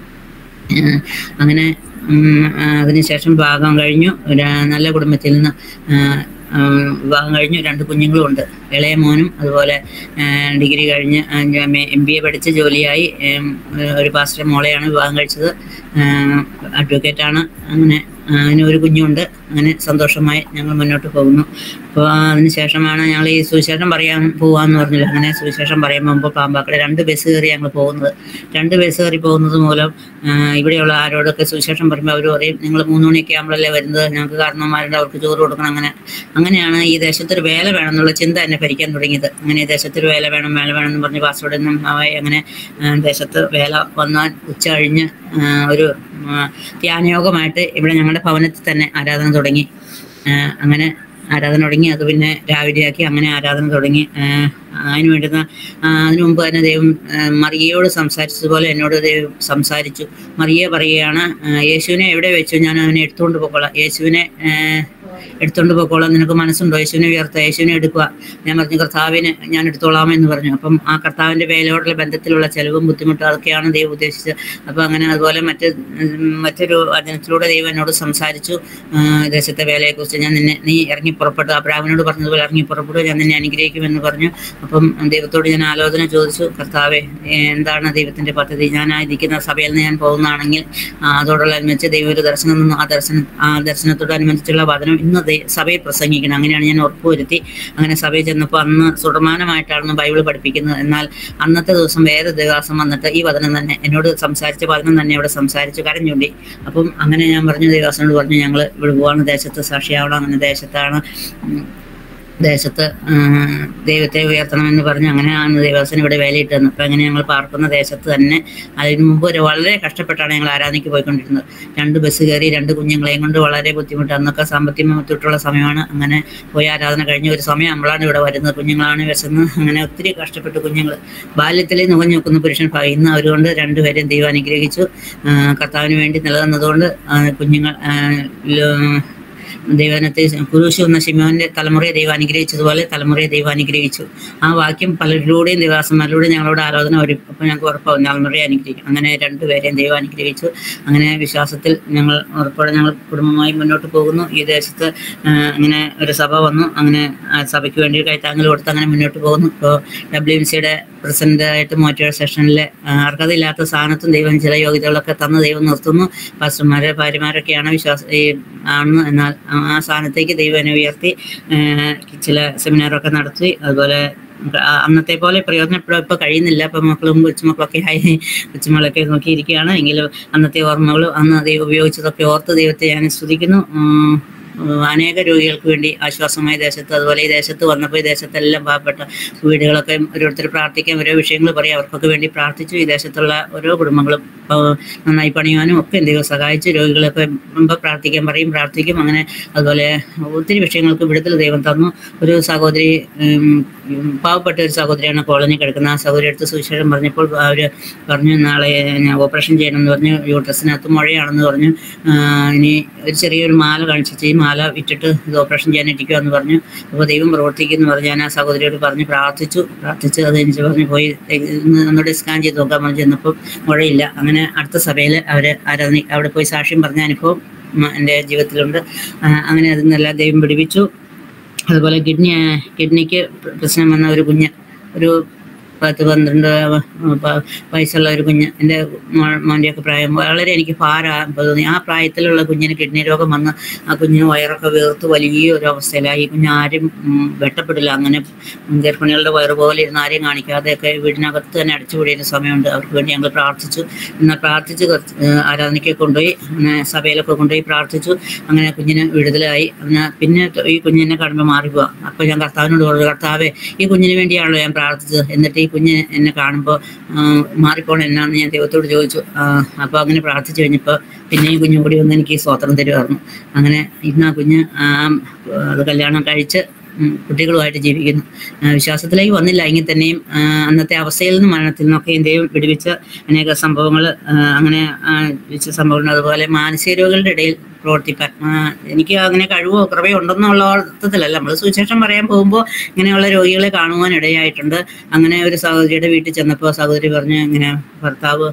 ഏഹ് അങ്ങനെ ഉം, ആ, അതിനുശേഷം വിവാഹം കഴിഞ്ഞു ഒരു നല്ല കുടുംബത്തിൽ നിന്ന് ആഹ്, ഉം, വിവാഹം കഴിഞ്ഞു രണ്ട് കുഞ്ഞുങ്ങളും ഉണ്ട് ഇളയ മോനും അതുപോലെ ആഹ്, ഡിഗ്രി കഴിഞ്ഞ് എം ബി എ പഠിച്ച് ജോലിയായി ഏം, ഒരു പാസ്റ്റർ മോളെയാണ് വിവാഹം കഴിച്ചത് അഡ്വക്കേറ്റാണ് അങ്ങനെ ആഹ്, അതിന് ഒരു കുഞ്ഞുണ്ട് അങ്ങനെ സന്തോഷമായി ഞങ്ങൾ മുന്നോട്ട് പോകുന്നു അപ്പോൾ അതിന് ശേഷമാണ് ഞങ്ങൾ ഈ സുവിശേഷം പറയാൻ പോവാന്ന് പറഞ്ഞില്ല അങ്ങനെ സുവിശേഷം പറയാൻ പോകുമ്പോൾ പാമ്പാക്കട രണ്ട് ബസ് കയറി ഞങ്ങൾ പോകുന്നത് രണ്ട് ബസ് കയറി പോകുന്നത് മൂലം ആഹ് ഇവിടെയുള്ള ആരോടൊക്കെ സുവിശേഷം പറയുമ്പോൾ അവർ പറയും നിങ്ങൾ മൂന്ന് മണിയൊക്കെ ആകുമ്പോഴല്ലേ വരുന്നത് ഞങ്ങൾക്ക് കാരണവന്മാരുടെ അവർക്ക് ചോറ് കൊടുക്കണം അങ്ങനെ അങ്ങനെയാണ് ഈ ദേശത്തൊരു വേല വേണം എന്നുള്ള ചിന്ത എന്നെ ഭരിക്കാൻ തുടങ്ങിയത് അങ്ങനെ ഈ ദേശത്തൊരു വേല വേണം വേല വേണം എന്ന് പറഞ്ഞ് പാസ്വേഡ് നിന്നും ആയി അങ്ങനെ ആഹ് ദേശത്ത് വേല വന്നാൽ ഉച്ച കഴിഞ്ഞ് ആഹ് ഒരു ആഹ് ധ്യാനയോഗമായിട്ട് ഇവിടെ ഞങ്ങളുടെ ഭവനത്തിൽ തന്നെ ആരാധന തുടങ്ങി ആഹ് അങ്ങനെ ആരാധന തുടങ്ങി അത് പിന്നെ രാവിലെയാക്കി അങ്ങനെ ആരാധന തുടങ്ങി ആഹ് അതിന് വേണ്ടുന്ന ആഹ് അതിനു മുമ്പ് തന്നെ ദൈവം ആഹ് മറിയയോട് സംസാരിച്ചതുപോലെ എന്നോട് ദൈവം സംസാരിച്ചു മറിയ പറയുകയാണ് ആഹ് യേശുവിനെ എവിടെ വെച്ചു ഞാൻ അവനെ എടുത്തുകൊണ്ട് പോയിക്കോളാം യേശുവിനെ ആഹ് എടുത്തുകൊണ്ട് പോയിക്കോളാം നിനക്ക് മനസ്സുണ്ടോ യേശുവിനെ ഉയർത്തുക യേശുവിനെ എടുക്കുക ഞാൻ പറഞ്ഞു കർത്താവിനെ ഞാൻ എടുത്തോളാം എന്ന് പറഞ്ഞു അപ്പം ആ കർത്താവിന്റെ വേലയോടുള്ള ബന്ധത്തിലുള്ള ചെലവും ബുദ്ധിമുട്ടും അതൊക്കെയാണ് ദൈവം ഉദ്ദേശിച്ചത് അപ്പം അങ്ങനെ അതുപോലെ മറ്റ് ഉം, മറ്റൊരു വചനത്തിലൂടെ ദൈവം എന്നോട് സംസാരിച്ചു ആ, ദേശത്തെ വേലയെക്കുറിച്ച് ഞാൻ നിന്നെ നീ ഇറങ്ങി പുറപ്പെട്ടു അബ്രാഹ്മനോട് പറഞ്ഞതുപോലെ ഇറങ്ങി പുറപ്പെടുക ഞാൻ നിന്നെ അനുഗ്രഹിക്കുമെന്ന് പറഞ്ഞു അപ്പം ദൈവത്തോട് ഞാൻ ആലോചന ചോദിച്ചു കർത്താവെ ഏ, എന്താണ് ദൈവത്തിന്റെ പദ്ധതി ഞാനായിരിക്കുന്ന സഭയിൽ നിന്ന് ഞാൻ പോകുന്നതാണെങ്കിൽ ആ, അതോടനുബന്ധിച്ച് ദൈവം ഒരു ദർശനം തന്നു ആ ദർശനം ആ ദർശനത്തോടനുബന്ധിച്ചുള്ള വചനം ഇന്ന് ദൈ- സഭയിൽ പ്രസംഗിക്കണം അങ്ങനെയാണ് ഞാൻ ഉറപ്പുവരുത്തി അങ്ങനെ സഭയിൽ ചെന്നപ്പോൾ അന്ന് സുടമാനമായിട്ടാണ് ബൈബിൾ പഠിപ്പിക്കുന്നത് എന്നാൽ അന്നത്തെ ദിവസം വേറെ ദേവാസം വന്നിട്ട് ഈ വചനം തന്നെ എന്നോട് സംസാരിച്ച വചനം തന്നെ അവിടെ സംസാരിച്ചു കരഞ്ഞുണ്ടി അപ്പം അങ്ങനെ ഞാൻ പറഞ്ഞു ദേവാസനോട് പറഞ്ഞു ഞങ്ങൾ ഇവിടെ പോവാണ് ദേശത്ത് സാക്ഷിയാവണം അങ്ങനെ ദേശത്താണ് ഉം, ദേശത്ത് ആ, ദൈവത്തെ ഉയർത്തണമെന്ന് പറഞ്ഞ് അങ്ങനെയാണ് ദേവസ്വം ഇവിടെ വേലയിട്ട് തന്നത് അപ്പം അങ്ങനെ ഞങ്ങൾ പാർക്കുന്ന ദേശത്ത് തന്നെ അതിന് മുമ്പ് ഒരു വളരെ കഷ്ടപ്പെട്ടാണ് ഞങ്ങൾ ആരാധനയ്ക്ക് പോയിക്കൊണ്ടിരുന്നത് രണ്ട് ബസ് കയറി രണ്ട് കുഞ്ഞുങ്ങളെയും കൊണ്ട് വളരെ ബുദ്ധിമുട്ട് അന്നൊക്കെ സാമ്പത്തിക ബുദ്ധിമുട്ടുള്ള സമയമാണ് അങ്ങനെ പോയി ആരാധന കഴിഞ്ഞ ഒരു സമയം നമ്മളാണ് ഇവിടെ വരുന്നത് കുഞ്ഞുങ്ങളാണ് വിശന്ന് അങ്ങനെ ഒത്തിരി കഷ്ടപ്പെട്ട് കുഞ്ഞുങ്ങൾ ബാല്യത്തിൽ നുകഞ്ഞു നോക്കുന്ന പുരുഷൻ ഭ- ഇന്ന് അവരുകൊണ്ട് രണ്ടുപേരെയും ദൈവം അനുഗ്രഹിച്ചു ആ, കർത്താവിന് വേണ്ടി നിലനിന്നതുകൊണ്ട് ആ, കുഞ്ഞുങ്ങൾ ആ, ല- ദൈവനത്തെ കുരിശു എന്ന ശിമോന്റെ തലമുറയെ ദൈവം അനുഗ്രഹിച്ചതുപോലെ തലമുറയെ ദൈവം അനുഗ്രഹിച്ചു ആ വാക്യം പലരിലൂടെയും ദേവാസന്മാരിലൂടെയും ഞങ്ങളോട് ആലോചന വരും അപ്പോൾ ഞങ്ങൾക്ക് ഉറപ്പാവും തലമുറയെ അനുഗ്രഹിക്കും അങ്ങനെ രണ്ടുപേരെയും ദൈവം അനുഗ്രഹിച്ചു അങ്ങനെ വിശ്വാസത്തിൽ ഞങ്ങൾ ഉറപ്പോടെ ഞങ്ങൾ കുടുംബമായി മുന്നോട്ട് പോകുന്നു ഈ ദേശത്ത് ആ, അങ്ങനെ ഒരു സഭ വന്നു അങ്ങനെ ആ സഭയ്ക്ക് വേണ്ടി കൈത്താങ്ങൽ കൊടുത്ത് അങ്ങനെ മുന്നോട്ട് പോകുന്നു ഇപ്പോൾ ഡബ്ല്യു എം സിയുടെ പ്രസിഡന്റായിട്ട് മോറ്റോർ സെഷനിൽ അർഹതയില്ലാത്ത സ്ഥാനത്തും ദൈവം ചില യോഗ്യതകളൊക്കെ തന്ന് ദൈവം നിർത്തുന്നു പാസ്റ്റർമാരെ ഭാര്യമാരൊക്കെയാണ് വിശ്വാസ ഈ ആണ് എന്നാൽ ആ- ആ സ്ഥാനത്തേക്ക് ദൈവം എന്നെ ഉയർത്തി ഏഹ് ചില സെമിനാറൊക്കെ നടത്തി അതുപോലെ ആ അന്നത്തെ പോലെ പ്രയോജനപ്പെടാൻ ഇപ്പോൾ കഴിയുന്നില്ല ഇപ്പം മക്കളും കൊച്ചുമക്കളൊക്കെ ആയി കൊച്ചുമക്കളൊക്കെ നോക്കിയിരിക്കുകയാണ് എങ്കിലും അന്നത്തെ ഓർമ്മകളും അന്ന് ദൈവം ഉപയോഗിച്ചതൊക്കെ ഓർത്ത് ദൈവത്തെ ഞാൻ സ്തുതിക്കുന്നു ഉം, ഉം, അനേക രോഗികൾക്ക് വേണ്ടി ആശ്വാസമായ ദേശത്ത് അതുപോലെ ഈ ദേശത്ത് വന്നപ്പോൾ ഈ ദേശത്തെല്ലാം പാവപ്പെട്ട വീടുകളൊക്കെ ഓരോരുത്തർ പ്രാർത്ഥിക്കാൻ ഓരോ വിഷയങ്ങൾ പറയും അവർക്കൊക്കെ വേണ്ടി പ്രാർത്ഥിച്ചു ഈ ദേശത്തുള്ള ഓരോ കുടുംബങ്ങളും ആ, നന്നായി പണിയുവാനും ഒക്കെ ദൈവം സഹായിച്ച് രോഗികളൊക്കെ മുമ്പ് പ്രാർത്ഥിക്കാൻ പറയും പ്രാർത്ഥിക്കും അങ്ങനെ അതുപോലെ ഒത്തിരി വിഷയങ്ങൾക്ക് വിടുതൽ ദൈവം തന്നു ഒരു സഹോദരി ഉം, ഉം, പാവപ്പെട്ട ഒരു സഹോദരിയാണ് കോളനി കിടക്കുന്ന ആ സഹോദരി അടുത്ത് സുവിശേഷം പറഞ്ഞപ്പോൾ അവർ പറഞ്ഞു നാളെ ഞാൻ ഓപ്പറേഷൻ ചെയ്യണമെന്ന് പറഞ്ഞു യൂട്രസിനകത്ത് മുഴയാണെന്ന് പറഞ്ഞു ആ, ഇനി ഒരു ചെറിയൊരു മാല കാണിച്ചിട്ട് ഈ മാല വിറ്റിട്ട് ഇത് ഓപ്പറേഷൻ ചെയ്യാനിരിക്കുക എന്ന് പറഞ്ഞു അപ്പോൾ ദൈവം പ്രവർത്തിക്കുന്നു പറഞ്ഞു ഞാൻ ആ സഹോദരിയോട് പറഞ്ഞു പ്രാർത്ഥിച്ചു പ്രാർത്ഥിച്ച് അത് എനിക്ക് പറഞ്ഞു പോയി ഇന്ന് ഒന്നുകൂടെ സ്കാൻ ചെയ്ത് നോക്കാൻ പറഞ്ഞു ചെന്നപ്പോൾ മുഴയില്ല അങ്ങനെ അടുത്ത സഭയിൽ അവർ ആരാധന അവിടെ പോയി സാക്ഷ്യം പറഞ്ഞ അനുഭവം ഉം, എൻ്റെ ജീവിതത്തിലുണ്ട് ആ, അങ്ങനെ അതിൽ നിന്നെല്ലാം ദൈവം പിടിപ്പിച്ചു അതുപോലെ കിഡ്നി കിഡ്നിക്ക് പ്രശ്നം വന്ന ഒരു കുഞ്ഞ് ഒരു പത്ത് പന്ത്രണ്ട് വ- പ- വയസ്സുള്ള ഒരു കുഞ്ഞ് എൻ്റെ മോ- മോൻ്റെയൊക്കെ പ്രായം വളരെ എനിക്ക് ഭാരം തോന്നി ആ പ്രായത്തിലുള്ള കുഞ്ഞിന് കിഡ്നി രോഗം വന്ന് ആ കുഞ്ഞിന് വയറൊക്കെ വീർത്ത് വലിയ ഒരു അവസ്ഥയിലായി ഈ കുഞ്ഞ് ആരും ഉം, വെട്ടപ്പെടില്ല അങ്ങനെ ഗർഭിണികളുടെ വയറ് പോലെ ഇരുന്ന് ആരെയും കാണിക്കാതെയൊക്കെ വീടിനകത്ത് തന്നെ അടച്ചുപൂടിയൊരു സമയമുണ്ട് അവർക്ക് വേണ്ടി ഞങ്ങൾ പ്രാർത്ഥിച്ചു എന്നാൽ പ്രാർത്ഥിച്ച് കുറച്ച് ഏഹ് ആരാധനയ്ക്ക് കൊണ്ടുപോയി അങ്ങനെ സഭയിലൊക്കെ കൊണ്ടുപോയി പ്രാർത്ഥിച്ചു അങ്ങനെ കുഞ്ഞിന് വിടുതലായി അങ്ങനെ പിന്നെ ഈ കുഞ്ഞിനെ കാണുമ്പോൾ മാറിപ്പോവാ അപ്പോൾ ഞാൻ കർത്താവിനോട് പറഞ്ഞു കർത്താവേ ഈ കുഞ്ഞിന് വേണ്ടിയാണല്ലോ ഞാൻ പ്രാർത്ഥിച്ചത് എന്നിട്ട് ഈ കുഞ്ഞ് എന്നെ കാണുമ്പോൾ മാറിപ്പോണം എന്നാന്ന് ഞാൻ ദൈവത്തോട് ചോദിച്ചു അപ്പോൾ അങ്ങനെ പ്രാർത്ഥിച്ചു കഴിഞ്ഞപ്പോൾ പിന്നെയും കുഞ്ഞു കൂടി വന്ന് എനിക്ക് സ്വതന്ത്രം തരുമായിരുന്നു അങ്ങനെ ഇന്ന് ആ കുഞ്ഞ് ആ, അത് കല്യാണം കഴിച്ച് ഉം, കുട്ടികളുമായിട്ട് ജീവിക്കുന്നു ആ, വിശ്വാസത്തിലേക്ക് വന്നില്ല എങ്കിൽ തന്നെയും ആ, അന്നത്തെ അവസ്ഥയിൽ നിന്നും മരണത്തിൽ നിന്നൊക്കെ ദൈവം വിടുവിച്ച അനേക സംഭവങ്ങൾ അങ്ങനെ ആ, വിളിച്ച സംഭവങ്ങൾ അതുപോലെ മാനസിക രോഗികളുടെ ഇടയിൽ പ്രവർത്തിക്കാൻ ആ, എനിക്ക് അങ്ങനെ കഴിവോ കുറവോ ഉണ്ടെന്നുള്ള അർത്ഥത്തിലല്ല നമ്മൾ സുവിശേഷം പറയാൻ പോകുമ്പോൾ ഇങ്ങനെയുള്ള രോഗികളെ കാണുവാൻ ഇടയായിട്ടുണ്ട് അങ്ങനെ ഒരു സഹോദരിയുടെ വീട്ടിൽ ചെന്നപ്പോൾ സഹോദരി പറഞ്ഞു ഇങ്ങനെ ഭർത്താവ്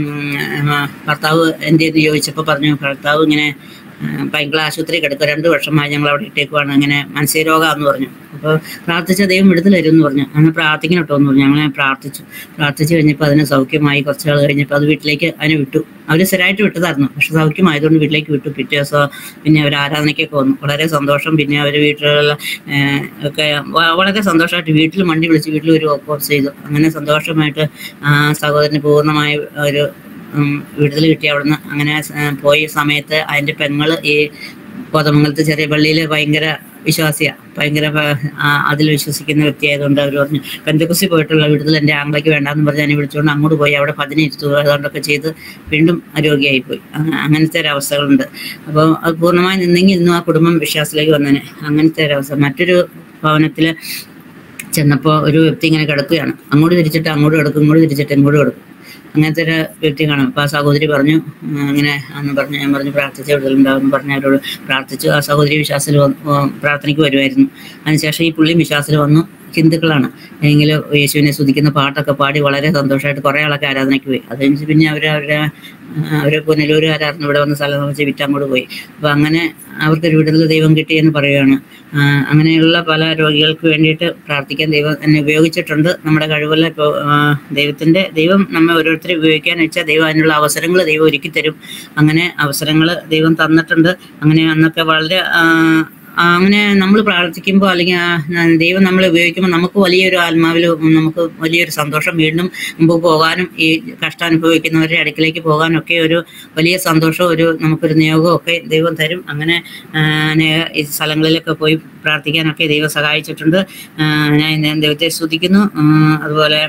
ഉം, ആ, ഭർത്താവ് എൻ്റെ ഇത് ചോദിച്ചപ്പോൾ പറഞ്ഞു ഭർത്താവ് ഇങ്ങനെ പൈങ്കിള ആശുപത്രി കിടക്കുക രണ്ട് വർഷമായി ഞങ്ങൾ അവിടെ ഇട്ടേക്കുവാണ് അങ്ങനെ മാനസിക രോഗമാണെന്ന് പറഞ്ഞു അപ്പോൾ പ്രാർത്ഥിച്ച ദൈവം വിടുതൽ തരും എന്ന് പറഞ്ഞു അങ്ങനെ പ്രാർത്ഥിക്കണം കേട്ടോ എന്ന് പറഞ്ഞു ഞങ്ങളെ പ്രാർത്ഥിച്ചു പ്രാർത്ഥിച്ചു കഴിഞ്ഞപ്പോൾ അതിന് സൗഖ്യമായി കുറച്ച് നാൾ കഴിഞ്ഞപ്പോൾ അത് വീട്ടിലേക്ക് അതിനെ വിട്ടു അവർ സ്ഥിരമായിട്ട് വിട്ടതായിരുന്നു പക്ഷെ സൗഖ്യമായതുകൊണ്ട് വീട്ടിലേക്ക് വിട്ടു പിറ്റേ ദിവസം പിന്നെ അവർ ആരാധനയ്ക്കൊക്കെ വന്നു വളരെ സന്തോഷം പിന്നെ അവർ വീട്ടിലുള്ള ഏഹ്, ഒക്കെ വ- വളരെ സന്തോഷമായിട്ട് വീട്ടിൽ വണ്ടി വിളിച്ച് വീട്ടിൽ ഒരു ഓപ്പോസ് ചെയ്തു അങ്ങനെ സന്തോഷമായിട്ട് ആ സഹോദരന് പൂർണ്ണമായ ഒരു ഉം, വിടുതൽ കിട്ടി അവിടുന്ന് അങ്ങനെ ആ, പോയ സമയത്ത് അതിന്റെ പെങ്ങള് ഈ കോതമംഗലത്ത് ചെറിയ പള്ളിയിൽ ഭയങ്കര വിശ്വാസിയാ ഭയങ്കര അതിൽ വിശ്വസിക്കുന്ന വ്യക്തിയായതുകൊണ്ട് അവർ പറഞ്ഞു പെന്തക്കുസി പോയിട്ടുള്ള വിടുതൽ എൻ്റെ ആംഗ്ലയ്ക്ക് വേണ്ടാന്ന് പറഞ്ഞ് എന്നെ വിളിച്ചുകൊണ്ട് അങ്ങോട്ട് പോയി അവിടെ പതിനിരുത്തു അതുകൊണ്ടൊക്കെ ചെയ്ത് വീണ്ടും രോഗിയായി പോയി അങ്ങ- അങ്ങനത്തെ ഒരു അവസ്ഥകളുണ്ട് അപ്പോൾ അത് പൂർണ്ണമായി നിന്നെങ്കിൽ ഇന്നും ആ കുടുംബം വിശ്വാസത്തിലേക്ക് വന്നേനെ അങ്ങനത്തെ ഒരു അവസ്ഥ മറ്റൊരു ഭവനത്തിൽ ചെന്നപ്പോൾ ഒരു വ്യക്തി ഇങ്ങനെ കിടക്കുകയാണ് അങ്ങോട്ട് തിരിച്ചിട്ട് അങ്ങോട്ട് കിടക്കും ഇങ്ങോട്ട് തിരിച്ചിട്ട് ഇങ്ങോട്ട് കിടക്കും അങ്ങനത്തെ ഒരു വ്യക്തി കാണാം അപ്പോൾ ആ സഹോദരി പറഞ്ഞു ഉം, അങ്ങനെ അന്ന് പറഞ്ഞു ഞാൻ പറഞ്ഞു പ്രാർത്ഥിച്ച വിടുതലുണ്ടാവും പറഞ്ഞ് അവരോട് പ്രാർത്ഥിച്ചു ആ സഹോദരി വിശ്വാസത്തിൽ വന്നു ഉം, പ്രാർത്ഥനയ്ക്ക് വരുമായിരുന്നു അതിനുശേഷം ഈ പുള്ളി വിശ്വാസത്തിൽ വന്നു ഹിന്ദുക്കളാണ് എങ്കിൽ യേശുവിനെ സ്തുതിക്കുന്ന പാട്ടൊക്കെ പാടി വളരെ സന്തോഷമായിട്ട് കുറേ ആളൊക്കെ ആരാധനയ്ക്ക് പോയി അത് കഴിഞ്ഞ് പിന്നെ അവർ അവരുടെ അവർ പുനലൂരുകാരായിരുന്നു ഇവിടെ വന്ന് സ്ഥലം വെച്ച് വിറ്റ് അങ്ങോട്ട് പോയി അപ്പോൾ അങ്ങനെ അവർക്കൊരു വിടുതൽ ദൈവം കിട്ടി എന്ന് പറയുകയാണ് ആ, അങ്ങനെയുള്ള പല രോഗികൾക്ക് വേണ്ടിയിട്ട് പ്രാർത്ഥിക്കാൻ ദൈവം എന്നെ ഉപയോഗിച്ചിട്ടുണ്ട് നമ്മുടെ കഴിവല്ല ഇപ്പോൾ ദൈവത്തിൻ്റെ ദൈവം നമ്മെ ഓരോരുത്തരെ ഉപയോഗിക്കാൻ വെച്ചാൽ ദൈവം അതിനുള്ള അവസരങ്ങൾ ദൈവം ഒരുക്കി തരും അങ്ങനെ അവസരങ്ങൾ ദൈവം തന്നിട്ടുണ്ട് അങ്ങനെ അന്നൊക്കെ വളരെ ആ, ആ, അങ്ങനെ നമ്മൾ പ്രാർത്ഥിക്കുമ്പോൾ അല്ലെങ്കിൽ ആ, ന- ദൈവം നമ്മളെ ഉപയോഗിക്കുമ്പോൾ നമുക്ക് വലിയൊരു ആത്മാവിൽ നമുക്ക് വലിയൊരു സന്തോഷം വീണ്ടും മുമ്പ് പോകാനും ഈ കഷ്ടം അനുഭവിക്കുന്നവരുടെ അടുക്കിലേക്ക് പോകാനും ഒക്കെ ഒരു വലിയ സന്തോഷവും ഒരു നമുക്കൊരു നിയോഗവും ഒക്കെ ദൈവം തരും അങ്ങനെ ആ, അനേക ഈ സ്ഥലങ്ങളിലൊക്കെ പോയി പ്രാർത്ഥിക്കാനൊക്കെ ദൈവം സഹായിച്ചിട്ടുണ്ട് ആ, ഞാൻ ഞാൻ ദൈവത്തെ സ്തുതിക്കുന്നു ആ, അതുപോലെ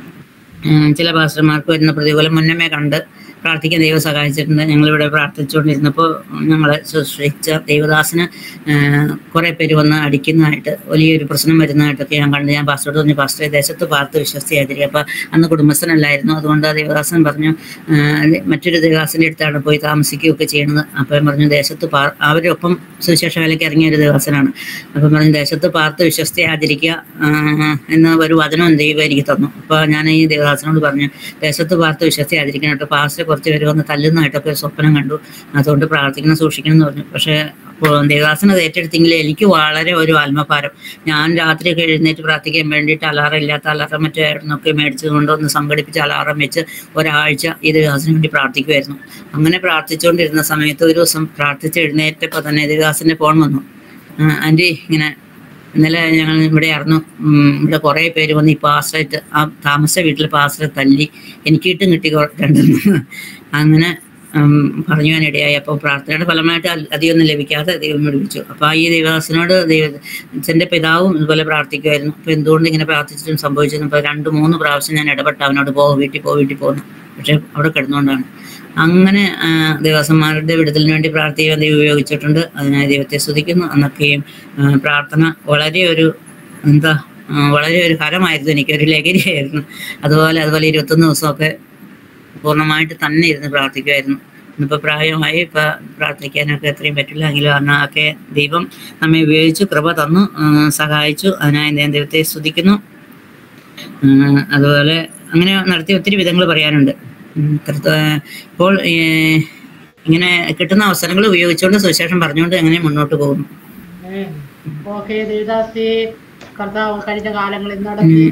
ഉം, ചില പാസ്റ്റർമാർക്ക് വരുന്ന പ്രതികൂലം മുന്നമേ കണ്ട് പ്രാർത്ഥിക്കാൻ ദൈവം സഹായിച്ചിട്ടുണ്ട് ഞങ്ങളിവിടെ പ്രാർത്ഥിച്ചുകൊണ്ടിരുന്നപ്പോൾ ഞങ്ങളെ ശുശ്രൂഷിച്ച ദൈവദാസന് കുറേ പേര് വന്ന് അടിക്കുന്നതായിട്ട് വലിയൊരു പ്രശ്നം വരുന്നതായിട്ടൊക്കെ ഞാൻ കണ്ട് ഞാൻ പാസ്റ്ററോട് പറഞ്ഞു പാസ്റ്ററെ ദേശത്ത് പാർത്ത് വിശ്വസിയാതിരിക്കുക അപ്പോൾ അന്ന് കുടുംബസ്ഥനല്ലായിരുന്നു അതുകൊണ്ട് ആ ദേവദാസൻ പറഞ്ഞു ആ, മറ്റൊരു ദേവദാസൻ്റെ അടുത്താണ് പോയി താമസിക്കുകയൊക്കെ ചെയ്യുന്നത് അപ്പം പറഞ്ഞു ദേശത്ത് പാർ അവരൊപ്പം സുവിശേഷ വേലയ്ക്ക് ഇറങ്ങിയ ഒരു ദേവദാസനാണ് അപ്പം പറഞ്ഞു ദേശത്ത് പാർത്ത് വിശ്വസ്തയാതിരിക്കുക ആ, എന്ന ഒരു വചനം ദൈവം എനിക്ക് തന്നു അപ്പോൾ ഞാൻ ഈ ദേവദാസനോട് പറഞ്ഞു ദേശത്ത് പാർത്ത് വിശ്വസ്തയാതിരിക്കണം കേട്ടോ പാസ്റ്റർ കുറച്ച് പേര് വന്ന് തല്ലുന്നതായിട്ടൊക്കെ സ്വപ്നം കണ്ടു അതുകൊണ്ട് പ്രാർത്ഥിക്കണം സൂക്ഷിക്കണം എന്ന് പറഞ്ഞു പക്ഷേ അപ്പോൾ ദേവദാസൻ അത് ഏറ്റെടുത്തെങ്കിൽ എനിക്ക് വളരെ ഒരു ആത്മഭാരം ഞാൻ രാത്രിയൊക്കെ എഴുന്നേറ്റ് പ്രാർത്ഥിക്കാൻ വേണ്ടിയിട്ട് അലാറം ഇല്ലാത്ത അലാറം മറ്റേ നിന്നൊക്കെ മേടിച്ച് കൊണ്ടൊന്ന് സംഘടിപ്പിച്ച് അലാറം വെച്ച് ഒരാഴ്ച ഈ ദേവദാസിന് വേണ്ടി പ്രാർത്ഥിക്കുമായിരുന്നു അങ്ങനെ പ്രാർത്ഥിച്ചുകൊണ്ടിരുന്ന സമയത്ത് ഒരു ദിവസം പ്രാർത്ഥിച്ച് എഴുന്നേറ്റപ്പോൾ തന്നെ ദേവദാസിൻ്റെ ഫോൺ വന്നു ആ, ആൻറ്റി ഇങ്ങനെ ഇന്നലെ ഞങ്ങൾ ഇവിടെ ആയിരുന്നു ഉം, ഇവിടെ കുറേ പേര് വന്ന് ഈ പാസ്റ്ററായിട്ട് ആ താമസ വീട്ടിൽ പാസ്റ്ററെ തല്ലി എനിക്കിട്ടും കിട്ടി കൊ- രണ്ടെണ്ണം അങ്ങനെ ഉം, പറഞ്ഞു ഞാൻ ഇടയായി അപ്പോൾ പ്രാർത്ഥനയുടെ ഫലമായിട്ട് അ- അധികമൊന്നും ലഭിക്കാതെ ദൈവം വിളിച്ചു അപ്പോൾ ഈ ദൈവദാസനോട് ദൈവ അച്ഛൻ്റെ പിതാവും ഇതുപോലെ പ്രാർത്ഥിക്കുമായിരുന്നു അപ്പോൾ എന്തുകൊണ്ട് ഇങ്ങനെ പ്രാർത്ഥിച്ചിട്ടും സംഭവിച്ചെന്ന് ഇപ്പോൾ രണ്ട് മൂന്ന് പ്രാവശ്യം ഞാൻ ഇടപെട്ട് അവനോട് പോ വീട്ടിൽ പോ വീട്ടിൽ പോകുന്നു പക്ഷെ അവിടെ കിടന്നുകൊണ്ടാണ് അങ്ങനെ ആ, ദേവസ്വന്മാരുടെ വിടുതലിന് വേണ്ടി പ്രാർത്ഥിക്കാൻ ദൈവം ഉപയോഗിച്ചിട്ടുണ്ട് അതിനായി ദൈവത്തെ സ്തുതിക്കുന്നു അന്നൊക്കെയും ആ, പ്രാർത്ഥന വളരെ ഒരു എന്താ ആ, വളരെ ഒരു ഹരമായിരുന്നു എനിക്ക് ഒരു ലഹരിയായിരുന്നു അതുപോലെ അതുപോലെ ഇരുപത്തൊന്ന് ദിവസമൊക്കെ പൂർണ്ണമായിട്ട് തന്നെ ഇരുന്ന് പ്രാർത്ഥിക്കുമായിരുന്നു ഇന്നിപ്പോൾ പ്രായമായി ഇപ്പം പ്രാർത്ഥിക്കാനൊക്കെ എത്രയും പറ്റില്ല എങ്കിലും അന്നൊക്കെ ദൈവം നമ്മെ ഉപയോഗിച്ചു കൃപ തന്നു ആ, സഹായിച്ചു അതിനായി ഞാൻ ദൈവത്തെ സ്തുതിക്കുന്നു ഉം, അതുപോലെ അങ്ങനെ നടത്തിയ ഒത്തിരി വിധങ്ങൾ പറയാനുണ്ട് ഉം, കർത്ത- ഇപ്പോൾ ഏ, ഇങ്ങനെ കിട്ടുന്ന അവസരങ്ങൾ ഉപയോഗിച്ചുകൊണ്ട് സുവിശേഷം പറഞ്ഞുകൊണ്ട് അങ്ങനെ മുന്നോട്ട് പോകുന്നു ഓക്കെ ദേവദാസി കർത്താവ് കഴിഞ്ഞ കാലങ്ങളിൽ നടത്തി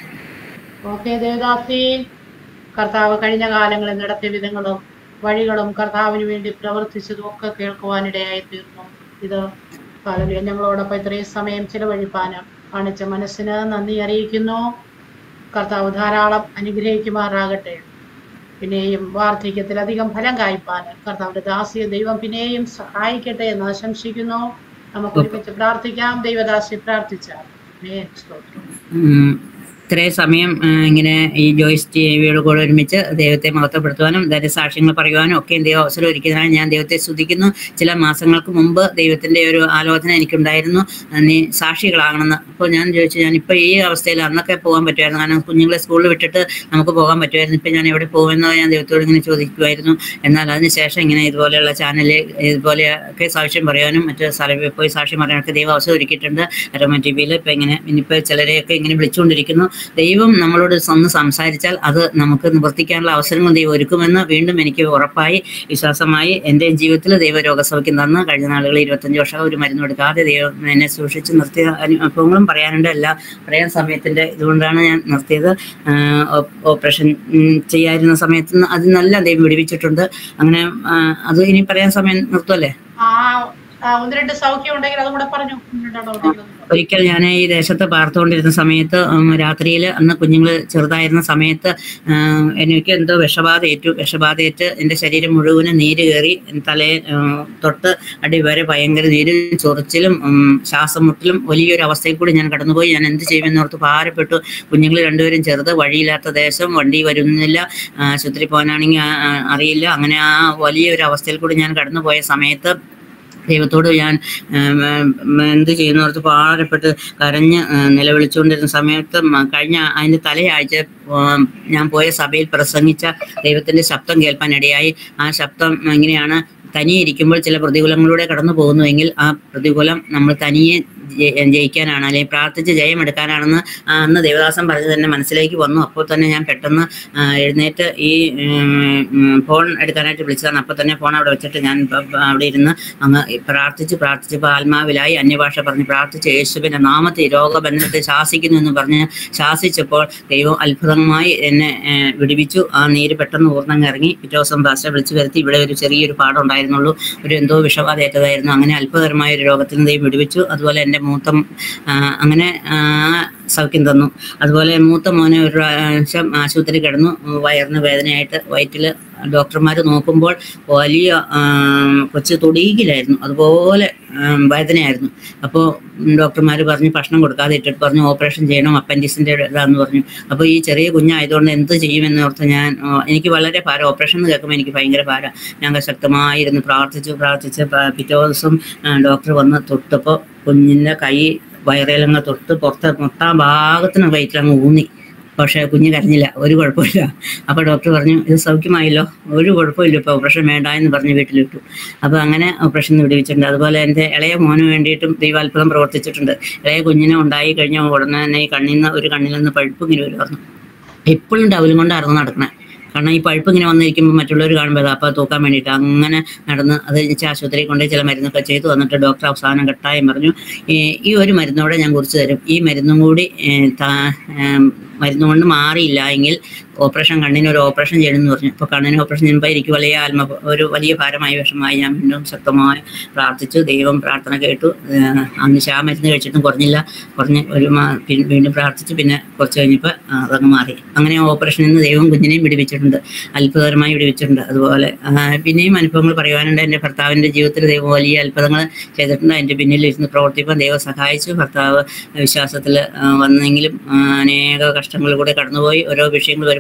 ഓക്കെ ദേവദാസി കർത്താവ് കഴിഞ്ഞ കാലങ്ങളിൽ നടത്തിയ വിധങ്ങളും വഴികളും കർത്താവിന് വേണ്ടി പ്രവർത്തിച്ചതും ഒക്കെ കേൾക്കുവാനിടയായി തീർന്നു ഇത് കാലം ഞങ്ങളോടൊപ്പം ഇത്രയും സമയം ചിലവഴിപ്പാനും കാണിച്ച മനസ്സിന് നന്ദി അറിയിക്കുന്നു കർത്താവ് ധാരാളം അനുഗ്രഹിക്കുമാറാകട്ടെ പിന്നെയും വാർദ്ധക്യത്തിൽ അധികം ഫലം കായ്പാൻ കർത്താവിന്റെ ദാസിയെ ദൈവം പിന്നെയും സഹായിക്കട്ടെ എന്ന് ആശംസിക്കുന്നു നമുക്ക് ഒരുമിച്ച് പ്രാർത്ഥിക്കാം ദൈവദാസി പ്രാർത്ഥിച്ചാൽ ആമേൻ. സ്തോത്രം. ഉം, ഇത്രയും സമയം ആ, ഇങ്ങനെ ഈ ജോയിസ് ടിവിയുടെ കൂടെ ഒരുമിച്ച് ദൈവത്തെ മഹത്വപ്പെടുത്തുവാനും ദൈവ സാക്ഷ്യങ്ങൾ പറയുവാനും ഒക്കെ ദൈവം അവസരം ഒരുക്കുന്നതിനായി ഞാൻ ദൈവത്തെ സ്തുതിക്കുന്നു ചില മാസങ്ങൾക്ക് മുമ്പ് ദൈവത്തിന്റെ ഒരു ആലോചന എനിക്കുണ്ടായിരുന്നു ആ, നീ സാക്ഷികളാകണമെന്ന് അപ്പോൾ ഞാൻ ചോദിച്ചു ഞാൻ ഇപ്പോൾ ഈ അവസ്ഥയിൽ അന്നൊക്കെ പോകാൻ പറ്റുമായിരുന്നു കാരണം കുഞ്ഞുങ്ങളെ സ്കൂളിൽ വിട്ടിട്ട് നമുക്ക് പോകാൻ പറ്റുമായിരുന്നു ഇപ്പം ഞാൻ എവിടെ പോകുമെന്നോ ഞാൻ ദൈവത്തോട് ഇങ്ങനെ ചോദിക്കുമായിരുന്നു എന്നാൽ അതിനുശേഷം ഇങ്ങനെ ഇതുപോലെയുള്ള ചാനലിൽ ഇതുപോലെയൊക്കെ സാക്ഷ്യം പറയാനും മറ്റ് സ്ഥലങ്ങളിൽ പോയി സാക്ഷ്യം പറയാനൊക്കെ ദൈവം അവസരം ഒരുക്കിയിട്ടുണ്ട് അരോമ ടി വിയിൽ ഇപ്പം ഇങ്ങനെ ഇനിയിപ്പോൾ ചിലരെയൊക്കെ ഇങ്ങനെ വിളിച്ചുകൊണ്ടിരിക്കുന്നു ദൈവം നമ്മളോട് ഒന്ന് സംസാരിച്ചാൽ അത് നമുക്ക് നിവർത്തിക്കാനുള്ള അവസരങ്ങൾ ദൈവം ഒരുക്കുമെന്ന് വീണ്ടും എനിക്ക് ഉറപ്പായി വിശ്വാസമായി എൻ്റെ ജീവിതത്തിൽ ദൈവ രോഗസൗഖ്യം തന്ന് കഴിഞ്ഞ നാളുകളിൽ ഇരുപത്തഞ്ച് വർഷം ഒരു മരുന്ന് എടുക്കാതെ ദൈവം എന്നെ സൂക്ഷിച്ച് നിർത്തിയ അനുഭവങ്ങളും പറയാനുണ്ട് എല്ലാ പറയാൻ സമയത്തിൻ്റെ ഇതുകൊണ്ടാണ് ഞാൻ നിർത്തിയത് ആഹ് ഓ- ഓപ്പറേഷൻ ഉം, ചെയ്യാതിരുന്ന സമയത്ത് നിന്ന് അതിൽ നല്ല ദൈവം വിടിവിച്ചിട്ടുണ്ട് അങ്ങനെ ആഹ് അത് ഇനി പറയാൻ സമയം നിർത്തുമല്ലേ ആ ആ, ഒന്ന് രണ്ട് സൗഖ്യം ഉണ്ടെങ്കിൽ അതും കൂടെ പറഞ്ഞു ഒന്ന് രണ്ടെണ്ണം ഉണ്ടെങ്കിൽ അതും കൂടെ. ഒരിക്കൽ ഞാൻ ഈ ദേശത്ത് പാർത്തുകൊണ്ടിരുന്ന സമയത്ത് രാത്രിയിൽ അന്ന് കുഞ്ഞുങ്ങൾ ചെറുതായിരുന്ന സമയത്ത് ഉം, എനിക്ക് എന്തോ വിഷബാധ ഏറ്റു വിഷബാധയേറ്റ് എൻ്റെ ശരീരം മുഴുവനും നീര് കയറി തലയെ ഉം, തൊട്ട് അടി വരെ ഭയങ്കര നീരും ചൊറിച്ചിലും ഉം, ശ്വാസം മുട്ടലും വലിയൊരു അവസ്ഥയിൽ കൂടി ഞാൻ കടന്നുപോയി ഞാൻ എന്ത് ചെയ്യുമെന്ന് ഓർത്ത് ഭാരപ്പെട്ടു കുഞ്ഞുങ്ങൾ രണ്ടുപേരും ചെറുത് വഴിയില്ലാത്ത ദേശം വണ്ടി വരുന്നില്ല ആശുപത്രി പോകാനാണെങ്കിൽ ആ- ആ- അറിയില്ല അങ്ങനെ ആ വലിയൊരു അവസ്ഥയിൽ കൂടി ഞാൻ കടന്നുപോയ സമയത്ത് ദൈവത്തോട് ഞാൻ ഉം, ഉം, എന്ത് ചെയ്യുന്നവർക്ക് ഭാരപ്പെട്ട് കരഞ്ഞ് ഉം, നിലവിളിച്ചുകൊണ്ടിരുന്ന സമയത്ത് മ- കഴിഞ്ഞ അതിൻ്റെ തലയാഴ്ച ഉം, ഞാൻ പോയ സഭയിൽ പ്രസംഗിച്ച ദൈവത്തിന്റെ ശബ്ദം കേൾപ്പാനിടയായി ആ ശബ്ദം ഇങ്ങനെയാണ് തനിയെ ഇരിക്കുമ്പോൾ ചില പ്രതികൂലങ്ങളിലൂടെ കടന്നു പോകുന്നുവെങ്കിൽ ആ പ്രതികൂലം നമ്മൾ തനിയെ ജയി- ജയിക്കാനാണ് അല്ലെങ്കിൽ പ്രാർത്ഥിച്ച് ജയമെടുക്കാനാണെന്ന് ആ അന്ന് ദേവദാസൻ പറഞ്ഞത് തന്നെ മനസ്സിലേക്ക് വന്നു അപ്പോൾ തന്നെ ഞാൻ പെട്ടെന്ന് ആ, എഴുന്നേറ്റ് ഈ ഉം, ഉം, ഫോൺ എടുക്കാനായിട്ട് വിളിച്ചതാണ് അപ്പോൾ തന്നെ ഫോൺ അവിടെ വെച്ചിട്ട് ഞാൻ പ- പ- അവിടെ ഇരുന്ന് അങ്ങ് പ്രാർത്ഥിച്ച് പ്രാർത്ഥിച്ചപ്പോൾ ആത്മാവിലായി അന്യഭാഷ പറഞ്ഞ് പ്രാർത്ഥിച്ച് യേശുവിന്റെ നാമത്തെ രോഗബന്ധത്തെ ശാസിക്കുന്നു എന്ന് പറഞ്ഞ് ശാസിച്ചപ്പോൾ ദൈവം അത്ഭുതമായി എന്നെ ഏഹ്, വിടുവിച്ചു ആ നീര് പെട്ടെന്ന് ഊർന്നങ്ങ് ഇറങ്ങി പിറ്റേ ദിവസം ഭാഷ വിളിച്ചു വരുത്തി ഇവിടെ ഒരു ചെറിയൊരു പാടം ഉണ്ടായിരുന്നുള്ളൂ ഒരു എന്തോ വിഷബാധ ഏറ്റതായിരുന്നു അങ്ങനെ അത്ഭുതകരമായ ഒരു രോഗത്തിൽ നിന്ന് ദൈവം വിടുവിച്ചു അതുപോലെ എൻ്റെ മൂത്ത ആ, അങ്ങനെ ആ, സൗഖ്യം തന്നു അതുപോലെ മൂത്ത മോനെ ഒരു പ്രാവശ്യം ആശുപത്രി കിടന്നു വയറിന് വേദനയായിട്ട് വയറ്റിൽ ഡോക്ടർമാർ നോക്കുമ്പോൾ വലിയ ആ, കൊച്ചു തൊടിയിലായിരുന്നു അതുപോലെ ആ, വേദനയായിരുന്നു അപ്പോൾ ഡോക്ടർമാർ പറഞ്ഞു ഭക്ഷണം കൊടുക്കാതെ ഇട്ടിട്ട് പറഞ്ഞു ഓപ്പറേഷൻ ചെയ്യണം അപ്പൻഡിക്സിൻ്റെ ഇതാന്ന് പറഞ്ഞു അപ്പോൾ ഈ ചെറിയ കുഞ്ഞായതുകൊണ്ട് എന്ത് ചെയ്യുമെന്ന് ഓർത്ത് ഞാൻ ആ, എനിക്ക് വളരെ ഭാരം ഓപ്പറേഷൻ എന്ന് കേൾക്കുമ്പോൾ എനിക്ക് ഭയങ്കര ഭാരം ഞാൻ ശക്തമായിരുന്നു പ്രാർത്ഥിച്ചു പ്രാർത്ഥിച്ച് പ- പിറ്റേ ദിവസം ആ, ഡോക്ടർ വന്ന് തൊട്ടപ്പോൾ കുഞ്ഞിൻ്റെ കൈ വയറേലങ്ങ് തൊട്ട് പുറത്ത് മുട്ടാൻ ഭാഗത്തിന് വയറ്റിലങ്ങ് ഊന്നി പക്ഷേ കുഞ്ഞ് കരഞ്ഞില്ല ഒരു കുഴപ്പമില്ല അപ്പോൾ ഡോക്ടർ പറഞ്ഞു ഇത് സൗഖ്യമായല്ലോ ഒരു കുഴപ്പമില്ല ഇപ്പോൾ ഓപ്പറേഷൻ വേണ്ട എന്ന് പറഞ്ഞ് വീട്ടിലിട്ടു അപ്പോൾ അങ്ങനെ ഓപ്പറേഷൻ വിടുവിച്ചിട്ടുണ്ട് അതുപോലെ എൻ്റെ ഇളയ മോന് വേണ്ടിയിട്ടും ദൈവാത്ഭുതം പ്രവർത്തിച്ചിട്ടുണ്ട് ഇളയ കുഞ്ഞിനെ ഉണ്ടായി കഴിഞ്ഞ ഉടനെ തന്നെ ഈ കണ്ണിൽ നിന്ന് ഒരു കണ്ണിൽ നിന്ന് പഴുപ്പ് ഇങ്ങനെ വരുമായിരുന്നു എപ്പോഴും ടവലും കൊണ്ടായിരുന്നു നടക്കണേ കാരണം ഈ പഴുപ്പ് ഇങ്ങനെ വന്നിരിക്കുമ്പോൾ മറ്റുള്ളവർ കാണുമ്പോൾ അപ്പോൾ തൂക്കാൻ വേണ്ടിയിട്ട് അങ്ങനെ നടന്ന് അത് കഴിഞ്ഞ് ആശുപത്രിയിൽ കൊണ്ട് ചില മരുന്നൊക്കെ ചെയ്തു വന്നിട്ട് ഡോക്ടർ അവസാനം കട്ടായം പറഞ്ഞു ഈ ഈ ഒരു മരുന്നോടെ ഞാൻ കുറിച്ച് തരും ഈ മരുന്നും കൂടി ഏ, താ- ഏം, മരുന്ന് കൊണ്ട് മാറിയില്ല എങ്കിൽ ഓപ്പറേഷൻ കണ്ണിന് ഒരു ഓപ്പറേഷൻ ചെയ്യണമെന്ന് പറഞ്ഞു അപ്പോൾ കണ്ണിന് ഓപ്പറേഷൻ ചെയ്യുമ്പോൾ എനിക്ക് വലിയ ആത്മ ഒരു വലിയ ഭാരമായി വിഷമമായി ഞാൻ വീണ്ടും ശക്തമായി പ്രാർത്ഥിച്ചു ദൈവം പ്രാർത്ഥന കേട്ടു ഏഹ് അന്ന് ആ മരുന്ന് കഴിച്ചിട്ടും കുറഞ്ഞില്ല കുറഞ്ഞ് ഒരു മാ പി- വീണ്ടും പ്രാർത്ഥിച്ചു പിന്നെ കുറച്ച് കഴിഞ്ഞപ്പോൾ അതങ്ങ് മാറി അങ്ങനെ ഓപ്പറേഷനിൽ നിന്ന് ദൈവം കുഞ്ഞിനെയും വിടുവിച്ചിട്ടുണ്ട് അത്ഭുതകരമായി വിടുവിച്ചിട്ടുണ്ട് അതുപോലെ ആ, പിന്നെയും അനുഭവങ്ങൾ പറയുവാനുണ്ട് എൻ്റെ ഭർത്താവിൻ്റെ ജീവിതത്തിൽ ദൈവം വലിയ അത്ഭുതങ്ങൾ ചെയ്തിട്ടുണ്ട് എൻ്റെ പിന്നിൽ ഇരുന്ന് പ്രവർത്തിക്കാൻ ദൈവം സഹായിച്ചു ഭർത്താവ് വിശ്വാസത്തിൽ വന്നെങ്കിലും ആ, അനേക കഷ്ടങ്ങളിലൂടെ കടന്നുപോയി ഓരോ വിഷയങ്ങൾ വരുമ്പോൾ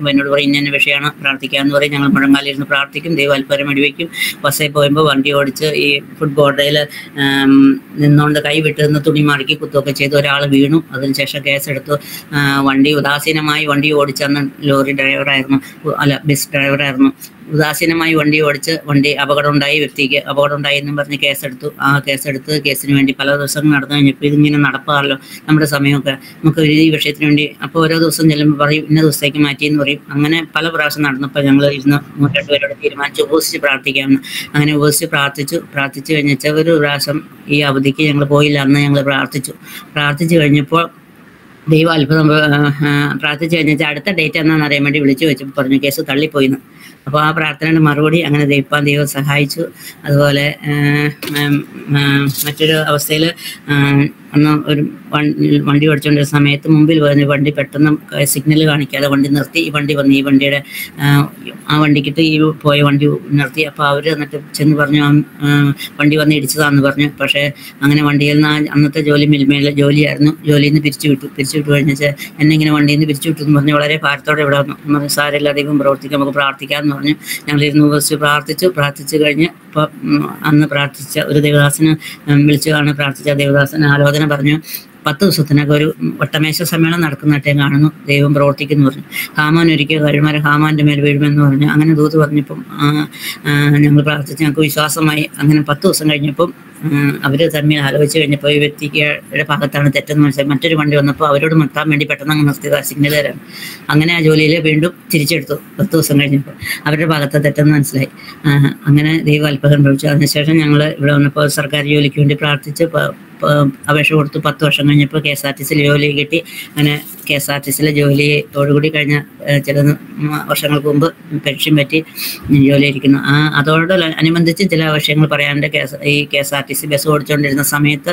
പറയുമ്പോൾ എന്നോട് പറയും ഇന്ന വിഷയമാണ് പ്രാർത്ഥിക്കാന്ന് പറയും ഞങ്ങൾ മുഴങ്ങാലിരുന്ന് പ്രാർത്ഥിക്കും ദൈവം അല്പരം അടിവയ്ക്കും ബസ്സിൽ പോകുമ്പോൾ വണ്ടി ഓടിച്ച് ഈ ഫുഡ് ബോർഡയിൽ നിന്നുകൊണ്ട് കൈ വിട്ട് നിന്ന് തുണി മടക്കി കുത്തുകയൊക്കെ ചെയ്ത് ഒരാൾ വീണു അതിനുശേഷം കേസെടുത്തു ആ, വണ്ടി ഉദാസീനമായി വണ്ടി ഓടിച്ചന്ന് ലോറി ഡ്രൈവറായിരുന്നു ഉ- അല്ല ബസ് ഡ്രൈവറായിരുന്നു ഉദാസീനമായി വണ്ടി ഓടിച്ച് വണ്ടി അപകടം ഉണ്ടായി വ്യക്തിക്ക് അപകടം ഉണ്ടായി എന്നും പറഞ്ഞ് കേസെടുത്തു ആ കേസെടുത്ത് കേസിന് വേണ്ടി പല ദിവസങ്ങൾ നടന്നു കഴിഞ്ഞപ്പോൾ ഇതിങ്ങനെ നടപ്പാറല്ലോ നമ്മുടെ സമയമൊക്കെ നമുക്ക് ഈ വിഷയത്തിന് വേണ്ടി അപ്പോൾ ഓരോ ദിവസം ചെല്ലുമ്പോൾ പറയും ഇന്ന ദിവസത്തേക്ക് മാറ്റി എന്ന് പറയും അങ്ങനെ പല പ്രാവശ്യം നടന്നപ്പോൾ ഞങ്ങൾ ഇരുന്ന് മൂന്ന് പേരോട് തീരുമാനിച്ചു ഉപസിച്ച് പ്രാർത്ഥിക്കാമെന്ന് അങ്ങനെ ഉപസിച്ച് പ്രാർത്ഥിച്ചു പ്രാർത്ഥിച്ചു കഴിഞ്ഞാൽ ഒരു പ്രാവശ്യം ഈ അവധിക്ക് ഞങ്ങൾ പോയില്ല അന്ന് ഞങ്ങൾ പ്രാർത്ഥിച്ചു പ്രാർത്ഥിച്ചു കഴിഞ്ഞപ്പോൾ ദൈവം അത്ഭുതം ആ, ആ, പ്രാർത്ഥിച്ചു കഴിഞ്ഞാൽ അടുത്ത ഡേറ്റ് എന്നാന്ന് അറിയാൻ വേണ്ടി വിളിച്ചു വെച്ചപ്പോൾ പറഞ്ഞു കേസ് തള്ളിപ്പോയിന്ന് അപ്പോൾ ആ പ്രാർത്ഥനയുടെ മറുപടി അങ്ങനെ ദൈവം ദൈവം സഹായിച്ചു അതുപോലെ ആ, ഉം, ആ, മറ്റൊരു അവസ്ഥയിൽ അന്ന് ഒരു വണ്ടി വണ്ടി ഓടിച്ചുകൊണ്ടിരുന്ന സമയത്ത് മുമ്പിൽ വന്ന് വണ്ടി പെട്ടെന്ന് സിഗ്നൽ കാണിക്കാതെ വണ്ടി നിർത്തി ഈ വണ്ടി വന്ന് ഈ വണ്ടിയുടെ ആ, ആ വണ്ടിക്കിട്ട് ഈ പോയ വണ്ടി നിർത്തി അപ്പോൾ അവർ എന്നിട്ട് ചെന്ന് പറഞ്ഞു ആ, ആ, വണ്ടി വന്ന് ഇടിച്ചതാന്ന് പറഞ്ഞു പക്ഷേ അങ്ങനെ വണ്ടിയിൽ നിന്ന് ആ അന്നത്തെ ജോലി മിൽമയിലെ ജോലിയായിരുന്നു ജോലിയിൽ നിന്ന് പിരിച്ചു വിട്ടു പിരിച്ചു വിട്ടു കഴിഞ്ഞാൽ എന്നെ ഇങ്ങനെ വണ്ടിയിൽ നിന്ന് പിരിച്ചു വിട്ടു എന്ന് പറഞ്ഞ് വളരെ ഭാരത്തോടെ ഇവിടെ വന്നു എന്ന് പറഞ്ഞു സാരമില്ല ദൈവം പ്രവർത്തിക്കാം നമുക്ക് പ്രാർത്ഥിക്കാമെന്ന് പറഞ്ഞു ഞങ്ങൾ ഇരുന്ന് ഉപസിച്ച് പ്രാർത്ഥിച്ചു പ്രാർത്ഥിച്ചു കഴിഞ്ഞ് ഇപ്പോൾ അന്ന് പ്രാർത്ഥിച്ച ഒരു ദേവദാസന് ഉം, വിളിച്ചു കാണാൻ പ്രാർത്ഥിച്ച ദേവദാസന് ആലോചന പറഞ്ഞു പത്ത് ദിവസത്തിനൊക്കെ ഒരു വട്ടമേശ സമ്മേളനം നടക്കുന്നതായിട്ട് ഞാൻ കാണുന്നു ദൈവം പ്രവർത്തിക്കുന്നു പറഞ്ഞു ഹാമാൻ ഒരിക്കൽ കഴിമാരെ ഹാമാന്റെ മേൽ വീഴുമെന്ന് പറഞ്ഞു അങ്ങനെ ദൂത് പറഞ്ഞപ്പം ആ, ആ, ഞങ്ങൾ പ്രാർത്ഥിച്ച് ഞങ്ങൾക്ക് വിശ്വാസമായി അങ്ങനെ പത്ത് ദിവസം കഴിഞ്ഞപ്പം അവർ തമ്മിൽ ആലോചിച്ച് കഴിഞ്ഞപ്പോൾ ഈ വ്യക്തിക്ക് ഭാഗത്താണ് തെറ്റെന്ന് മനസ്സിലായി മറ്റൊരു വണ്ടി വന്നപ്പോൾ അവരോട് നിർത്താൻ വേണ്ടി പെട്ടെന്ന് അങ്ങ് നിർത്തിയത് സിഗ്നൽ തരാൻ അങ്ങനെ ആ ജോലിയിൽ വീണ്ടും തിരിച്ചെടുത്തു പത്ത് ദിവസം കഴിഞ്ഞപ്പോൾ അവരുടെ ഭാഗത്ത് തെറ്റെന്ന് മനസ്സിലായി ആ, അങ്ങനെ ദൈവം അത്ഭുതം പ്രവചിച്ചു അതിനുശേഷം ഞങ്ങൾ ഇവിടെ വന്നപ്പോൾ സർക്കാർ ജോലിക്ക് വേണ്ടി പ്രാർത്ഥിച്ച് പ- പ- അപേക്ഷ കൊടുത്തു പത്ത് വർഷം കഴിഞ്ഞപ്പോൾ കെ എസ് ആർ ടി സിയിൽ ജോലി കിട്ടി അങ്ങനെ കെ എസ് ആർ ടി സിയിലെ ജോലിയോടുകൂടി കഴിഞ്ഞ ഏഹ്, ചില വർഷങ്ങൾക്ക് മുമ്പ് പെൻഷൻ പറ്റി ജോലി ഇരിക്കുന്നു ആ അതോട് അനുബന്ധിച്ച് ചില വിഷയങ്ങൾ പറയാനുണ്ട് കെ എസ് ഈ K S R T C bus ഓടിച്ചുകൊണ്ടിരുന്ന സമയത്ത്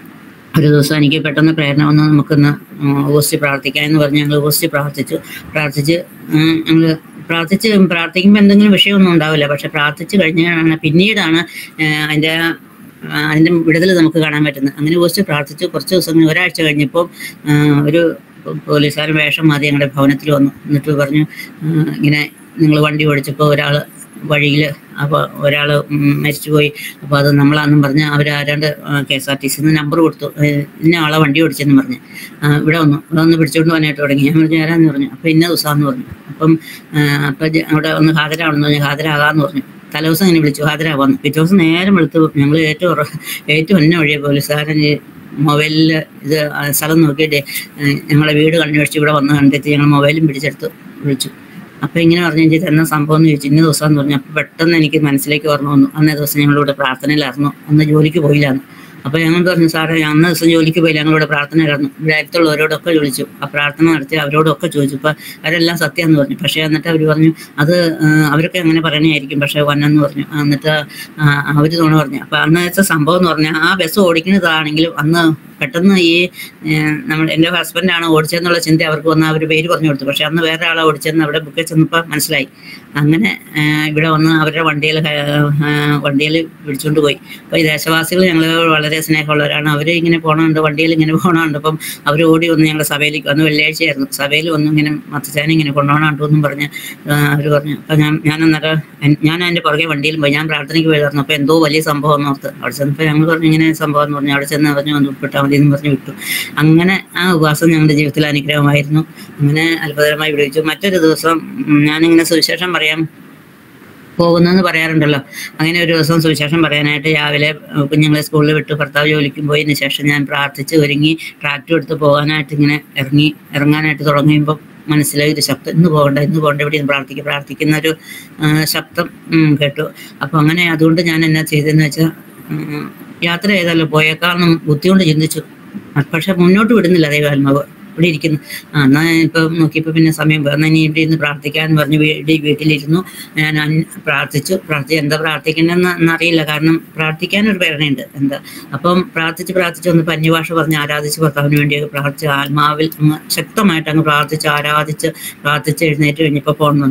ഒരു ദിവസം എനിക്ക് പെട്ടെന്ന് പ്രേരണ വന്നു നമുക്കൊന്ന് ഉപസ്ഥി പ്രാർത്ഥിക്കാം എന്ന് പറഞ്ഞ് ഞങ്ങൾ ഉപസ്ഥി പ്രാർത്ഥിച്ചു പ്രാർത്ഥിച്ച് ഞങ്ങൾ പ്രാർത്ഥിച്ച് പ്രാർത്ഥിക്കുമ്പോൾ എന്തെങ്കിലും വിഷയമൊന്നും ഉണ്ടാവില്ല പക്ഷെ പ്രാർത്ഥിച്ച് കഴിഞ്ഞാണ് പിന്നീടാണ് ഏഹ്, അതിൻ്റെ ആ, അതിൻ്റെ വിടുതൽ നമുക്ക് കാണാൻ പറ്റുന്നത് അങ്ങനെ ഉപസ്ഥി പ്രാർത്ഥിച്ചു കുറച്ച് ദിവസം കഴിഞ്ഞ് ഒരാഴ്ച കഴിഞ്ഞപ്പോൾ ആ, ഒരു പോലീസുകാരൻ വേഷം മാറി ഞങ്ങളുടെ ഭവനത്തിൽ വന്നു എന്നിട്ട് പറഞ്ഞു ആ, ഇങ്ങനെ നിങ്ങൾ വണ്ടി ഓടിച്ചപ്പോൾ ഒരാൾ വഴിയിൽ അപ്പോൾ ഒരാൾ മരിച്ചുപോയി അപ്പോൾ അത് നമ്മളാന്നും പറഞ്ഞ് അവർ ആരാണ്ട് കെ എസ് ആർ ടി സിന്ന് നമ്പർ കൊടുത്തു ഏഹ് ഇന്ന ആളെ വണ്ടി ഓടിച്ചെന്ന് പറഞ്ഞ് ആ, ഇവിടെ വന്നു ഇവിടെ വന്ന് പിടിച്ചുകൊണ്ട് വന്നായിട്ട് തുടങ്ങി ഞാൻ പറഞ്ഞു ആരാന്ന് പറഞ്ഞു അപ്പോൾ ഇന്ന ദിവസമാന്ന് പറഞ്ഞു അപ്പം അപ്പം അവിടെ ഒന്ന് ഹാജരാണെന്ന് പറഞ്ഞു ഹാജരാകാന്ന് പറഞ്ഞു തലേദിവസം ഇങ്ങനെ വിളിച്ചു ഹാജരാവാന്ന് പിറ്റേ ദിവസം നേരം വെളുത്ത് ഞങ്ങൾ ഏറ്റവും ഉറ- ഏറ്റവും എന്നെ വഴിയ പോലീസുകാരൻ ഈ മൊബൈലിൽ ഇത് ആ സ്ഥലം നോക്കിയിട്ട് ഏഹ് ഞങ്ങളെ വീട് കണ്ടുപിടിച്ച് ഇവിടെ വന്ന് കണ്ടെത്തി ഞങ്ങൾ മൊബൈലും പിടിച്ചെടുത്ത് വിളിച്ചു അപ്പൊ ഇങ്ങനെ പറഞ്ഞു ചേച്ചി എന്നാ സംഭവം എന്ന് ചോദിച്ചു ഇന്ന ദിവസം എന്ന് പറഞ്ഞു അപ്പൊ പെട്ടെന്ന് എനിക്ക് മനസ്സിലേക്ക് ഓർമ്മ വന്നു അന്നേ ദിവസം ഞങ്ങളിവിടെ പ്രാർത്ഥനയിലായിരുന്നു അന്ന് ജോലിക്ക് പോയില്ലാന്ന് അപ്പൊ ഞങ്ങൾ പറഞ്ഞു സാറേ ഞാൻ അന്ന് ദിവസം ജോലിക്ക് പോയില്ല ഞങ്ങളിവിടെ പ്രാർത്ഥനയിലായിരുന്നു ഇവിടെ അടുത്തുള്ളവരോടൊക്കെ വിളിച്ചു ആ പ്രാർത്ഥന നടത്തി അവരോടൊക്കെ ചോദിച്ചു അപ്പൊ അവരെല്ലാം സത്യം എന്ന് പറഞ്ഞു പക്ഷെ എന്നിട്ട് അവർ പറഞ്ഞു അത് ആ, അവരൊക്കെ അങ്ങനെ പറയണായിരിക്കും പക്ഷെ വന്നെന്ന് പറഞ്ഞു ആ, എന്നിട്ട് അവർ തോണ പറഞ്ഞു അപ്പൊ അന്നത്തെ സംഭവം എന്ന് പറഞ്ഞാൽ ആ ബസ് ഓടിക്കുന്നതാണെങ്കിലും അന്ന് പെട്ടെന്ന് ഈ ഏഹ്, നമ്മൾ എൻ്റെ ഹസ്ബൻഡാണ് ഓടിച്ചതെന്നുള്ള ചിന്ത അവർക്ക് വന്ന് അവർ പേര് പറഞ്ഞു കൊടുത്തു പക്ഷെ അന്ന് വേറെ ആളെ ഓടിച്ചെന്ന് അവിടെ ബുക്കിൽ ചെന്നപ്പോൾ മനസ്സിലായി അങ്ങനെ ഏഹ്, ഇവിടെ വന്ന് അവരുടെ വണ്ടിയിൽ വണ്ടിയിൽ പിടിച്ചുകൊണ്ട് പോയി അപ്പോൾ ഈ ദേശവാസികൾ ഞങ്ങൾ വളരെ സ്നേഹമുള്ളവരാണ് അവർ ഇങ്ങനെ പോകണമുണ്ട് വണ്ടിയിൽ ഇങ്ങനെ പോകണമുണ്ട് അപ്പം അവർ ഓടി വന്ന് ഞങ്ങളുടെ സഭയിലേക്ക് വന്ന് വെള്ളിയാഴ്ചയായിരുന്നു സഭയിൽ വന്ന് ഇങ്ങനെ മത്തച്ചാൻ ഇങ്ങനെ കൊണ്ടുപോകണമുണ്ടോ എന്നും പറഞ്ഞ് അവർ പറഞ്ഞു അപ്പം ഞാൻ ഞാൻ അന്നേരം എൻ- ഞാൻ അതിൻ്റെ പുറകെ വണ്ടിയിൽ പോയി ഞാൻ പ്രാർത്ഥനയ്ക്ക് പോയതായിരുന്നു അപ്പോൾ എന്തോ വലിയ സംഭവം എന്ന് ഓർത്ത് അവിടെ ചെന്നപ്പോൾ ഞങ്ങൾ പറഞ്ഞു ഇങ്ങനെ സംഭവം എന്ന് പറഞ്ഞു അവിടെ ചെന്ന് പറഞ്ഞു ഒന്ന് വിട്ടാൽ മതി എന്ന് പറഞ്ഞ് വിട്ടു അങ്ങനെ ആ ഉപവാസം ഞങ്ങളുടെ ജീവിതത്തിൽ അനുഗ്രഹമായിരുന്നു അങ്ങനെ അത്ഭുതകരമായി വിടുവിച്ചു മറ്റൊരു ദിവസം ഉം, ഞാനിങ്ങനെ സുവിശേഷം പറയാൻ പോകുന്നെന്ന് പറയാറുണ്ടല്ലോ അങ്ങനെ ഒരു ദിവസം സുവിശേഷം പറയാനായിട്ട് രാവിലെ ഏഹ്, കുഞ്ഞുങ്ങളെ സ്കൂളിൽ വിട്ട് ഭർത്താവ് ജോലിക്കും പോയതിന് ശേഷം ഞാൻ പ്രാർത്ഥിച്ച് ഒരുങ്ങി ട്രാക്ടർ എടുത്ത് പോകാനായിട്ട് ഇങ്ങനെ ഇറങ്ങി ഇറങ്ങാനായിട്ട് തുടങ്ങിയപ്പോൾ മനസ്സിലായി ഒരു ശബ്ദം ഇന്ന് പോകണ്ട ഇന്ന് പോകണ്ട ഇവിടെ ഇരുന്ന് പ്രാർത്ഥിക്കുക പ്രാർത്ഥിക്കുന്ന ഒരു ആ, ശബ്ദം ഉം, കേട്ടു അപ്പം അങ്ങനെ അതുകൊണ്ട് ഞാൻ എന്നാ ചെയ്തതെന്ന് വെച്ചാൽ ഉം, യാത്ര ചെയ്തല്ലോ പോയേക്കാളും ബുദ്ധി കൊണ്ട് ചിന്തിച്ചു പക്ഷെ മുന്നോട്ട് വിടുന്നില്ല ദൈവാത്മാവ് ഇവിടെ ഇരിക്കുന്നു ആ എന്നാ ഇപ്പം നോക്കിയപ്പോൾ പിന്നെ സമയം പോയി. എന്നാ ഇനി ഇവിടെ ഇരുന്ന് പ്രാർത്ഥിക്കാന്ന് പറഞ്ഞ് വീട്ടിൽ വീട്ടിലിരുന്നു ഞാൻ അൻ- പ്രാർത്ഥിച്ചു പ്രാർത്ഥി എന്താ പ്രാർത്ഥിക്കണമെന്ന് എന്നറിയില്ല കാരണം പ്രാർത്ഥിക്കാൻ ഒരു പ്രേരണയുണ്ട് എന്താ അപ്പം പ്രാർത്ഥിച്ച് പ്രാർത്ഥിച്ച് ഒന്ന് പഞ്ഞുഭാഷ പറഞ്ഞ് ആരാധിച്ച് ഭർത്താവിന് വേണ്ടി പ്രാർത്ഥിച്ച് ആത്മാവിൽ അങ്ങ് ശക്തമായിട്ട് അങ്ങ് പ്രാർത്ഥിച്ച് ആരാധിച്ച് പ്രാർത്ഥിച്ച് എഴുന്നേറ്റ് കഴിഞ്ഞപ്പോൾ ഫോൺ വന്നു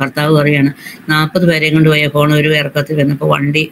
ഭർത്താവ് പറയാണ് നാൽപ്പത് പേരെയും കൊണ്ട് പോയ പോണ ഒരു ഇറക്കത്തിൽ വന്നപ്പോൾ വണ്ടി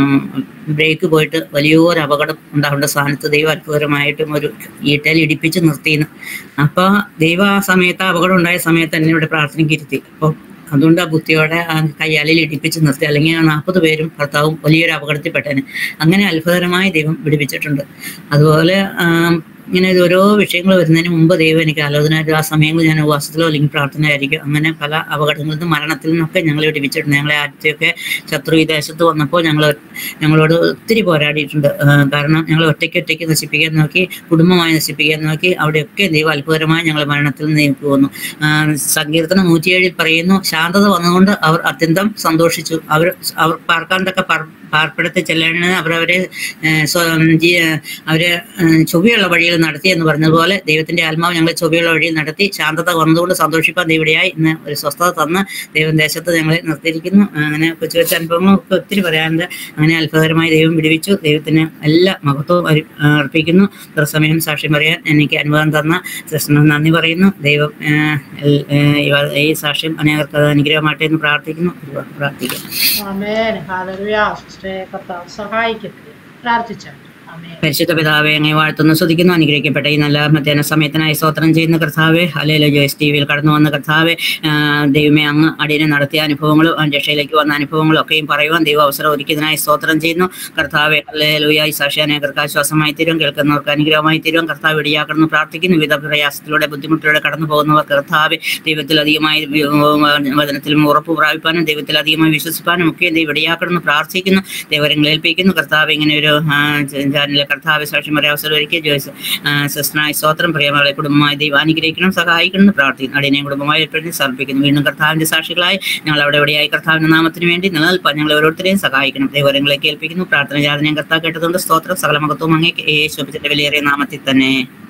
ബ്രേക്ക് പോയിട്ട് വലിയൊരു അപകടം ഉണ്ടാവേണ്ട സ്ഥാനത്ത് ദൈവം അത്ഭുതകരമായിട്ടും ഒരു ഈട്ടയിൽ ഇടിപ്പിച്ച് നിർത്തിയെന്ന് അപ്പോൾ ദൈവം ആ സമയത്ത് ആ അപകടം ഉണ്ടായ സമയത്ത് എന്നെ ഇവിടെ പ്രാർത്ഥനയ്ക്ക് ഇരുത്തി അപ്പോൾ അതുകൊണ്ട് ആ ബുദ്ധിയോടെ ആ കയ്യാലിൽ ഇടിപ്പിച്ച് നിർത്തി അല്ലെങ്കിൽ ആ നാൽപ്പത് പേരും ഭർത്താവും വലിയൊരു അപകടത്തിൽപ്പെട്ടേനെ അങ്ങനെ അത്ഭുതകരമായി ദൈവം പിടിപ്പിച്ചിട്ടുണ്ട് അതുപോലെ ആം, ഇങ്ങനെ ഇത് ഓരോ വിഷയങ്ങൾ വരുന്നതിന് മുമ്പ് ദൈവം എനിക്ക് ആലോചന ആ സമയങ്ങളിൽ ഞാൻ ഉപവാസത്തിലോ അല്ലെങ്കിൽ പ്രാർത്ഥനയായിരിക്കും അങ്ങനെ പല അപകടങ്ങളിൽ നിന്നും മരണത്തിൽ നിന്നൊക്കെ ഞങ്ങളെ വിടിപ്പിച്ചിട്ടുണ്ട് ഞങ്ങളെ ആദ്യമൊക്കെ ശത്രു ഈ ദേശത്ത് വന്നപ്പോൾ ഞങ്ങൾ ഞങ്ങളോട് ഒത്തിരി പോരാടിയിട്ടുണ്ട് ആ, കാരണം ഞങ്ങൾ ഒറ്റയ്ക്ക് ഒറ്റയ്ക്ക് നശിപ്പിക്കാൻ നോക്കി കുടുംബമായി നശിപ്പിക്കാൻ നോക്കി അവിടെയൊക്കെ ദൈവം അത്ഭുതകരമായി ഞങ്ങൾ മരണത്തിൽ നിന്ന് നീക്കി വന്നു ആ, സങ്കീർത്തനം നൂറ്റിയേഴിൽ പറയുന്നു ശാന്തത വന്നുകൊണ്ട് അവർ അത്യന്തം സന്തോഷിച്ചു അവർ അവർ പാർക്കാണ്ടൊക്കെ പാർ- പാർപ്പിടത്തിൽ ചെല്ലേണ്ടത് അവരവരെ ഏഹ്, സ്വ- ജീ- അവര് ഏഹ്, ചൊവ്വയുള്ള വഴിയിൽ നടത്തി എന്ന് പറഞ്ഞതുപോലെ ദൈവത്തിന്റെ ആത്മാവ് ഞങ്ങളെ ചൊവ്വയുള്ള വഴിയിൽ നടത്തി ശാന്തത വന്നതുകൊണ്ട് സന്തോഷിപ്പാൻ ദൈവടിയായി ഇന്ന് ഒരു സ്വസ്ഥത തന്ന് ദൈവം ദേശത്ത് ഞങ്ങളെ നിർത്തിയിരിക്കുന്നു അങ്ങനെ കൊച്ചു കൊച്ചു അനുഭവങ്ങളൊക്കെ ഒത്തിരി പറയാനുണ്ട് അങ്ങനെ അത്ഭുതകരമായി ദൈവം വിടുവിച്ചു ദൈവത്തിന് എല്ലാ മഹത്വവും അരി- ആ, അർപ്പിക്കുന്നു ഇത്ര സമയം സാക്ഷ്യം പറയാൻ എനിക്ക് അനുഭവം തന്ന സിസ്റ്ററിന് നന്ദി പറയുന്നു ദൈവം ഏഹ്, എൽ- ഏഹ്, ഇവ- ഈ സാക്ഷ്യം അനേകർക്ക് അത് അനുഗ്രഹമാട്ടെ എന്ന് പ്രാർത്ഥിക്കുന്നു ഒരുപാട് പ്രാർത്ഥിക്കുന്നു ആമേൻ ഹാലലുയ സിസ്റ്ററെ കർത്താവ് സഹായിക്കട്ടെ പ്രാർത്ഥിച്ചാൽ ആമേൻ പരിശുദ്ധ പിതാവെ അങ്ങേ വാഴ്ത്തുന്നു സ്തുതിക്കുന്നു അനുഗ്രഹിക്കപ്പെട്ട ഈ നല്ല മധ്യാഹ്ന സമയത്തിനായി സ്തോത്രം ചെയ്യുന്ന കർത്താവെ അലേല ജോയ്സ് ടി വിയിൽ കടന്നു വന്ന കർത്താവെ ആ, ദൈവമേ അങ്ങ് അടിയനെ നടത്തിയ അനുഭവങ്ങളും ആ രക്ഷയിലേക്ക് വന്ന അനുഭവങ്ങളും ഒക്കെയും പറയുവാൻ ദൈവം അവസരം ഒരുക്കിയതിനായി സ്തോത്രം ചെയ്യുന്നു കർത്താവെ അല്ലേലുയായി സാക്ഷിയാനേകർക്ക് ആശ്വാസമായി തീരും കേൾക്കുന്നവർക്ക് അനുഗ്രഹമായി തീരും കർത്താവ് ഇടിയാക്കണമെന്ന് പ്രാർത്ഥിക്കുന്നു വിവിധ പ്രയാസത്തിലൂടെ ബുദ്ധിമുട്ടിലൂടെ കടന്നു പോകുന്നവർ കർത്താവെ ദൈവത്തിൽ അധികമായി വി- വചനത്തിലും ഉറപ്പ് പ്രാപിപ്പാനും ദൈവത്തിൽ അധികമായി വിശ്വസിപ്പാനും ഒക്കെ ദൈവം ഇടിയാക്കണമെന്ന് പ്രാർത്ഥിക്കുന്നു ദൈവരങ്ങളെ ഏൽപ്പിക്കുന്നു കർത്താവ് ഇങ്ങനെ ഒരു ചാനലിലെ കർത്താവ് സാക്ഷ്യം പറയാൻ അവസരം ഒരുക്കി ജോയ്സ് സിസ്റ്ററായി സ്വോത്രം പ്രിയമകളെ കുടുംബമായി ദൈവം അനുഗ്രഹിക്കണം സഹായിക്കണം എന്ന് പ്രാർത്ഥിക്കുന്നു അടിയനെ കുടുംബമായി ഏർപ്പെടുത്തി സമർപ്പിക്കുന്നു വീണ്ടും കർത്താവിന്റെ സാക്ഷികളായി ഞങ്ങൾ അവിടെ എവിടെയായി കർത്താവിന്റെ നാമത്തിന് വേണ്ടി നിലനിൽപ്പാൻ ഞങ്ങൾ ഓരോരുത്തരെയും സഹായിക്കണം ദൈവരങ്ങളെ കേൾപ്പിക്കുന്നു പ്രാർത്ഥന ജാതനയും കർത്താവ് കേട്ടതുകൊണ്ട് സ്തോത്രം സകല മഹത്വം അങ്ങേക്ക് യേശു വിലിയേറിയ നാമത്തിൽ തന്നെ